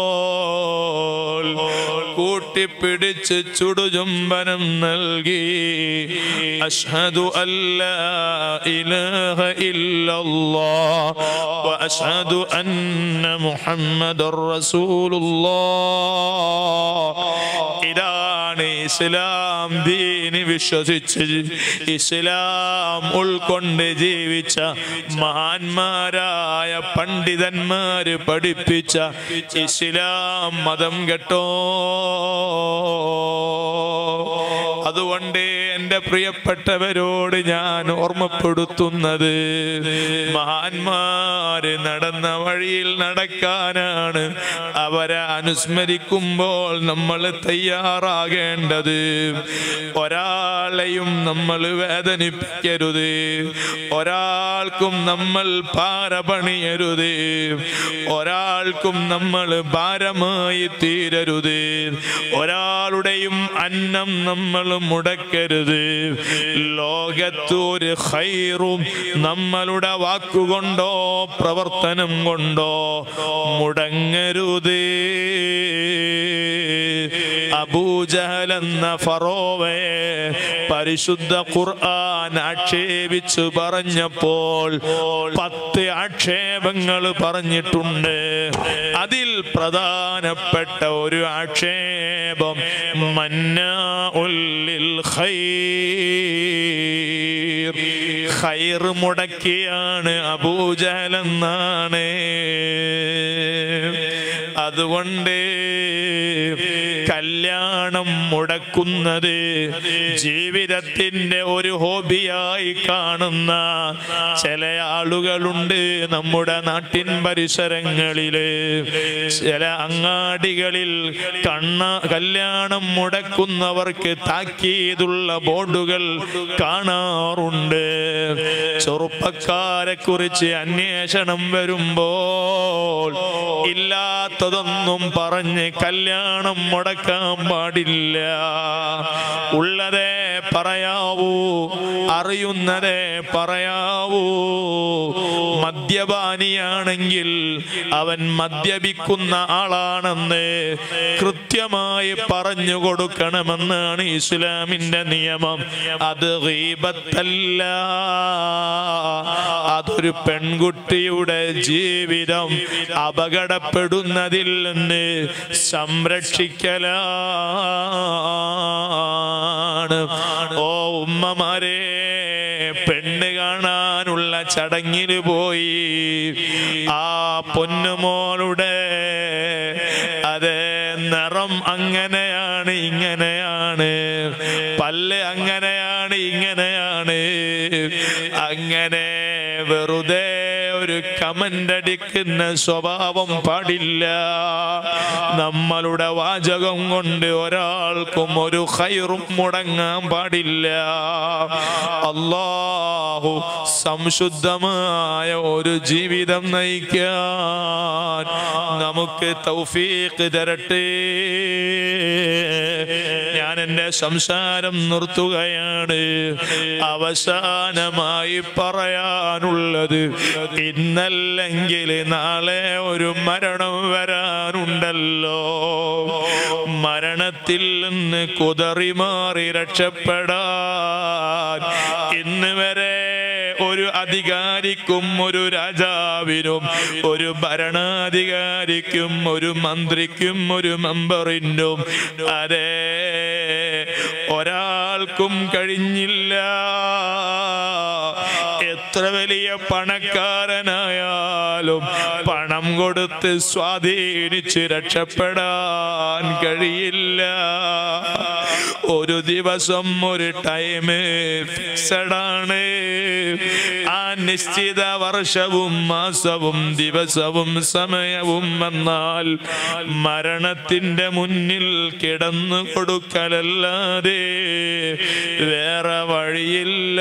കൂട്ടിപ്പിടിച്ച് ചുടുചുംബനം നൽകി അഷ്ഹദു അല്ലാ ഇലാഹ ഇല്ലല്ലാഹ് വഅഷ്ഹദു അന്ന മുഹമ്മദർ റസൂലുള്ളാഹ് ഇതാണ് ഇസ്ലാം ദീന് വിശ്വസിച്ച് ഇസ്ലാം ഉൾക്കൊണ്ട് ജീവിച്ച മഹാന്മാരായ പണ്ഡിതന്മാര് പഠിപ്പിച്ച ഇസ്ലാം മതം കേട്ടോ അതുകൊണ്ട് എൻ്റെ പ്രിയപ്പെട്ടവരോട് ഞാൻ ഓർമ്മപ്പെടുത്തുന്നത് മഹാന്മാര് നടന്ന വഴിയിൽ നടക്കാനാണ് അവരെ അനുസ്മരിക്കുമ്പോൾ നമ്മൾ തയ്യാറാകേണ്ടത് ഒരാളെയും നമ്മൾ വേദനിപ്പിക്കരുത് ഒരാൾക്കും നമ്മൾ ഭാര പണിയരുത് ഒരാൾക്കും നമ്മൾ ഭാരമായി തീരരുത് ഒരാൾ ഒരാളുടെയും അന്നം നമ്മൾ മുടക്കരുത് ലോകത്ത് ഒരു ഹൈറും നമ്മളുടെ വാക്കുകൊണ്ടോ പ്രവർത്തനം കൊണ്ടോ മുടങ്ങരുത് അബൂജഹൽ എന്ന ഫറോവെ പരിശുദ്ധ ഖുർആൻ ആക്ഷേപിച്ചു പറഞ്ഞപ്പോൾ പത്ത് ആക്ഷേപങ്ങൾ പറഞ്ഞിട്ടുണ്ട് അതിൽ പ്രധാനപ്പെട്ട ഒരു ആക്ഷേപം മന്ന ഉള്ളിൽ ഖൈർ ഖൈർ മുടക്കിയാണ് അബൂജഹൽ എന്നാണ് അതുകൊണ്ട് കല്യാണം മുടക്കുന്നത് ജീവിതത്തിന്റെ ഒരു ഹോബിയായി കാണുന്ന ചില ആളുകളുണ്ട് നമ്മുടെ നാട്ടിൻ പരിസരങ്ങളില് ചില അങ്ങാടികളിൽ കണ്ണ കല്യാണം മുടക്കുന്നവർക്ക് താക്കീതുള്ള ബോർഡുകൾ കാണാറുണ്ട് ചെറുപ്പക്കാരെ കുറിച്ച് അന്വേഷണം വരുമ്പോൾ ഇല്ലാത്തതൊന്നും പറഞ്ഞ് കല്യാണം മുടക്കാൻ പാടില്ല ഉള്ളതേ പറയാവൂ അറിയുന്നതേ പറയാവൂ മദ്യപാനിയാണെങ്കിൽ അവൻ മദ്യപിക്കുന്ന ആളാണെന്ന് കൃത്യമായി പറഞ്ഞു കൊടുക്കണമെന്നാണ് ഇസ്ലാമിന്റെ നിയമം അത് ഗീബത്തല്ല അതൊരു പെൺകുട്ടിയുടെ ജീവിതം അപകടപ്പെടുന്നതിൽ നിന്ന് സംരക്ഷിക്കലാണ് ഓ ഉമ്മമാരെ പെണ്ണ് കാണാനുള്ള ചടങ്ങിന് പോയി ആ പൊന്നുമോളുടെ അതെ നിറം അങ്ങനെയാണ് ഇങ്ങനെയാണ് പല്ല് അങ്ങനെയാണ് ഇങ്ങനെയാണ് അങ്ങനെ വെറുതെ ഒരു കമന്റ് അടിക്കുന്ന സ്വഭാവം പാടില്ല നമ്മളുടെ വാചകം കൊണ്ട് ഒരാൾക്കും ഒരു ഹൈറും മുടങ്ങാൻ പാടില്ല അള്ളാഹു സംശുദ്ധമായ ഒരു ജീവിതം നയിക്കാൻ നമുക്ക് തൗഫീഖ് തരട്ടെ ഞാൻ എൻ്റെ സംസാരം നിർത്തുകയാണ് അവസാനമായി പറയാനുള്ളത് ഇന്നല്ലെങ്കിൽ നാളെ ഒരു മരണം വരാനുണ്ടല്ലോ മരണത്തിൽ നിന്ന് കുതറി മാറി രക്ഷപ്പെടാൻ ഇന്ന് വരെ ഒരു അധികാരിക്കും ഒരു രാജാവിനും ഒരു ഭരണാധികാരിക്കും ഒരു മന്ത്രിക്കും ഒരു മെമ്പറിനും അതെ ഒരാൾക്കും കഴിഞ്ഞില്ല എത്ര വലിയ പണക്കാരനായാലും പണം കൊടുത്ത് സ്വാധീനിച്ച് രക്ഷപ്പെടാൻ കഴിയില്ല ഒരു ദിവസം ഒരു ടൈം ഫിക്സഡ് ആണ് ആ നിശ്ചിത വർഷവും മാസവും ദിവസവും സമയവും വന്നാൽ മരണത്തിന്റെ മുന്നിൽ കിടന്നു കൊടുക്കലല്ലാതെ വേറെ വഴിയില്ല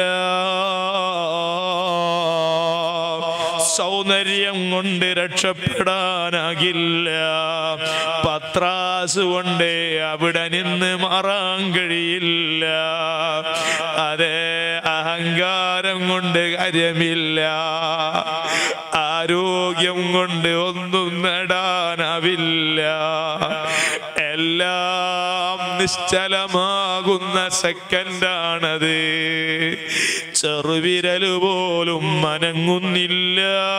സൗന്ദര്യം കൊണ്ട് രക്ഷപ്പെടാനാകില്ല പത്രാസ് കൊണ്ട് അവിടെ നിന്ന് മാറാൻ കഴിയില്ല അതെ അഹങ്കാരം കൊണ്ട് കാര്യമില്ല ആരോഗ്യം കൊണ്ട് ഒന്നും നേടാനാവില്ല എല്ലാം നിശ്ചലമാകുന്ന സെക്കൻഡാണത് ചെറുവിരൽ പോലും മനങ്ങുന്നില്ല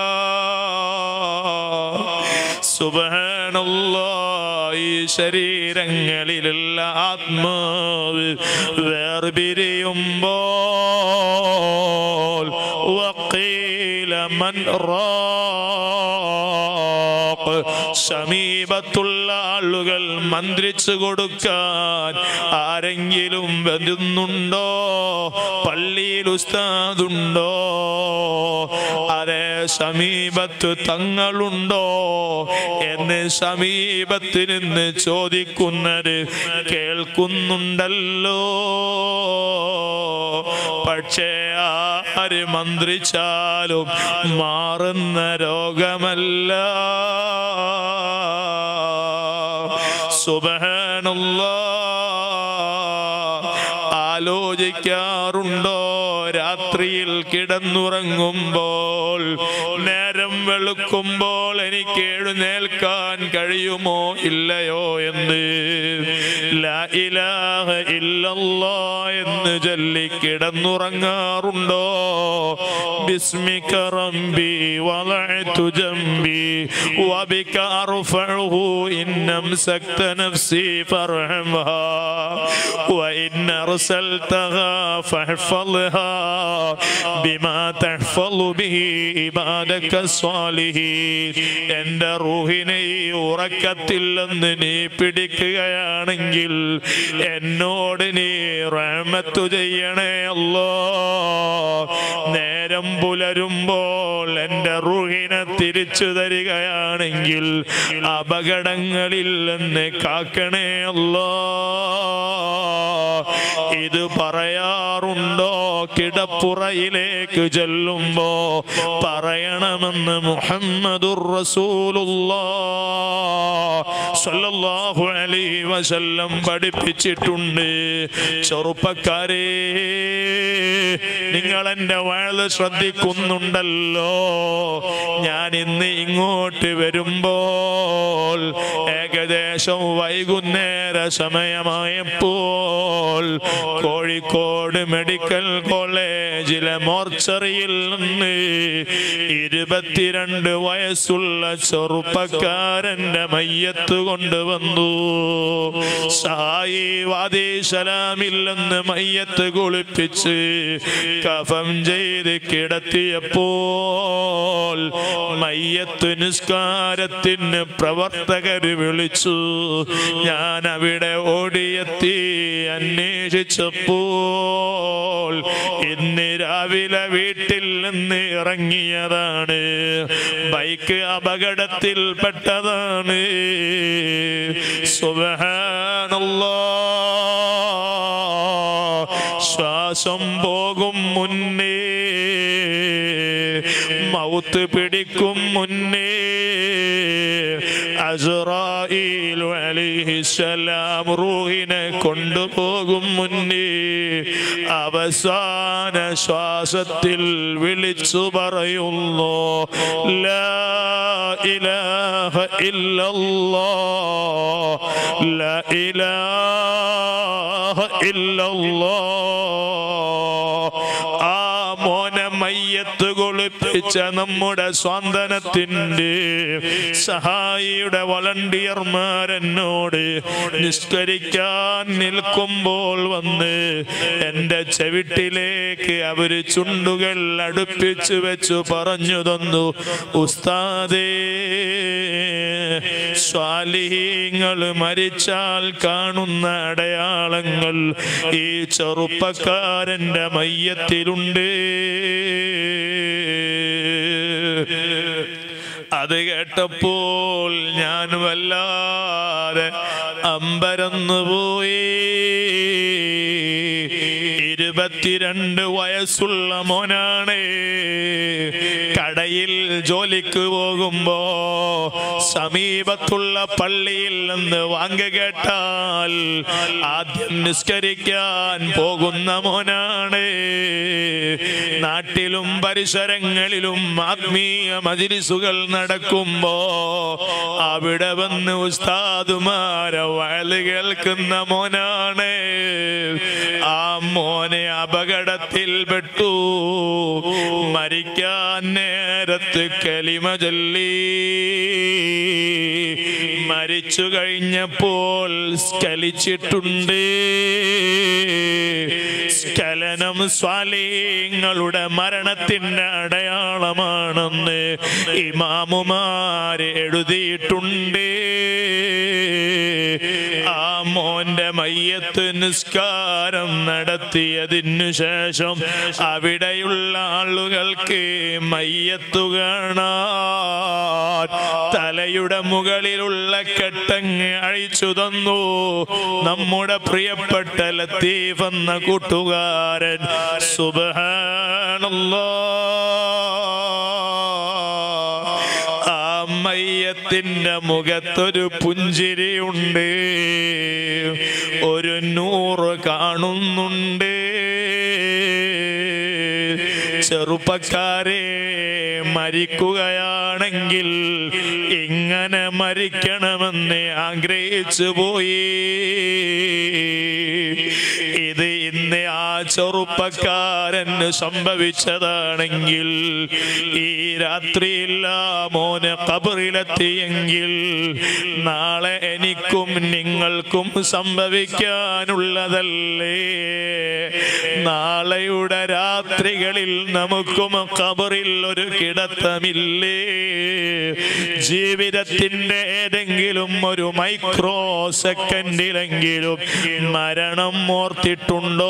സുബാനല്ലാ ഈ ശരീരങ്ങളിലുള്ള ആത്മാവ് വേർപിരിയുമ്പോൾ വക്കീല മൻ റാഖ് സമീപത്തുള്ള ആളുകൾ മന്ത്രിച്ചു കൊടുക്കാൻ ആരെങ്കിലും വരുന്നുണ്ടോ പള്ളിയിൽ ഉസ്താദുണ്ടോ അതെ സമീപത്ത് തങ്ങളുണ്ടോ എന്ന് സമീപത്ത് നിന്ന് ചോദിക്കുന്നത് കേൾക്കുന്നുണ്ടല്ലോ പക്ഷേ ആര് മന്ത്രിച്ചാലും മാറുന്ന രോഗമല്ല സുബഹ സുബ്ഹാനല്ലാ ആലോചിക്കാറുണ്ടോ രാത്രിയിൽ കിടന്നുറങ്ങുമ്പോൾ നേരം വെളുക്കുമ്പോൾ എനിക്ക് എഴുന്നേൽക്കാൻ കഴിയുമോ ഇല്ലയോ എന്ന് ലാ ഇലാഹ ഇല്ലല്ലാ എന്ന് ചൊല്ലി കിടന്നുറങ്ങാറുണ്ടോ ബിസ്മിക റബ്ബി വളഅതു ജംബി വബിക അർഫഉഹു ഇന്നംസക്ത നഫ്സി ഫർഹംഹാ وإن أرسلتها فاحفظها بما تحفظ به عبادك الصالحين എൻ്റെ റൂഹിനെ ഈ ഉറക്കത്തിൽ നിന്ന് നീ പിടിക്കുകയാണെങ്കിൽ എന്നോട് നീ റഹ്മത്തു ചെയ്യണേ അല്ലോ നേരം പുലരുമ്പോൾ എൻ്റെ റൂഹിനെ തിരിച്ചു തരികയാണെങ്കിൽ അപകടങ്ങളിൽ നിന്ന് കാക്കണേ അല്ലോ ഇത് പറയാറുണ്ടോ കിടപ്പുറയിലേക്ക് ചെല്ലുമ്പോ പറയണമെന്ന് മുഹമ്മദുർ റസൂലുള്ളാഹു അലൈഹി വസല്ലം പഠിപ്പിച്ചിട്ടുണ്ട് ചെറുപ്പക്കാരെ നിങ്ങൾ എൻ്റെ വയത് ശ്രദ്ധിക്കുന്നുണ്ടല്ലോ ഞാൻ ഇന്ന് ഇങ്ങോട്ട് വരുമ്പോൾ ഏകദേശം വൈകുന്നേര സമയമായപ്പോൾ കോഴിക്കോട് മെഡിക്കൽ കോളേജിലെ മോർച്ചറിയിൽ നിന്ന് ഇരുപത്തിരണ്ട് വയസ്സുള്ള ചെറുപ്പക്കാരന്റെ മയ്യത്ത് കൊണ്ടുവന്നു സായി വാദീസലാമിൽ നിന്ന് മയ്യത്ത് കുളിപ്പിച്ച് കഫം ചെയ്ത് കിടത്തിയപ്പോൾ മയ്യത്ത് നിസ്കാരത്തിന് പ്രവർത്തകർ വിളിച്ചു ഞാൻ അവിടെ ഓടിയെത്തി അന്വേഷിച്ചപ്പോൾ ഇന്ന് രാവിലെ വീട്ടിൽ നിന്ന് ഇറങ്ങിയതാണ് ബൈക്ക് അപകടത്തിൽപ്പെട്ടതാണ് സുബഹാനല്ലാ ശ്വാസം പോകും മുന്നേ മൗത്ത് പിടിക്കും മുന്നേ അസ്രായീലു അലൈഹിസ്സലാം റൂഹിനെ കൊണ്ടുപോകും മുന്നേ അവസാന ശ്വാസത്തിൽ വിളിച്ചു പറയുന്നു ലാ ഇലാഹ ഇല്ലല്ലാ ലാ ഇലാഹ ഇല്ലല്ലാ ആ മോനെ മയ്യത്ത് കൊളുപ്പിച്ച നമ്മുടെ സ്വാന്തനത്തിന്റെ സഹായിയുടെ വളണ്ടിയർമാരെന്നോട് നിസ്കരിക്കാൻ നിൽക്കുമ്പോൾ വന്ന് എൻ്റെ ചെവിട്ടിലേക്ക് അവര് ചുണ്ടുകൾ അടുപ്പിച്ചു വെച്ചു പറഞ്ഞു തന്നു ഉസ്താദേ സ്വാലിഹീങ്ങൾ മരിച്ചാൽ കാണുന്ന അടയാളങ്ങൾ ഈ ചെറുപ്പക്കാരന്റെ മയ്യത്തിലുണ്ട് അത് കേട്ടപ്പോൾ ഞാൻ വല്ലാതെ അമ്പരന്നു പോയി ഇരുപത്തിരണ്ട് വയസ്സുള്ള മോനാണ് കടയിൽ ജോലിക്ക് പോകുമ്പോ സമീപത്തുള്ള പള്ളിയിൽ നിന്ന് വാങ്ങ കേട്ടാൽ ആദ്യം നിസ്കരിക്കാൻ പോകുന്ന മോനാണ് നാട്ടിലും പരിസരങ്ങളിലും ആത്മീയ മജിലിസുകൾ നടക്കുമ്പോ അവിടെ വന്ന് ഉസ്താദുമാരെ വയല് കേൾക്കുന്ന മോനാണ് ആ മോനെ അപകടത്തിൽപ്പെട്ടു മരിക്കാൻ നേരത്ത് കലിമ ചൊല്ലി മരിച്ചു കഴിഞ്ഞപ്പോൾ സ്കലിച്ചിട്ടുണ്ട് സ്ഖലനം സ്വാലീങ്ങളുടെ മരണത്തിന്റെ അടയാളമാണെന്ന് ഇമാമുമാര് എഴുതിയിട്ടുണ്ട് ആ മോന്റെ മയ്യത്ത് നിസ്കാരം നടത്തിയതിനു ശേഷം അവിടെയുള്ള ആളുകൾക്ക് മയ്യത്തു കാണാൻ തലയുടെ മുകളിലുള്ള കെട്ടങ്ങ് അഴിച്ചു തന്നു നമ്മുടെ പ്രിയപ്പെട്ട ലത്തീഫ് എന്ന കൂട്ടുകാരൻ സുബഹാനല്ലാ ആ മയ്യത്ത് മയ്യത്തിന്റെ മുഖത്തൊരു പുഞ്ചിരിയുണ്ട് ഒരു നൂറ് കാണുന്നുണ്ട് ചെറുപ്പക്കാരെ മരിക്കുകയാണെങ്കിൽ ഇങ്ങനെ മരിക്കണമെന്ന് ആഗ്രഹിച്ചു പോയി ഇത് ഇന്ന് ആ ചെറുപ്പക്കാരന് സംഭവിച്ചതാണെങ്കിൽ ഈ രാത്രിയില്ല മോന് കബറിലെത്തിയെങ്കിൽ നാളെ എനിക്കും നിങ്ങൾക്കും സംഭവിക്കാനുള്ളതല്ലേ നാളെയുടെ രാത്രികളിൽ നമുക്കും കബറിൽ ഒരു കിടത്തമില്ലേ ജീവിതത്തിന്റെ ഏതെങ്കിലും ഒരു മൈക്രോ സെക്കൻഡിലെങ്കിലും മരണം ഓർത്തിട്ടുണ്ടോ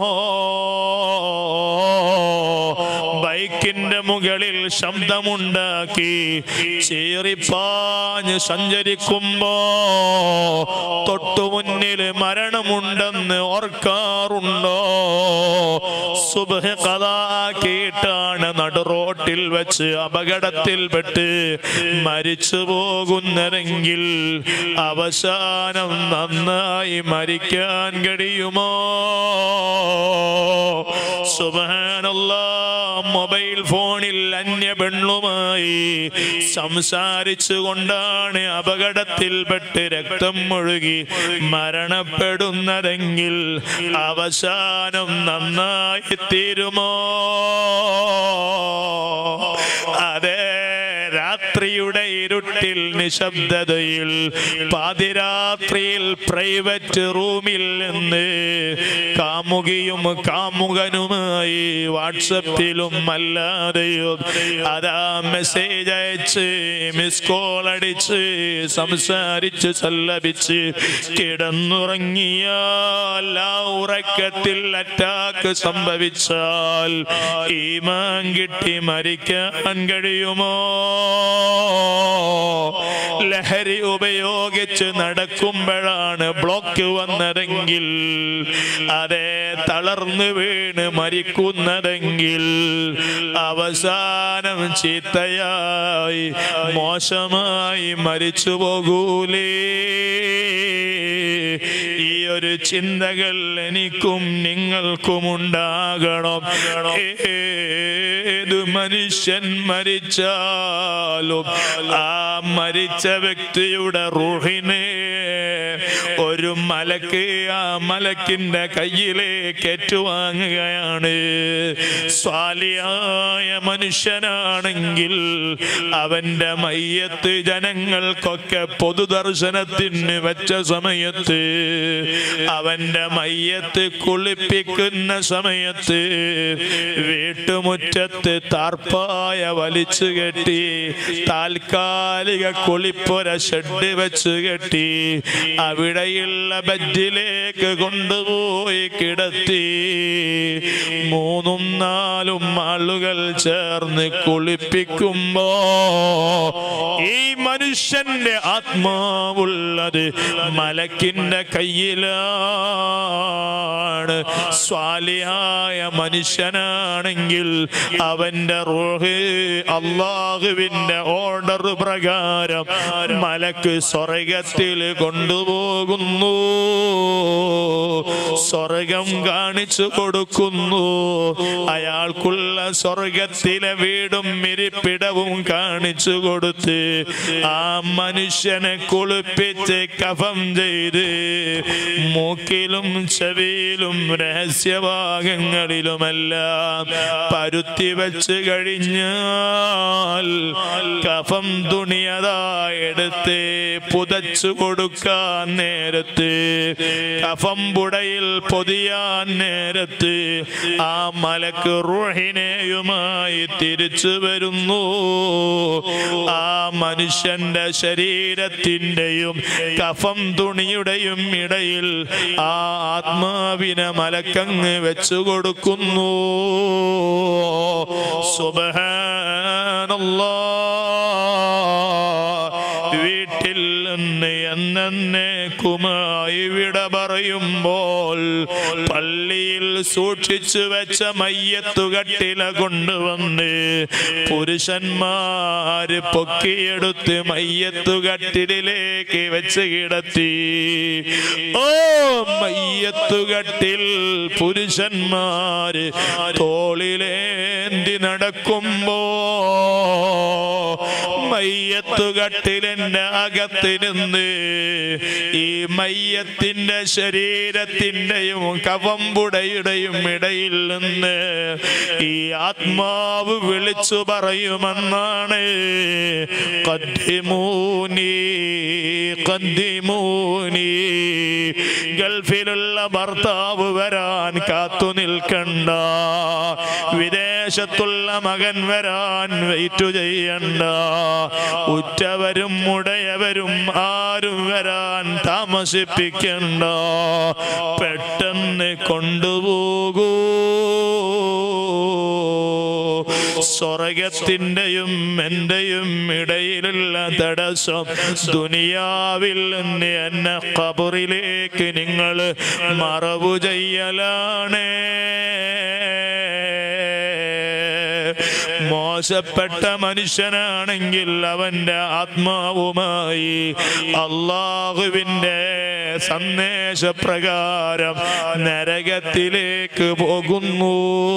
ബൈക്കിന്റെ മുകളിൽ ശബ്ദമുണ്ടാക്കി ചീറിപ്പാഞ്ഞ് സഞ്ചരിക്കുമ്പോ തൊട്ടു മുന്നിൽ മരണമുണ്ടെന്ന് ഓർക്കാറുണ്ടോ സുബഹ് കഥാക്കിയിട്ടാണ് നടുറോട്ടിൽ വെച്ച് അപകടത്തിൽപ്പെട്ട് മരിച്ചു പോകുന്നതെങ്കിൽ അവസാനം നന്നായി മരിക്കാൻ കഴിയുമോ സുബാനല്ല മൊബൈൽ ഫോണിൽ അന്യ പെണ്ണുമായി സംസാരിച്ചു കൊണ്ടാണ് അപകടത്തിൽപ്പെട്ട് രക്തം ഒഴുകി മരണപ്പെടുന്നതെങ്കിൽ അവസാനം നന്നായി തീരുമോ അതെ രാത്രിയുടെ ഇരുട്ടിൽ നിശബ്ദതയിൽ പാതിരാത്രിയിൽ പ്രൈവറ്റ് റൂമിൽ നിന്ന് കാമുകിയും കാമുകനുമായി വാട്സപ്പിലും അല്ലാതെയും അതാ മെസ്സേജ് അയച്ച് മിസ് കോൾ അടിച്ച് സംസാരിച്ച് സല്ലപിച്ച് കിടന്നുറങ്ങിയാൽ ആ ഉറക്കത്തിൽ അറ്റാക്ക് സംഭവിച്ചാൽ ഈമാൻ കിട്ടി മരിക്കാൻ കഴിയുമോ ലഹരി ഉപയോഗിച്ച് നടക്കുമ്പോഴാണ് ബ്ലോക്ക് വന്നതെങ്കിൽ അതെ തളർന്നു വീണ് മരിക്കുന്നതെങ്കിൽ അവസാനം ചീത്തയായി മോശമായി മരിച്ചു പോകൂലേ ഈ ഒരു ചിന്തകൾ എനിക്കും നിങ്ങൾക്കും ഉണ്ടാകണം ഏത് മനുഷ്യൻ മരിച്ചാലും ആ മരിച്ച വ്യക്തിയുടെ റൂഹിനെ ഒരു മലക്ക് ആ മലക്കിന്റെ കയ്യിലേക്ക് ഏറ്റുവാങ്ങുകയാണ് സ്വാലിയായ മനുഷ്യനാണെങ്കിൽ അവന്റെ മയ്യത്ത് ജനങ്ങൾക്കൊക്കെ പൊതുദർശനത്തിന് വെച്ച സമയത്ത് അവന്റെ മയ്യത്ത് കുളിപ്പിക്കുന്ന സമയത്ത് വീട്ടുമുറ്റത്ത് താർപ്പായ വലിച്ചു കെട്ടി താൽക്കാലിക കുളിപ്പുര ഷെഡ് വെച്ച് കെട്ടി അവിടെയുള്ള ബെഡിലേക്ക് കൊണ്ടുപോയി കിടത്തി മൂന്നും നാലും ആളുകൾ ചേർന്ന് കുളിപ്പിക്കുമ്പോ ഈ മനുഷ്യന്റെ ആത്മാവുള്ളത് മലക്കിന്റെ കയ്യിലാണ് സ്വാലിയായ മനുഷ്യനാണെങ്കിൽ അവന്റെ റൂഹ് അള്ളാഹുവിന്റെ ഓർഡർ പ്രകാരം മലക്ക് സ്വർഗത്തിൽ കൊണ്ടുപോകുന്നു സ്വർഗം കാണിച്ചു കൊടുക്കുന്നു അയാൾക്കുള്ള സ്വർഗത്തിലെ വീടും ഇരിപ്പിടവും കാണിച്ചു കൊടുത്ത് ആ മനുഷ്യനെ കുളിപ്പിച്ച് കഫം ചെയ്ത് മൂക്കിലും ചെവിയിലും രഹസ്യഭാഗങ്ങളിലുമെല്ലാം പരുത്തി വെച്ച് കഴിഞ്ഞാൽ കഫം തുണിയതാ എടുത്ത് പുതച്ചു കൊടുക്കാൻ നേരത്ത് കഫം പുടയിൽ പൊതിയാൻ നേരത്ത് ആ മലക്ക് റൂഹിനെയുമായി തിരിച്ചു വരുന്നു ആ മനുഷ്യന്റെ ശരീരത്തിന്റെയും കഫം തുണിയുടെയും ഇടയിൽ ആ ആത്മാവിനെ മലക്കങ്ങ് വെച്ചു കൊടുക്കുന്നു സുബഹാനല്ലാ വീട്ടിൽ നിന്ന് എന്നേക്കുമായി നന്നായി വിട പറയുമ്പോൾ പള്ളിയിൽ സൂക്ഷിച്ചു വെച്ച മയ്യത്തുകട്ടില കൊണ്ടുവന്ന് പുരുഷന്മാര് പൊക്കിയെടുത്ത് മയ്യത്തുകട്ടിലേക്ക് വെച്ച് കിടത്തി ഓ മയ്യത്തുകട്ടിൽ പുരുഷന്മാര് തോളിലേന്തി നടക്കുമ്പോ മയ്യത്തുകട്ടിലിന്റെ അകത്തിരുന്ന് ഈ മയ്യത്തിന്റെ ശരീരത്തിന്റെയും കവമ്പുടയുടെയും ഇടയിൽ നിന്ന് ഈ ആത്മാവ് വിളിച്ചു പറയുമെന്നാണ് കദ്ദിമൂനി കദ്ദിമൂനി ഗൾഫിലുള്ള ഭർത്താവ് വരാൻ കാത്തു നിൽക്കണ്ട വിദേശത്തുള്ള മകൻ വരാൻ വെയിറ്റ് ചെയ്യണ്ട ഉറ്റവരും ഉടയവരും ആരും വരാൻ താമസിപ്പിക്കണ്ട പെട്ടെന്ന് കൊണ്ടുപോകൂ സ്വർഗത്തിൻ്റെയും എന്റെയും ഇടയിലുള്ള തടസ്സം ദുനിയാവിൽ നിന്ന് എന്നെ കബറിലേക്ക് നിങ്ങൾ മറവു ചെയ്യലാണ് മോശപ്പെട്ട മനുഷ്യനാണെങ്കിൽ അവന്റെ ആത്മാവുമായി അള്ളാഹുവിൻ്റെ സന്ദേശപ്രകാരം നരകത്തിലേക്ക് പോകുന്നു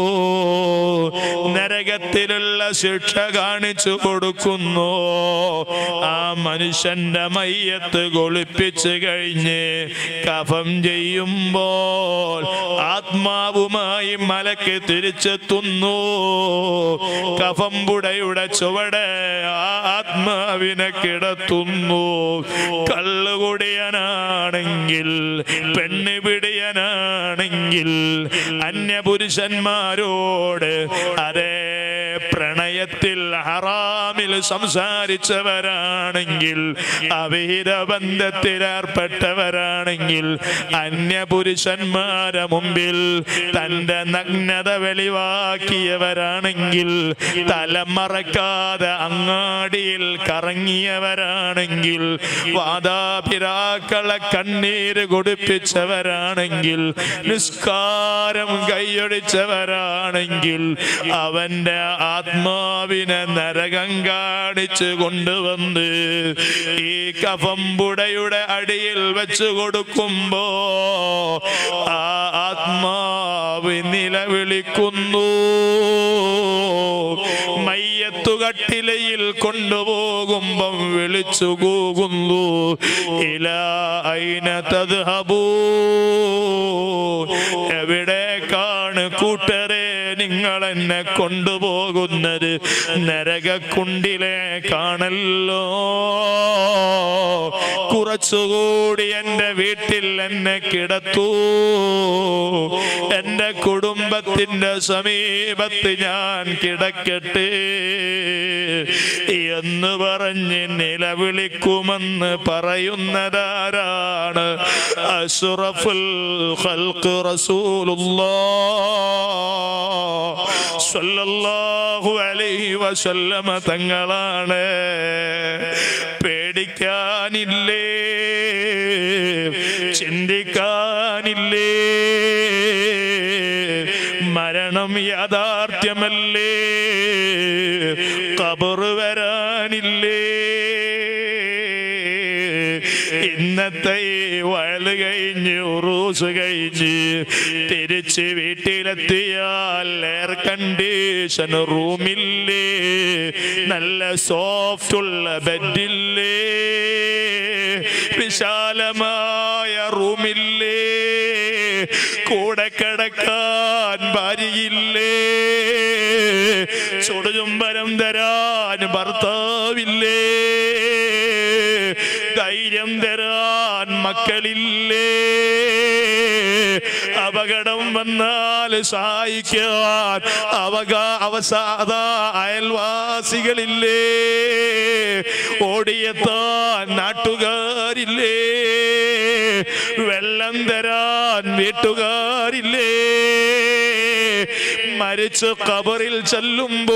നരകത്തിലുള്ള ശിക്ഷ കാണിച്ചു കൊടുക്കുന്നു ആ മനുഷ്യന്റെ മയ്യത്ത് കൊളിപ്പിച്ച് കഴിഞ്ഞ് കഫം ചെയ്യുമ്പോൾ ആത്മാവുമായി മലക്ക് തിരിച്ചെത്തുന്നു കഫംപുടയുടെ ചുവടെ ആ ആത്മാവിനെ കിടത്തുന്നു കള്ളുകുടിയനാണെങ്കിൽ പെണ്ണ് പിടിയനാണെങ്കിൽ അന്യപുരുഷന്മാരോട് അതേ പ്രണയത്തിൽ ഹറാമിൽ സംസാരിച്ചവരാണെങ്കിൽ അവിഹിത ബന്ധത്തിൽ ഏർപ്പെട്ടവരാണെങ്കിൽ അന്യപുരുഷന്മാരെ മുമ്പിൽ തന്റെ നഗ്നത വെളിവാക്കിയവരാണെങ്കിൽ തലമറക്കാതെ അങ്ങാടിയിൽ കറങ്ങിയവരാണെങ്കിൽ വാദാപിരാക്കളെ കണ്ണീര് കൊടുപ്പിച്ചവരാണെങ്കിൽ നിസ്കാരം കൈയൊടിച്ചവരാണെങ്കിൽ അവന്റെ ആത്മാവിനെ നരകം കാണിച്ചു കൊണ്ടുവന്ന് ഈ കഫമ്പുടയുടെ അടിയിൽ വെച്ച് കൊടുക്കുമ്പോ ആ ആത്മാവ് നിലവിളിക്കുന്നു മയ്യത്തുകട്ടിലയിൽ കൊണ്ടുപോകുമ്പം വിളിച്ചു കൂകുന്നു ഇല ഐന തദ്ഹബൂ എവിടേക്കാണ് കൂട്ടരെ നിങ്ങൾ എന്നെ കൊണ്ടുപോകുന്നത് നരകക്കുണ്ടിലേക്കാണല്ലോ കുറച്ചുകൂടി എൻ്റെ വീട്ടിൽ എന്നെ കിടത്തൂ എൻ്റെ കുടുംബത്തിന്റെ സമീപത്ത് ഞാൻ കിടക്കട്ടെ എന്ന് പറഞ്ഞ് നിലവിളിക്കുമെന്ന് പറയുന്നതാരാണ് അസുറഫുൽ ഖൽഖ് റസൂലുള്ളാഹ് സ്വല്ലല്ലാഹു അലൈഹി വസല്ലമ തങ്ങളാണ് പേടിക്കാനില്ലേ ചിന്തിക്കാനില്ലേ മരണം യാഥാർത്ഥ്യമല്ലേ കബറ് വരാനില്ലേ ഇന്നത്തെ ഈ വയല് കഴിഞ്ഞ് ഉറൂസ് കഴിഞ്ഞ് തിരിച്ച് വീട്ടിലെത്തിയാൽ എയർ കണ്ടീഷൻ റൂമില്ലേ നല്ല സോഫ്റ്റ് ഉള്ള ബെഡില്ലേ വിശാലമായ റൂമില്ലേ കൂടെ കിടക്കാൻ ഭാര്യയില്ലേ ചുടുചുംബരം തരാൻ ഭർത്താവില്ലേ ധൈര്യം തരാൻ മക്കളില്ലേ അപകടം വന്നാൽ സഹായിക്കാൻ അവക അവസാദ അയൽവാസികളില്ലേ ഓടിയെത്താൻ നാട്ടുകാരില്ലേ വെള്ളം തരാൻ വീട്ടുകാരില്ലേ മരിച്ച് കബറിൽ ചെല്ലുമ്പോ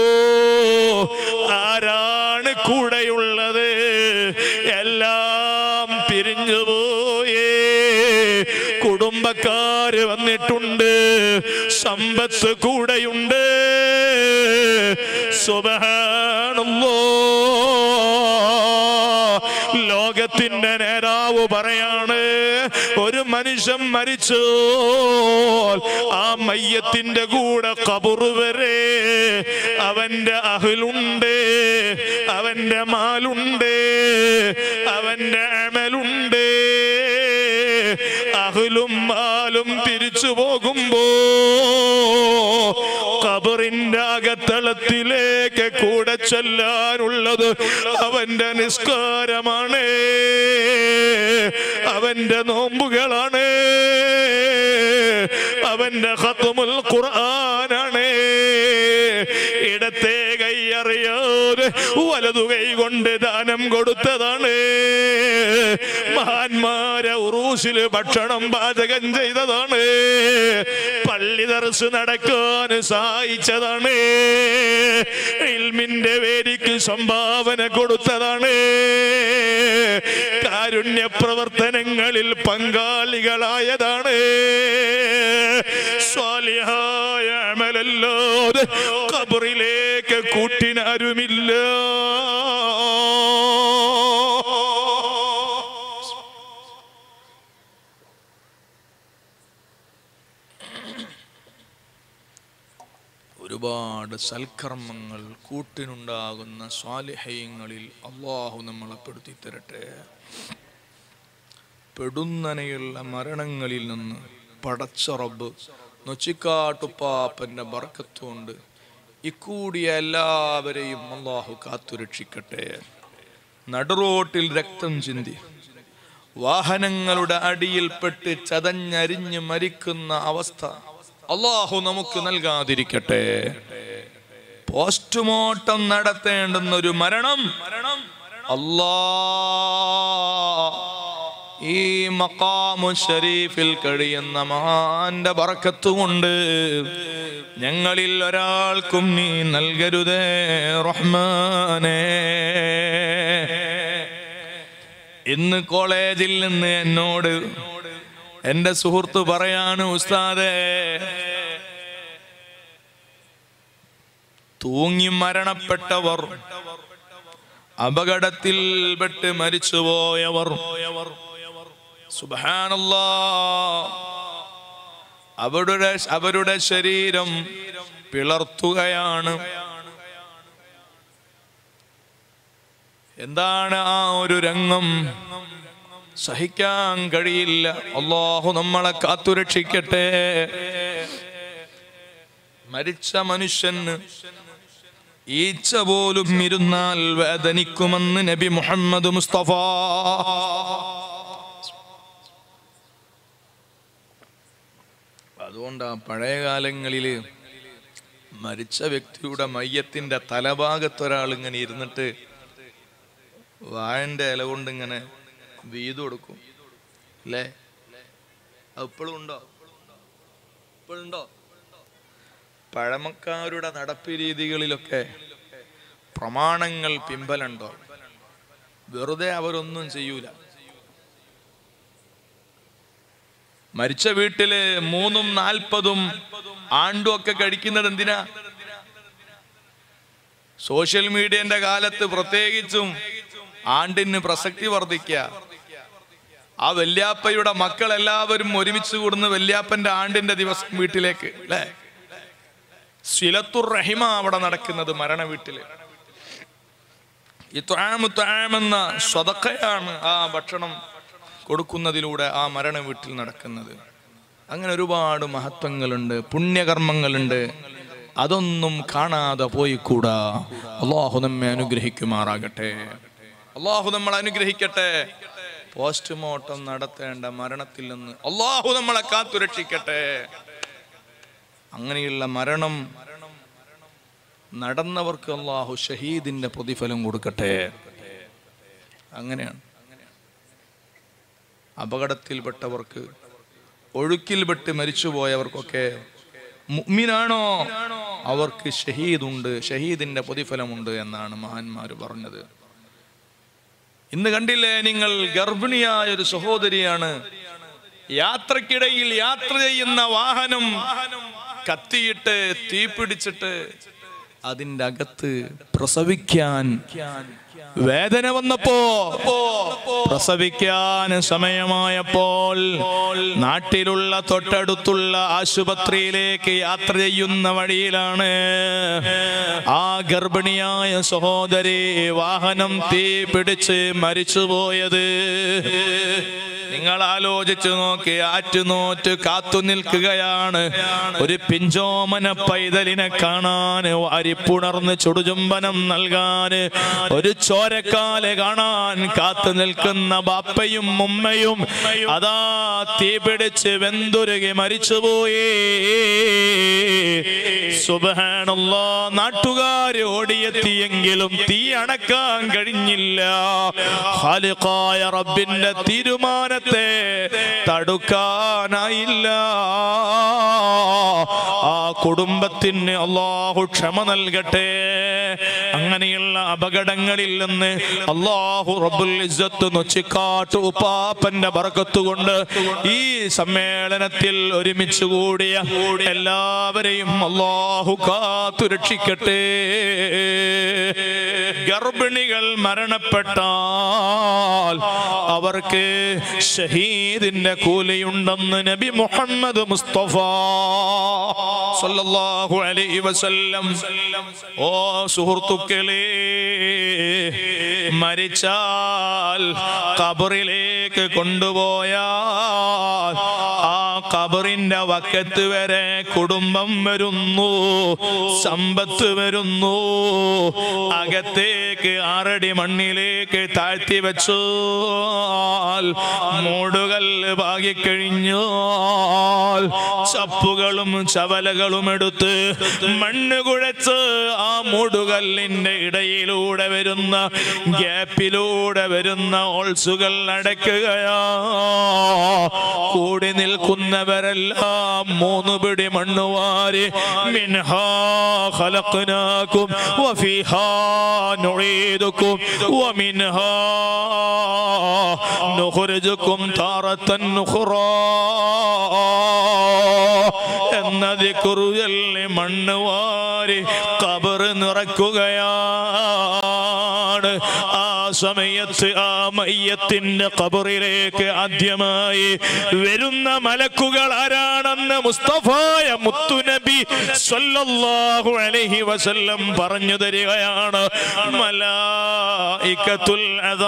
ആരാണ് കൂടെയുള്ളത് എല്ലാം പിരിഞ്ഞു പോയേ കുടുംബക്കാര് വന്നിട്ടുണ്ട് സമ്പത്ത് കൂടെയുണ്ട് സുബഹാനല്ലോ ലോകത്തിന്റെ നേതാവ് പറയാണ് ഒരു മനുഷ്യൻ മരിച്ചു ആ മയ്യത്തിന്റെ കൂടെ കബറ് വരെ അവന്റെ അഹലുണ്ട് അവന്റെ മാലുണ്ട് അവന്റെ അമലുണ്ട് അഹലും മാലും തിരിച്ചു പോകുമ്പോ കബറിന്റെ അകത്തളത്തിലേക്ക് കൂടെ ചെല്ലാനുള്ളത് അവന്റെ നിസ്കാരമാണ് അവന്റെ നോമ്പുകളാണ് അവന്റെ ഖത്മുൽ ഖുർആനാണ് ഇടത്തെ കൈ അറിയാതെ വലതു കൈ കൊണ്ട് ദാനം കൊടുത്തതാണ് മഹാന്മാരെ ഉറൂസില് ഭക്ഷണം പാചകം ചെയ്തതാണ് പള്ളി ദർസ് നടക്കാൻ സഹായിച്ചതാണ് ഇൽമിന്റെ വേദിക്ക് സംഭാവന കൊടുത്തതാണ് കാരുണ്യ പ്രവർത്തനങ്ങളിൽ പങ്കാളികളായതാണ് സ്വാലിഹായ അമലല്ലാതെ കബറിലേക്ക് കൂട്ടിനാരുമില്ല ഒരുപാട് സൽക്കർമ്മങ്ങൾ കൂട്ടിനുണ്ടാകുന്ന സ്വാലിഹയങ്ങളിൽ അള്ളാഹു നമ്മളെ പെടുത്തി തരട്ടെ പെടുന്നനെയുള്ള മരണങ്ങളിൽ നിന്ന് പടച്ച റബ്ബ് നൊച്ചിക്കാട്ടുപ്പാപ്പന്റെ ബർക്കത്തുകൊണ്ട് ഇക്കൂടിയ എല്ലാവരെയും അള്ളാഹു കാത്തുരക്ഷിക്കട്ടെ നടുറോട്ടിൽ രക്തം ചിന്തി വാഹനങ്ങളുടെ അടിയിൽപ്പെട്ട് ചതഞ്ഞരിഞ്ഞ് മരിക്കുന്ന അവസ്ഥ അള്ളാഹു നമുക്ക് നൽകാതിരിക്കട്ടെ പോസ്റ്റ്മോർട്ടം നടത്തേണ്ടുന്ന ഒരു മരണം അല്ലാ ഈ മക്കാമു ഷരീഫിൽ കഴിയുന്ന മഹാന്റെ ബറക്കത്തുകൊണ്ട് ഞങ്ങളിൽ ഒരാൾക്കും നീ നൽകരുതേ റഹ്മാനേ ഇന്ന് കോളേജിൽ നിന്ന് എന്നോട് എന്റെ സുഹൃത്ത് പറയാണ് ഉസ്താദേ തൂങ്ങി മരണപ്പെട്ടവർ അപകടത്തിൽ പെട്ട് മരിച്ചുപോയവർ സുബാനല്ലാ അവരുടെ അവരുടെ ശരീരം പിളർത്തുകയാണ് എന്താണ് ആ ഒരു രംഗം സഹിക്കാൻ കഴിയില്ല അള്ളാഹു നമ്മളെ കാത്തുരക്ഷിക്കട്ടെ മരിച്ച മനുഷ്യന് ഈച്ച പോലും ഇരുന്നാൽ വേദനിക്കുമെന്ന് നബി മുഹമ്മദ് മുസ്തഫ അതുകൊണ്ട് ആ പഴയ കാലങ്ങളില് മരിച്ച വ്യക്തിയുടെ മയ്യത്തിന്റെ തലഭാഗത്ത് ഒരാൾ ഇങ്ങനെ ഇരുന്നിട്ട് വാഴന്റെ ഇല കൊണ്ട് ഇങ്ങനെ വീതു കൊടുക്കും അല്ലേ അത് ഇപ്പോഴും ഉണ്ടോ ഇപ്പോഴുണ്ടോ പഴമക്കാരുടെ നടപ്പ് രീതികളിലൊക്കെ പ്രമാണങ്ങൾ പിമ്പലുണ്ടോ വെറുതെ അവരൊന്നും ചെയ്യൂല മരിച്ച വീട്ടില് മൂന്നും നാൽപ്പതും ആണ്ടും ഒക്കെ കഴിക്കുന്നത് എന്തിനാ സോഷ്യൽ മീഡിയന്റെ കാലത്ത് പ്രത്യേകിച്ചും ആണ്ടിന് പ്രസക്തി വർദ്ധിക്കുക ആ വല്യാപ്പയുടെ മക്കൾ എല്ലാവരും ഒരുമിച്ച് കൂടുന്ന വല്യാപ്പന്റെ ആണ്ടിന്റെ ദിവസം വീട്ടിലേക്ക് അല്ലേ സിലത്തുർ റഹിമ അവിടെ നടക്കുന്നത് മരണ വീട്ടില് ഈ ത്വാമു ത്വാമെന്ന സ്വതക്കയാണ് ആ ഭക്ഷണം കൊടുക്കുന്നതിലൂടെ ആ മരണ വീട്ടിൽ നടക്കുന്നത് അങ്ങനെ ഒരുപാട് മഹത്വങ്ങളുണ്ട് പുണ്യകർമ്മങ്ങളുണ്ട് അതൊന്നും കാണാതെ പോയിക്കൂടാ അള്ളാഹു നമ്മെ അനുഗ്രഹിക്കുമാറാകട്ടെ അള്ളാഹു നമ്മൾ അനുഗ്രഹിക്കട്ടെ പോസ്റ്റ്മോർട്ടം നടത്തേണ്ട മരണത്തിൽ നിന്ന് അള്ളാഹു നമ്മളെ കാത്തുരക്ഷിക്കട്ടെ അങ്ങനെയുള്ള മരണം നടന്നവർക്ക് അള്ളാഹു ഷഹീദിന്റെ പ്രതിഫലം കൊടുക്കട്ടെ അങ്ങനെയാണ് അപകടത്തിൽപ്പെട്ടവർക്ക് ഒഴുക്കിൽപ്പെട്ട് മരിച്ചുപോയവർക്കൊക്കെ മുഅ്മിനാണോ അവർക്ക് ഷഹീദുണ്ട് ഷഹീദിന്റെ പ്രതിഫലമുണ്ട് എന്നാണ് മഹാന്മാർ പറഞ്ഞത് ഇന്ന് കണ്ടില്ലേ നിങ്ങൾ ഗർഭിണിയായ ഒരു സഹോദരിയാണ് യാത്രക്കിടയിൽ യാത്ര ചെയ്യുന്ന വാഹനം കത്തിയിട്ട് തീ പിടിച്ചിട്ട് അതിന്റെ അകത്ത് പ്രസവിക്കാൻ വേദന വന്നപ്പോ പ്രസവിക്കാൻ സമയമായപ്പോൾ നാട്ടിലുള്ള തൊട്ടടുത്തുള്ള ആശുപത്രിയിലേക്ക് യാത്ര ചെയ്യുന്ന വഴിയിലാണ് ആ ഗർഭിണിയായ സഹോദരി വാഹനം തീ പിടിച്ച് മരിച്ചുപോയത് നിങ്ങൾ ആലോചിച്ചു നോക്കി ആറ്റുനോറ്റ് കാത്തു നിൽക്കുകയാണ് ഒരു പിഞ്ചോമന പൈതലിനെ കാണാൻ വാരിപ്പുണർന്ന് ചുടുചുംബനം നൽകാൻ ഒരു ചോരക്കാല് കാണാൻ കാത്തു നിൽക്കുന്ന ബാപ്പയും ഉമ്മയും അതാ തീ പിടിച്ച് വെന്തുരുകി മരിച്ചുപോയി സുബഹാനല്ലാ നാട്ടുകാര് ഓടിയെത്തിയെങ്കിലും തീ അണക്കാൻ കഴിഞ്ഞില്ല ഖാലിഖായ റബ്ബിന്റെ തീരുമാനത്തെ തടുക്കാനായില്ല ആ കുടുംബത്തിന് അള്ളാഹു ക്ഷമ നൽകട്ടെ അങ്ങനെയുള്ള അപകടങ്ങളിൽ നിന്ന് അള്ളാഹു റബ്ബുൽ ഇസ്സത്ത് നൊച്ചിക്കാട്ട് ഉപ്പാപ്പന്റെ ബർക്കത്ത് കൊണ്ട് ഈ സമ്മേളനത്തിൽ ഒരുമിച്ച് കൂടിയ എല്ലാവരെയും അള്ളാഹു കാത്തു രക്ഷിക്കട്ടെ ഗർഭിണികൾ മരണപ്പെട്ടാൽ അവർക്ക് ഷഹീദിന്റെ കൂലിയുണ്ടെന്ന് നബി മുഹമ്മദ് മുസ്തഫ സല്ലല്ലാഹു അലൈഹി വസല്ലം ഓ സുഹൃത്തുക്കളെ മരിച്ചാൽ കബറിലേക്ക് കൊണ്ടുപോയാൽ ആ കബറിന്റെ വക്കത്ത് വരെ കുടുംബം വരുന്നു സമ്പത്ത് വരുന്നു അകത്തേക്ക് ആറടി മണ്ണിലേക്ക് താഴ്ത്തി വെച്ചു മൂടുകൾ പാകിക്കഴിഞ്ഞാൽ ചപ്പുകളും ചവലകളും എടുത്ത് മണ്ണ് കുഴച്ച് ആ മൂടുകല്ലിന്റെ ഇടയിലൂടെ വരുന്ന ഗ്യാപ്പിലൂടെ വരുന്ന ഓൾസുകൾ അടയ്ക്കുകയാ കൂടി നിൽക്കുന്നവരെല്ലാം മൂന്ന് പിടി മണ്ണ് വാരി മിൻഹാ ഖലഖ്നാകും വഫീഹാ നുഈദുകും വമിൻഹാ നുഖ്രിജുകും താറത്തൻ നുഖ്റാ എന്ന ദിക്റുചൊല്ലി മണ്ണ് വാരി കബർ നിറക്കുകയാണ് ആ സമയത്ത് ആ മയ്യത്തിന്റെ കബറിലേക്ക് ആദ്യമായി വരുന്ന മലക്കുകൾ ആരാണെന്ന് മുസ്തഫായ മുത്തുനബി സല്ലല്ലാഹു അലൈഹി വസല്ലം പറഞ്ഞു തരികയാണ് മലായികത്തുൽ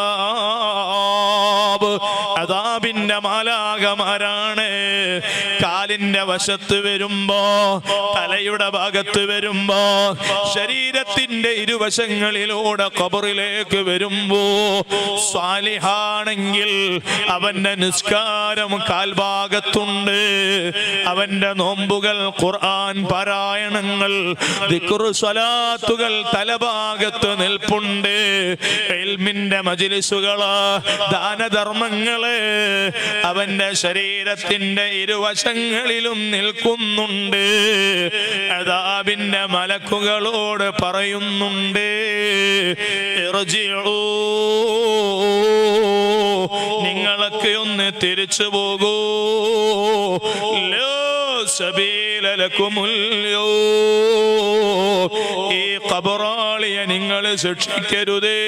അദാബ് അദാബിന്റെ മാലാകമാരാണ് കാലിന്റെ വശത്ത് വരുമ്പോ തലയുടെ ഭാഗത്ത് വരുമ്പോ ശരീരത്തിന്റെ ഇരുവശങ്ങളിലൂടെ കബറിലേക്ക് വരുമ്പോ സ്വാലിഹാണെങ്കിൽ അവന്റെ നിസ്കാരം കാൽഭാഗത്തുണ്ട് അവന്റെ നോമ്പുകൾ ഖുർആൻ പാരായണങ്ങൾ ദിക്റ് സ്വലാത്തുകൾ തലഭാഗത്ത് നിൽപ്പുണ്ട് ഇൽമിന്റെ മജിലിസുകള് ദാനധർമ്മങ്ങള് അവന്റെ ശരീരത്തിന്റെ ഇരുവശങ്ങളിലും നിൽക്കുന്നുണ്ട് അതാബിന്റെ മലക്കുകളോട് പറയുന്നുണ്ട് ഇർജിഊ. നിങ്ങളൊക്കെ ഒന്ന് തിരിച്ചു പോകൂ ലോ സബീല ലക്കുമുൽ യൗം. ഈ കബറാളിയെ നിങ്ങൾ ശിക്ഷിക്കരുതേ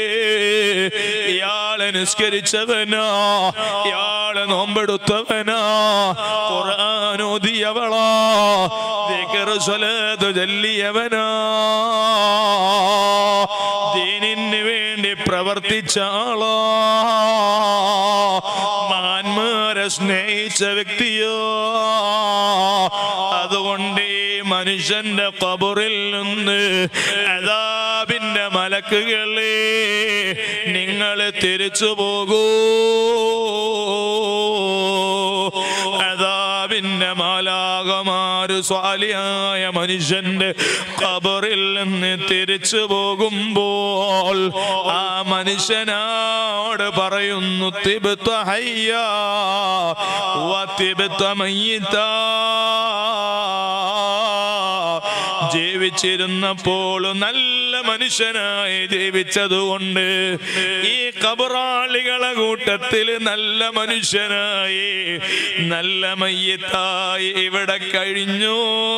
ഇയാളെ നിസ്കരിച്ചവനാ ഇയാളെ നോമ്പെടുത്തവനാ ഖുർആാനോദിയവളാ ദിക്റ് സ്വലാത്ത് ചൊല്ലിയവനാ ദീനിന് വേണ്ടി പ്രവർത്തിച്ച ആളാ മഹാന്മാരെ സ്നേഹിച്ച വ്യക്തിയോ അതുകൊണ്ട് ഈ മനുഷ്യന്റെ കബറിൽ നിന്ന് അതാബിന്റെ മലക്കുകളെ നിങ്ങൾ തിരിച്ചു പോകൂ അതാബിന്റെ മാലാകമാര് സ്വാലിയായ മനുഷ്യന്റെ കബറിൽ നിന്ന് തിരിച്ചു പോകുമ്പോൾ ആ മനുഷ്യനോട് പറയുന്നു തിബത്ത ഹയ്യ വ തിബത്ത മയ്യിത്ത ജീവിച്ചിരുന്നപ്പോൾ നല്ല മനുഷ്യനായി ജീവിച്ചതുകൊണ്ട് ഈ കബറാളികളെ കൂട്ടത്തിൽ നല്ല മനുഷ്യനായി നല്ല മയ്യത്തായി ഇവിടെ കഴിഞ്ഞു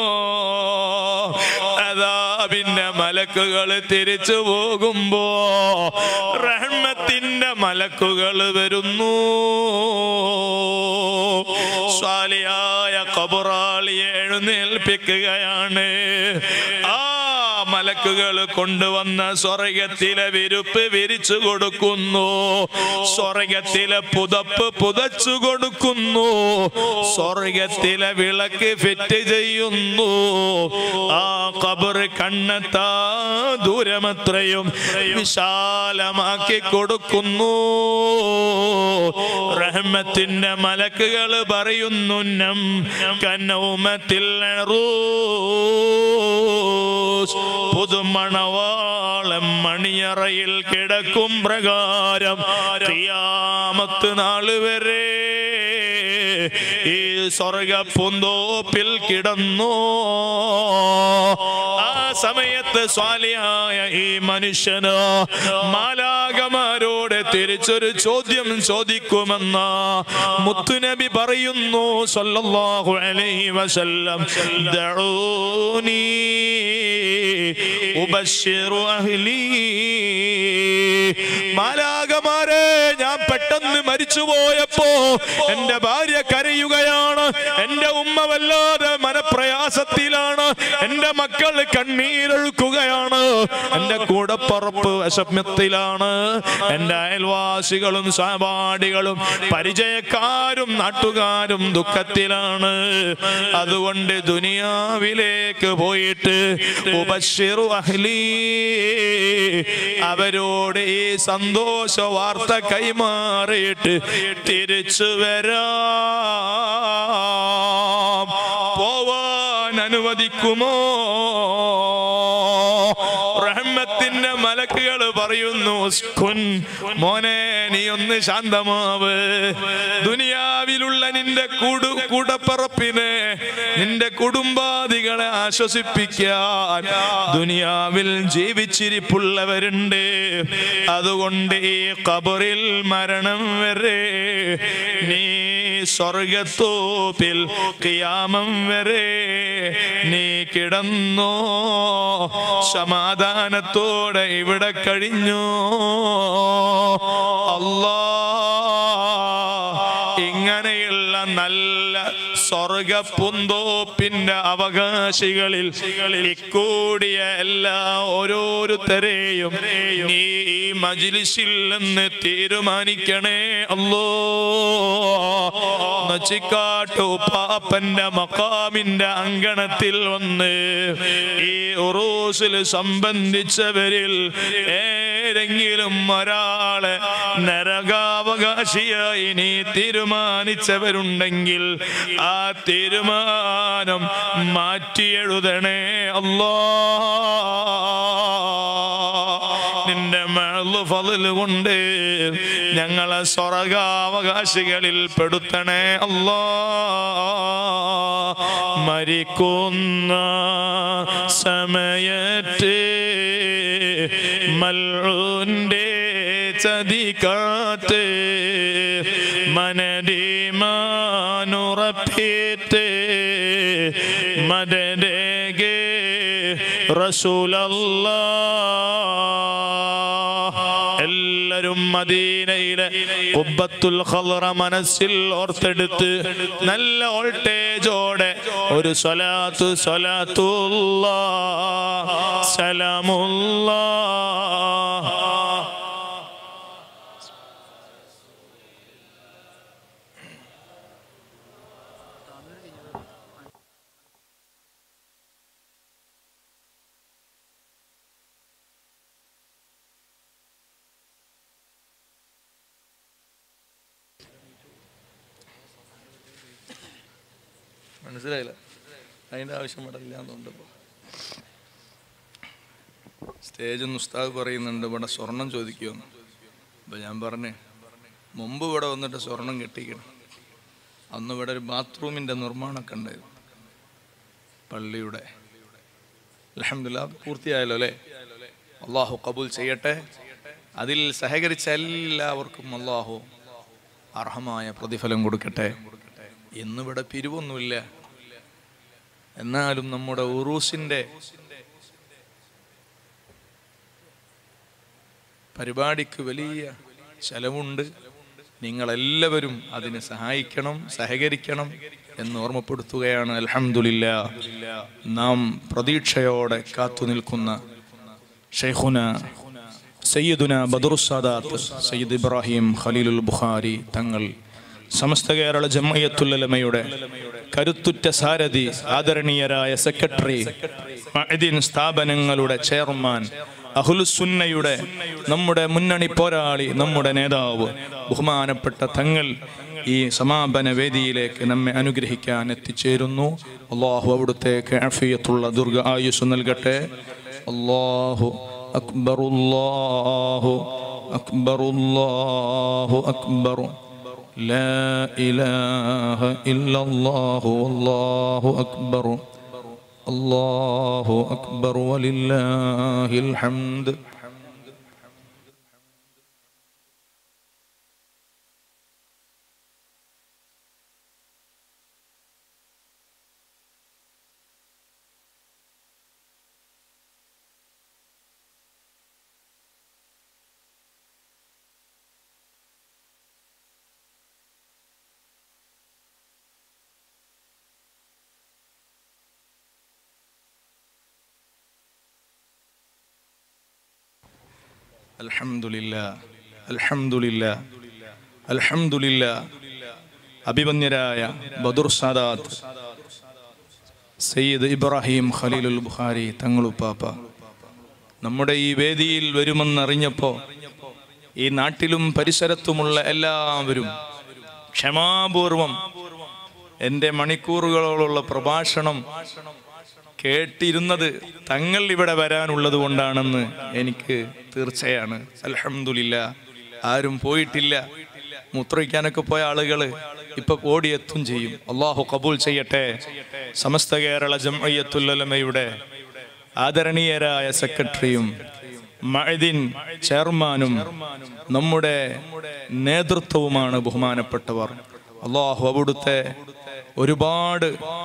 അതാ പിന്നെ മലക്കുകൾ തിരിച്ചു പോകുമ്പോ റഹ്മത്തിന്റെ മലക്കുകൾ വരുന്നു സ്വാലിയായ കബറാളിയെ എഴുന്നേൽപ്പിക്കുകയാണ് ആ മലക്കുകൾ കൊണ്ടുവന്ന സ്വർഗത്തിലെ വിരുപ്പ് വിരിച്ചു കൊടുക്കുന്നു സ്വർഗത്തിലെ പുതപ്പ് പുതച്ചു കൊടുക്കുന്നു സ്വർഗത്തിലെ വിളക്ക് ഫിറ്റ് ചെയ്യുന്നു ആ കബർ കണ്ണെത്താ ദൂരമത്രയും വിശാലമാക്കി കൊടുക്കുന്നു റഹ്മത്തിന്റെ മലക്കുകൾ പറയുന്നു നം കന്നൗമത്തിൽ പുതുമണവാളം മണിയറയിൽ കിടക്കും പ്രകാരം ഖിയാമത്ത് നാള് വരെ ഈ സ്വർഗ പൂന്തോപ്പിൽ കിടന്നു ആ സമയത്ത് സ്വാലിയായ ഈ മനുഷ്യന് മാലാകമാരോട് തിരിച്ചൊരു ചോദ്യം ചോദിക്കുമെന്ന മുത്തുനബി പറയുന്നു സല്ലല്ലാഹു അലൈഹി വസല്ലം ദഊനി ഉബശ്ശിറു അഹ്ലി മാലാകമാരെ ഞാൻ പെട്ടെന്ന് മരിച്ചു പോയപ്പോ എന്റെ ഭാര്യ കരയുകയാണ് എന്റെ ഉമ്മ വല്ലാതെ മനപ്രയാസത്തിലാണ് എന്റെ മക്കൾ കണ്ണീരൊഴുക്കുകയാണ് എന്റെ കൂടപ്പറപ്പ് വിഷമത്തിലാണ് എന്റെ അയൽവാസികളും സഹപാഠികളും പരിചയക്കാരും നാട്ടുകാരും ദുഃഖത്തിലാണ് അതുകൊണ്ട് ദുനിയാവിലേക്ക് പോയിട്ട് ഉപശിറു അഹ്ലി അവരോട് ഈ സന്തോഷ വാർത്ത കൈമാറിയിട്ട് തിരിച്ചു വരാം പോവാൻ അനുവദിക്കുമോ റഹ്മത്തിന്റെ മലക്കുകൾ പറയുന്നു "ഉസ്കുൻ, മോനെ നീ ഒന്ന് ശാന്തമാവ് ദുനിയാവിലുള്ള നിന്റെ കൂടു കൂടപ്പറപ്പിനെ നിന്റെ കുടുംബാദികളെ ആശ്വസിപ്പിക്കാൻ ദുനിയാവിൽ ജീവിച്ചിരിപ്പുള്ളവരുണ്ട് അതുകൊണ്ട് ഈ കബറിൽ മരണം വരെ നീ സ്വർഗത്തോപ്പിൽ കിയാമം വരെ നീ കിടന്നോ സമാധാനത്തോടെ ഇവിടെ കഴിഞ്ഞു അല്ലാ ഇങ്ങനെയുള്ള നല്ല സ്വർഗ പുന്തോപ്പിന്റെ അവകാശികളിൽ ഇക്കൂടിയ എല്ലാ ഓരോരുത്തരെയും നീ ഈ മജിലിസിൽ നിന്ന് തീരുമാനിക്കണേ അല്ലോ നച്ചിക്കാട്ടു പാപ്പന്റെ മക്കാമിന്റെ അങ്കണത്തിൽ വന്ന് ഈ ഉറൂസിൽ സംബന്ധിച്ചവരിൽ ഏതെങ്കിലും ഒരാളെ നരകാവകാശിയായി നീ തീരുമാനിച്ചവരുണ്ടെങ്കിൽ ആ തീരുമാനം മാറ്റിയെഴുതണേ അല്ലോ നിന്റെ മേളു ഫതില് കൊണ്ട് ഞങ്ങളെ സ്വർഗാവകാശികളിൽ പെടുത്തണേ അല്ലോ മരിക്കുന്ന സമയത്ത് മൽന്റെ ചതിക്കാത്ത് മനടിമാനുറപ്പിത്ത് മദരകെ റസൂലല്ലാ എല്ലാരും മദീനയിലെ ഉബ്ബത്തുൽ ഖൽറ മനസ്സിൽ ഓർത്തെടുത്ത് നല്ല വോൾട്ടേജോടെ ഒരു സ്വലാത്തു സ്വലാത്തുല്ലാ സലാമുല്ലാ മനസ്സിലായില്ല അതിൻ്റെ ആവശ്യം ഇവിടെ ഇല്ലാന്നുണ്ട് ഇപ്പോൾ സ്റ്റേജിൽ നിന്ന് ഉസ്താദ് പറയുന്നുണ്ട് ഇവിടെ സ്വർണം ചോദിക്കുമെന്ന് അപ്പോൾ ഞാൻ പറഞ്ഞേ മുമ്പ് ഇവിടെ വന്നിട്ട് സ്വർണം കെട്ടിക്കണം അന്ന് ഇവിടെ ഒരു ബാത്റൂമിൻ്റെ നിർമ്മാണമൊക്കെ ഉണ്ടായിരുന്നു പള്ളിയുടെ അലഹമില്ല പൂർത്തിയായല്ലോ അല്ലേ അള്ളാഹു കബൂൽ ചെയ്യട്ടെ അതിൽ സഹകരിച്ച എല്ലാവർക്കും അള്ളാഹു അർഹമായ പ്രതിഫലം കൊടുക്കട്ടെ ഇന്നിവിടെ പിരിവൊന്നുമില്ല എന്നാലും നമ്മുടെ ഉറൂസിന്റെ പരിപാടിക്ക് വലിയ ചെലവുണ്ട് നിങ്ങളെല്ലാവരും അതിന് സഹായിക്കണം സഹകരിക്കണം എന്ന് ഓർമ്മപ്പെടുത്തുകയാണ് അൽഹംദുലില്ല നാം പ്രതീക്ഷയോടെ കാത്തു നിൽക്കുന്ന ഷെയ്ഖുന സയ്യിദുന ബദറുസാദാത്ത് സയ്യിദ് ഇബ്രാഹിം ഖലീലുൽ ബുഖാരി തങ്ങൾ സമസ്ത കേരള ജമ്മയത്തുല്ലമയുടെ കരുത്തുറ്റ സാരഥി ആദരണീയരായ സെക്രട്ടറി മഅ്ദിൻ സ്ഥാപനങ്ങളുടെ ചെയർമാൻ അഹുലുസുന്നയുടെ നമ്മുടെ മുന്നണി പോരാളി നമ്മുടെ നേതാവ് ബഹുമാനപ്പെട്ട തങ്ങൾ ഈ സമാപന വേദിയിലേക്ക് നമ്മെ അനുഗ്രഹിക്കാൻ എത്തിച്ചേരുന്നു അള്ളാഹു അവിടുത്തേക്ക് അഫിയത്തുള്ള ദുർഗ ആയുസ് നൽകട്ടെ അള്ളാഹു അക്ബർ അല്ലാഹു അക്ബർ അല്ലാഹു അക്ബർ لا إله إلا الله والله أكبر الله أكبر ولله الحمد അൽഹംദുലില്ലാ അൽഹംദുലില്ലാ അൽഹംദുലില്ലാ അഭിമന്യരായ ബദുർ സാദാത്ത് സയ്യിദ് ഇബ്രാഹിം ഖലീലുൽ ബുഖാരി തങ്ങളുപ്പാപ്പ നമ്മുടെ ഈ വേദിയിൽ വരുമെന്നറിഞ്ഞപ്പോൾ ഈ നാട്ടിലും പരിസരത്തുമുള്ള എല്ലാവരും ക്ഷമാപൂർവം എൻ്റെ മണിക്കൂറുകളോടുള്ള പ്രഭാഷണം കേട്ടിരുന്നത് തങ്ങൾ ഇവിടെ വരാനുള്ളത് കൊണ്ടാണെന്ന് എനിക്ക് തീർച്ചയാണ് അൽഹംദുലില്ല ആരും പോയിട്ടില്ല മൂത്രയിക്കാനൊക്കെ പോയ ആളുകൾ ഇപ്പൊ ഓടിയെത്തും ചെയ്യും അള്ളാഹു കബൂൽ ചെയ്യട്ടെ സമസ്ത കേരള ജംഅയ്യത്തുല്ലമയുടെ ആദരണീയരായ സെക്രട്ടറിയും മഅദിൻ ചെയർമാനും നമ്മുടെ നേതൃത്വവുമാണ് ബഹുമാനപ്പെട്ടവർ അള്ളാഹു അവിടുത്തെ ഒരുപാട്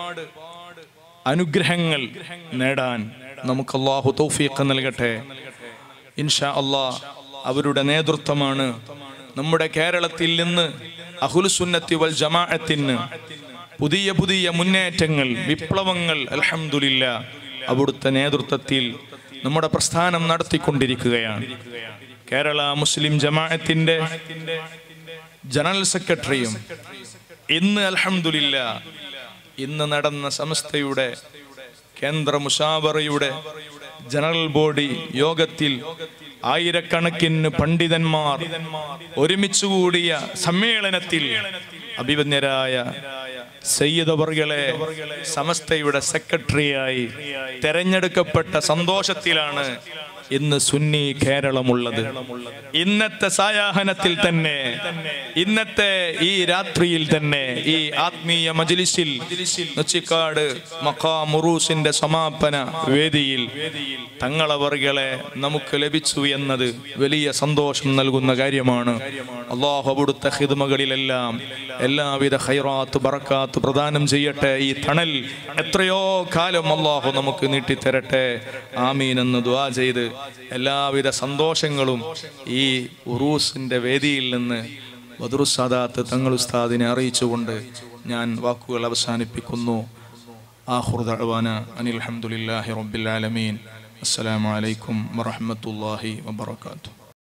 അനുഗ്രഹങ്ങൾ നേടാൻ നമുക്ക് അള്ളാഹു തൗഫീഖ് നൽകട്ടെ ഇൻഷാ അള്ളാഹ് അവരുടെ നേതൃത്വമാണ് നമ്മുടെ കേരളത്തിൽ നിന്ന് അഹുൽസുന്നത്തി വൽ ജമാഅത്തിന് പുതിയ പുതിയ മുന്നേറ്റങ്ങൾ വിപ്ലവങ്ങൾ അൽഹംദുലില്ല അവിടുത്തെ നേതൃത്വത്തിൽ നമ്മുടെ പ്രസ്ഥാനം നടത്തിക്കൊണ്ടിരിക്കുകയാണ് കേരള മുസ്ലിം ജമാഅത്തിന്റെ ജനറൽ സെക്രട്ടറിയും ഇന്ന് അൽഹംദുലില്ല ഇന്ന് നടന്ന സംസ്ഥയുടെ കേന്ദ്ര മുഷാവറയുടെ ജനറൽ ബോഡി യോഗത്തിൽ ആയിരക്കണക്കിന് പണ്ഡിതന്മാർ ഒരുമിച്ച് കൂടിയ സമ്മേളനത്തിൽ അഭിവന്യരായ സയ്യിദവർകളെ സമസ്തയുടെ സെക്രട്ടറിയായി തെരഞ്ഞെടുക്കപ്പെട്ട സന്തോഷത്തിലാണ് ഇന്ന് സുന്നി കേരളമുള്ളത് ഇന്നത്തെ സായാഹനത്തിൽ തന്നെ ഇന്നത്തെ ഈ രാത്രിയിൽ തന്നെ ഈ ആത്മീയ മജ്ലിസിൽ നച്ചിക്കാട് മഖാമുറൂസിന്റെ സമാപന വേദിയിൽ തങ്ങളവർകളെ നമുക്ക് ലഭിച്ചു എന്നത് വലിയ സന്തോഷം നൽകുന്ന കാര്യമാണ് അള്ളാഹു അവിടുത്തെ ഹിദ്മകളിലെല്ലാം എല്ലാവിധ ഹൈറാത്ത് ബറക്കാത്ത് പ്രദാനം ചെയ്യട്ടെ ഈ തണൽ എത്രയോ കാലം അള്ളാഹു നമുക്ക് നീട്ടിത്തരട്ടെ ആമീൻ എന്ന് ദ്വാ ചെയ്ത് എല്ലാവിധ സന്തോഷങ്ങളും ഈ ഉറൂസിന്റെ വേദിയിൽ നിന്ന് ബദറുസാദാത്ത് തങ്ങൾ ഉസ്താദിനെ അറിയിച്ചുകൊണ്ട് ഞാൻ വാക്കുകൾ അവസാനിപ്പിക്കുന്നു ആഖുർ ദഅവാന അനിൽ ഹംദുലില്ലാഹി റബ്ബിൽ ആലമീൻ അസ്സലാമു അലൈക്കും വറഹ്മത്തുള്ളാഹി വബറകാതുഹു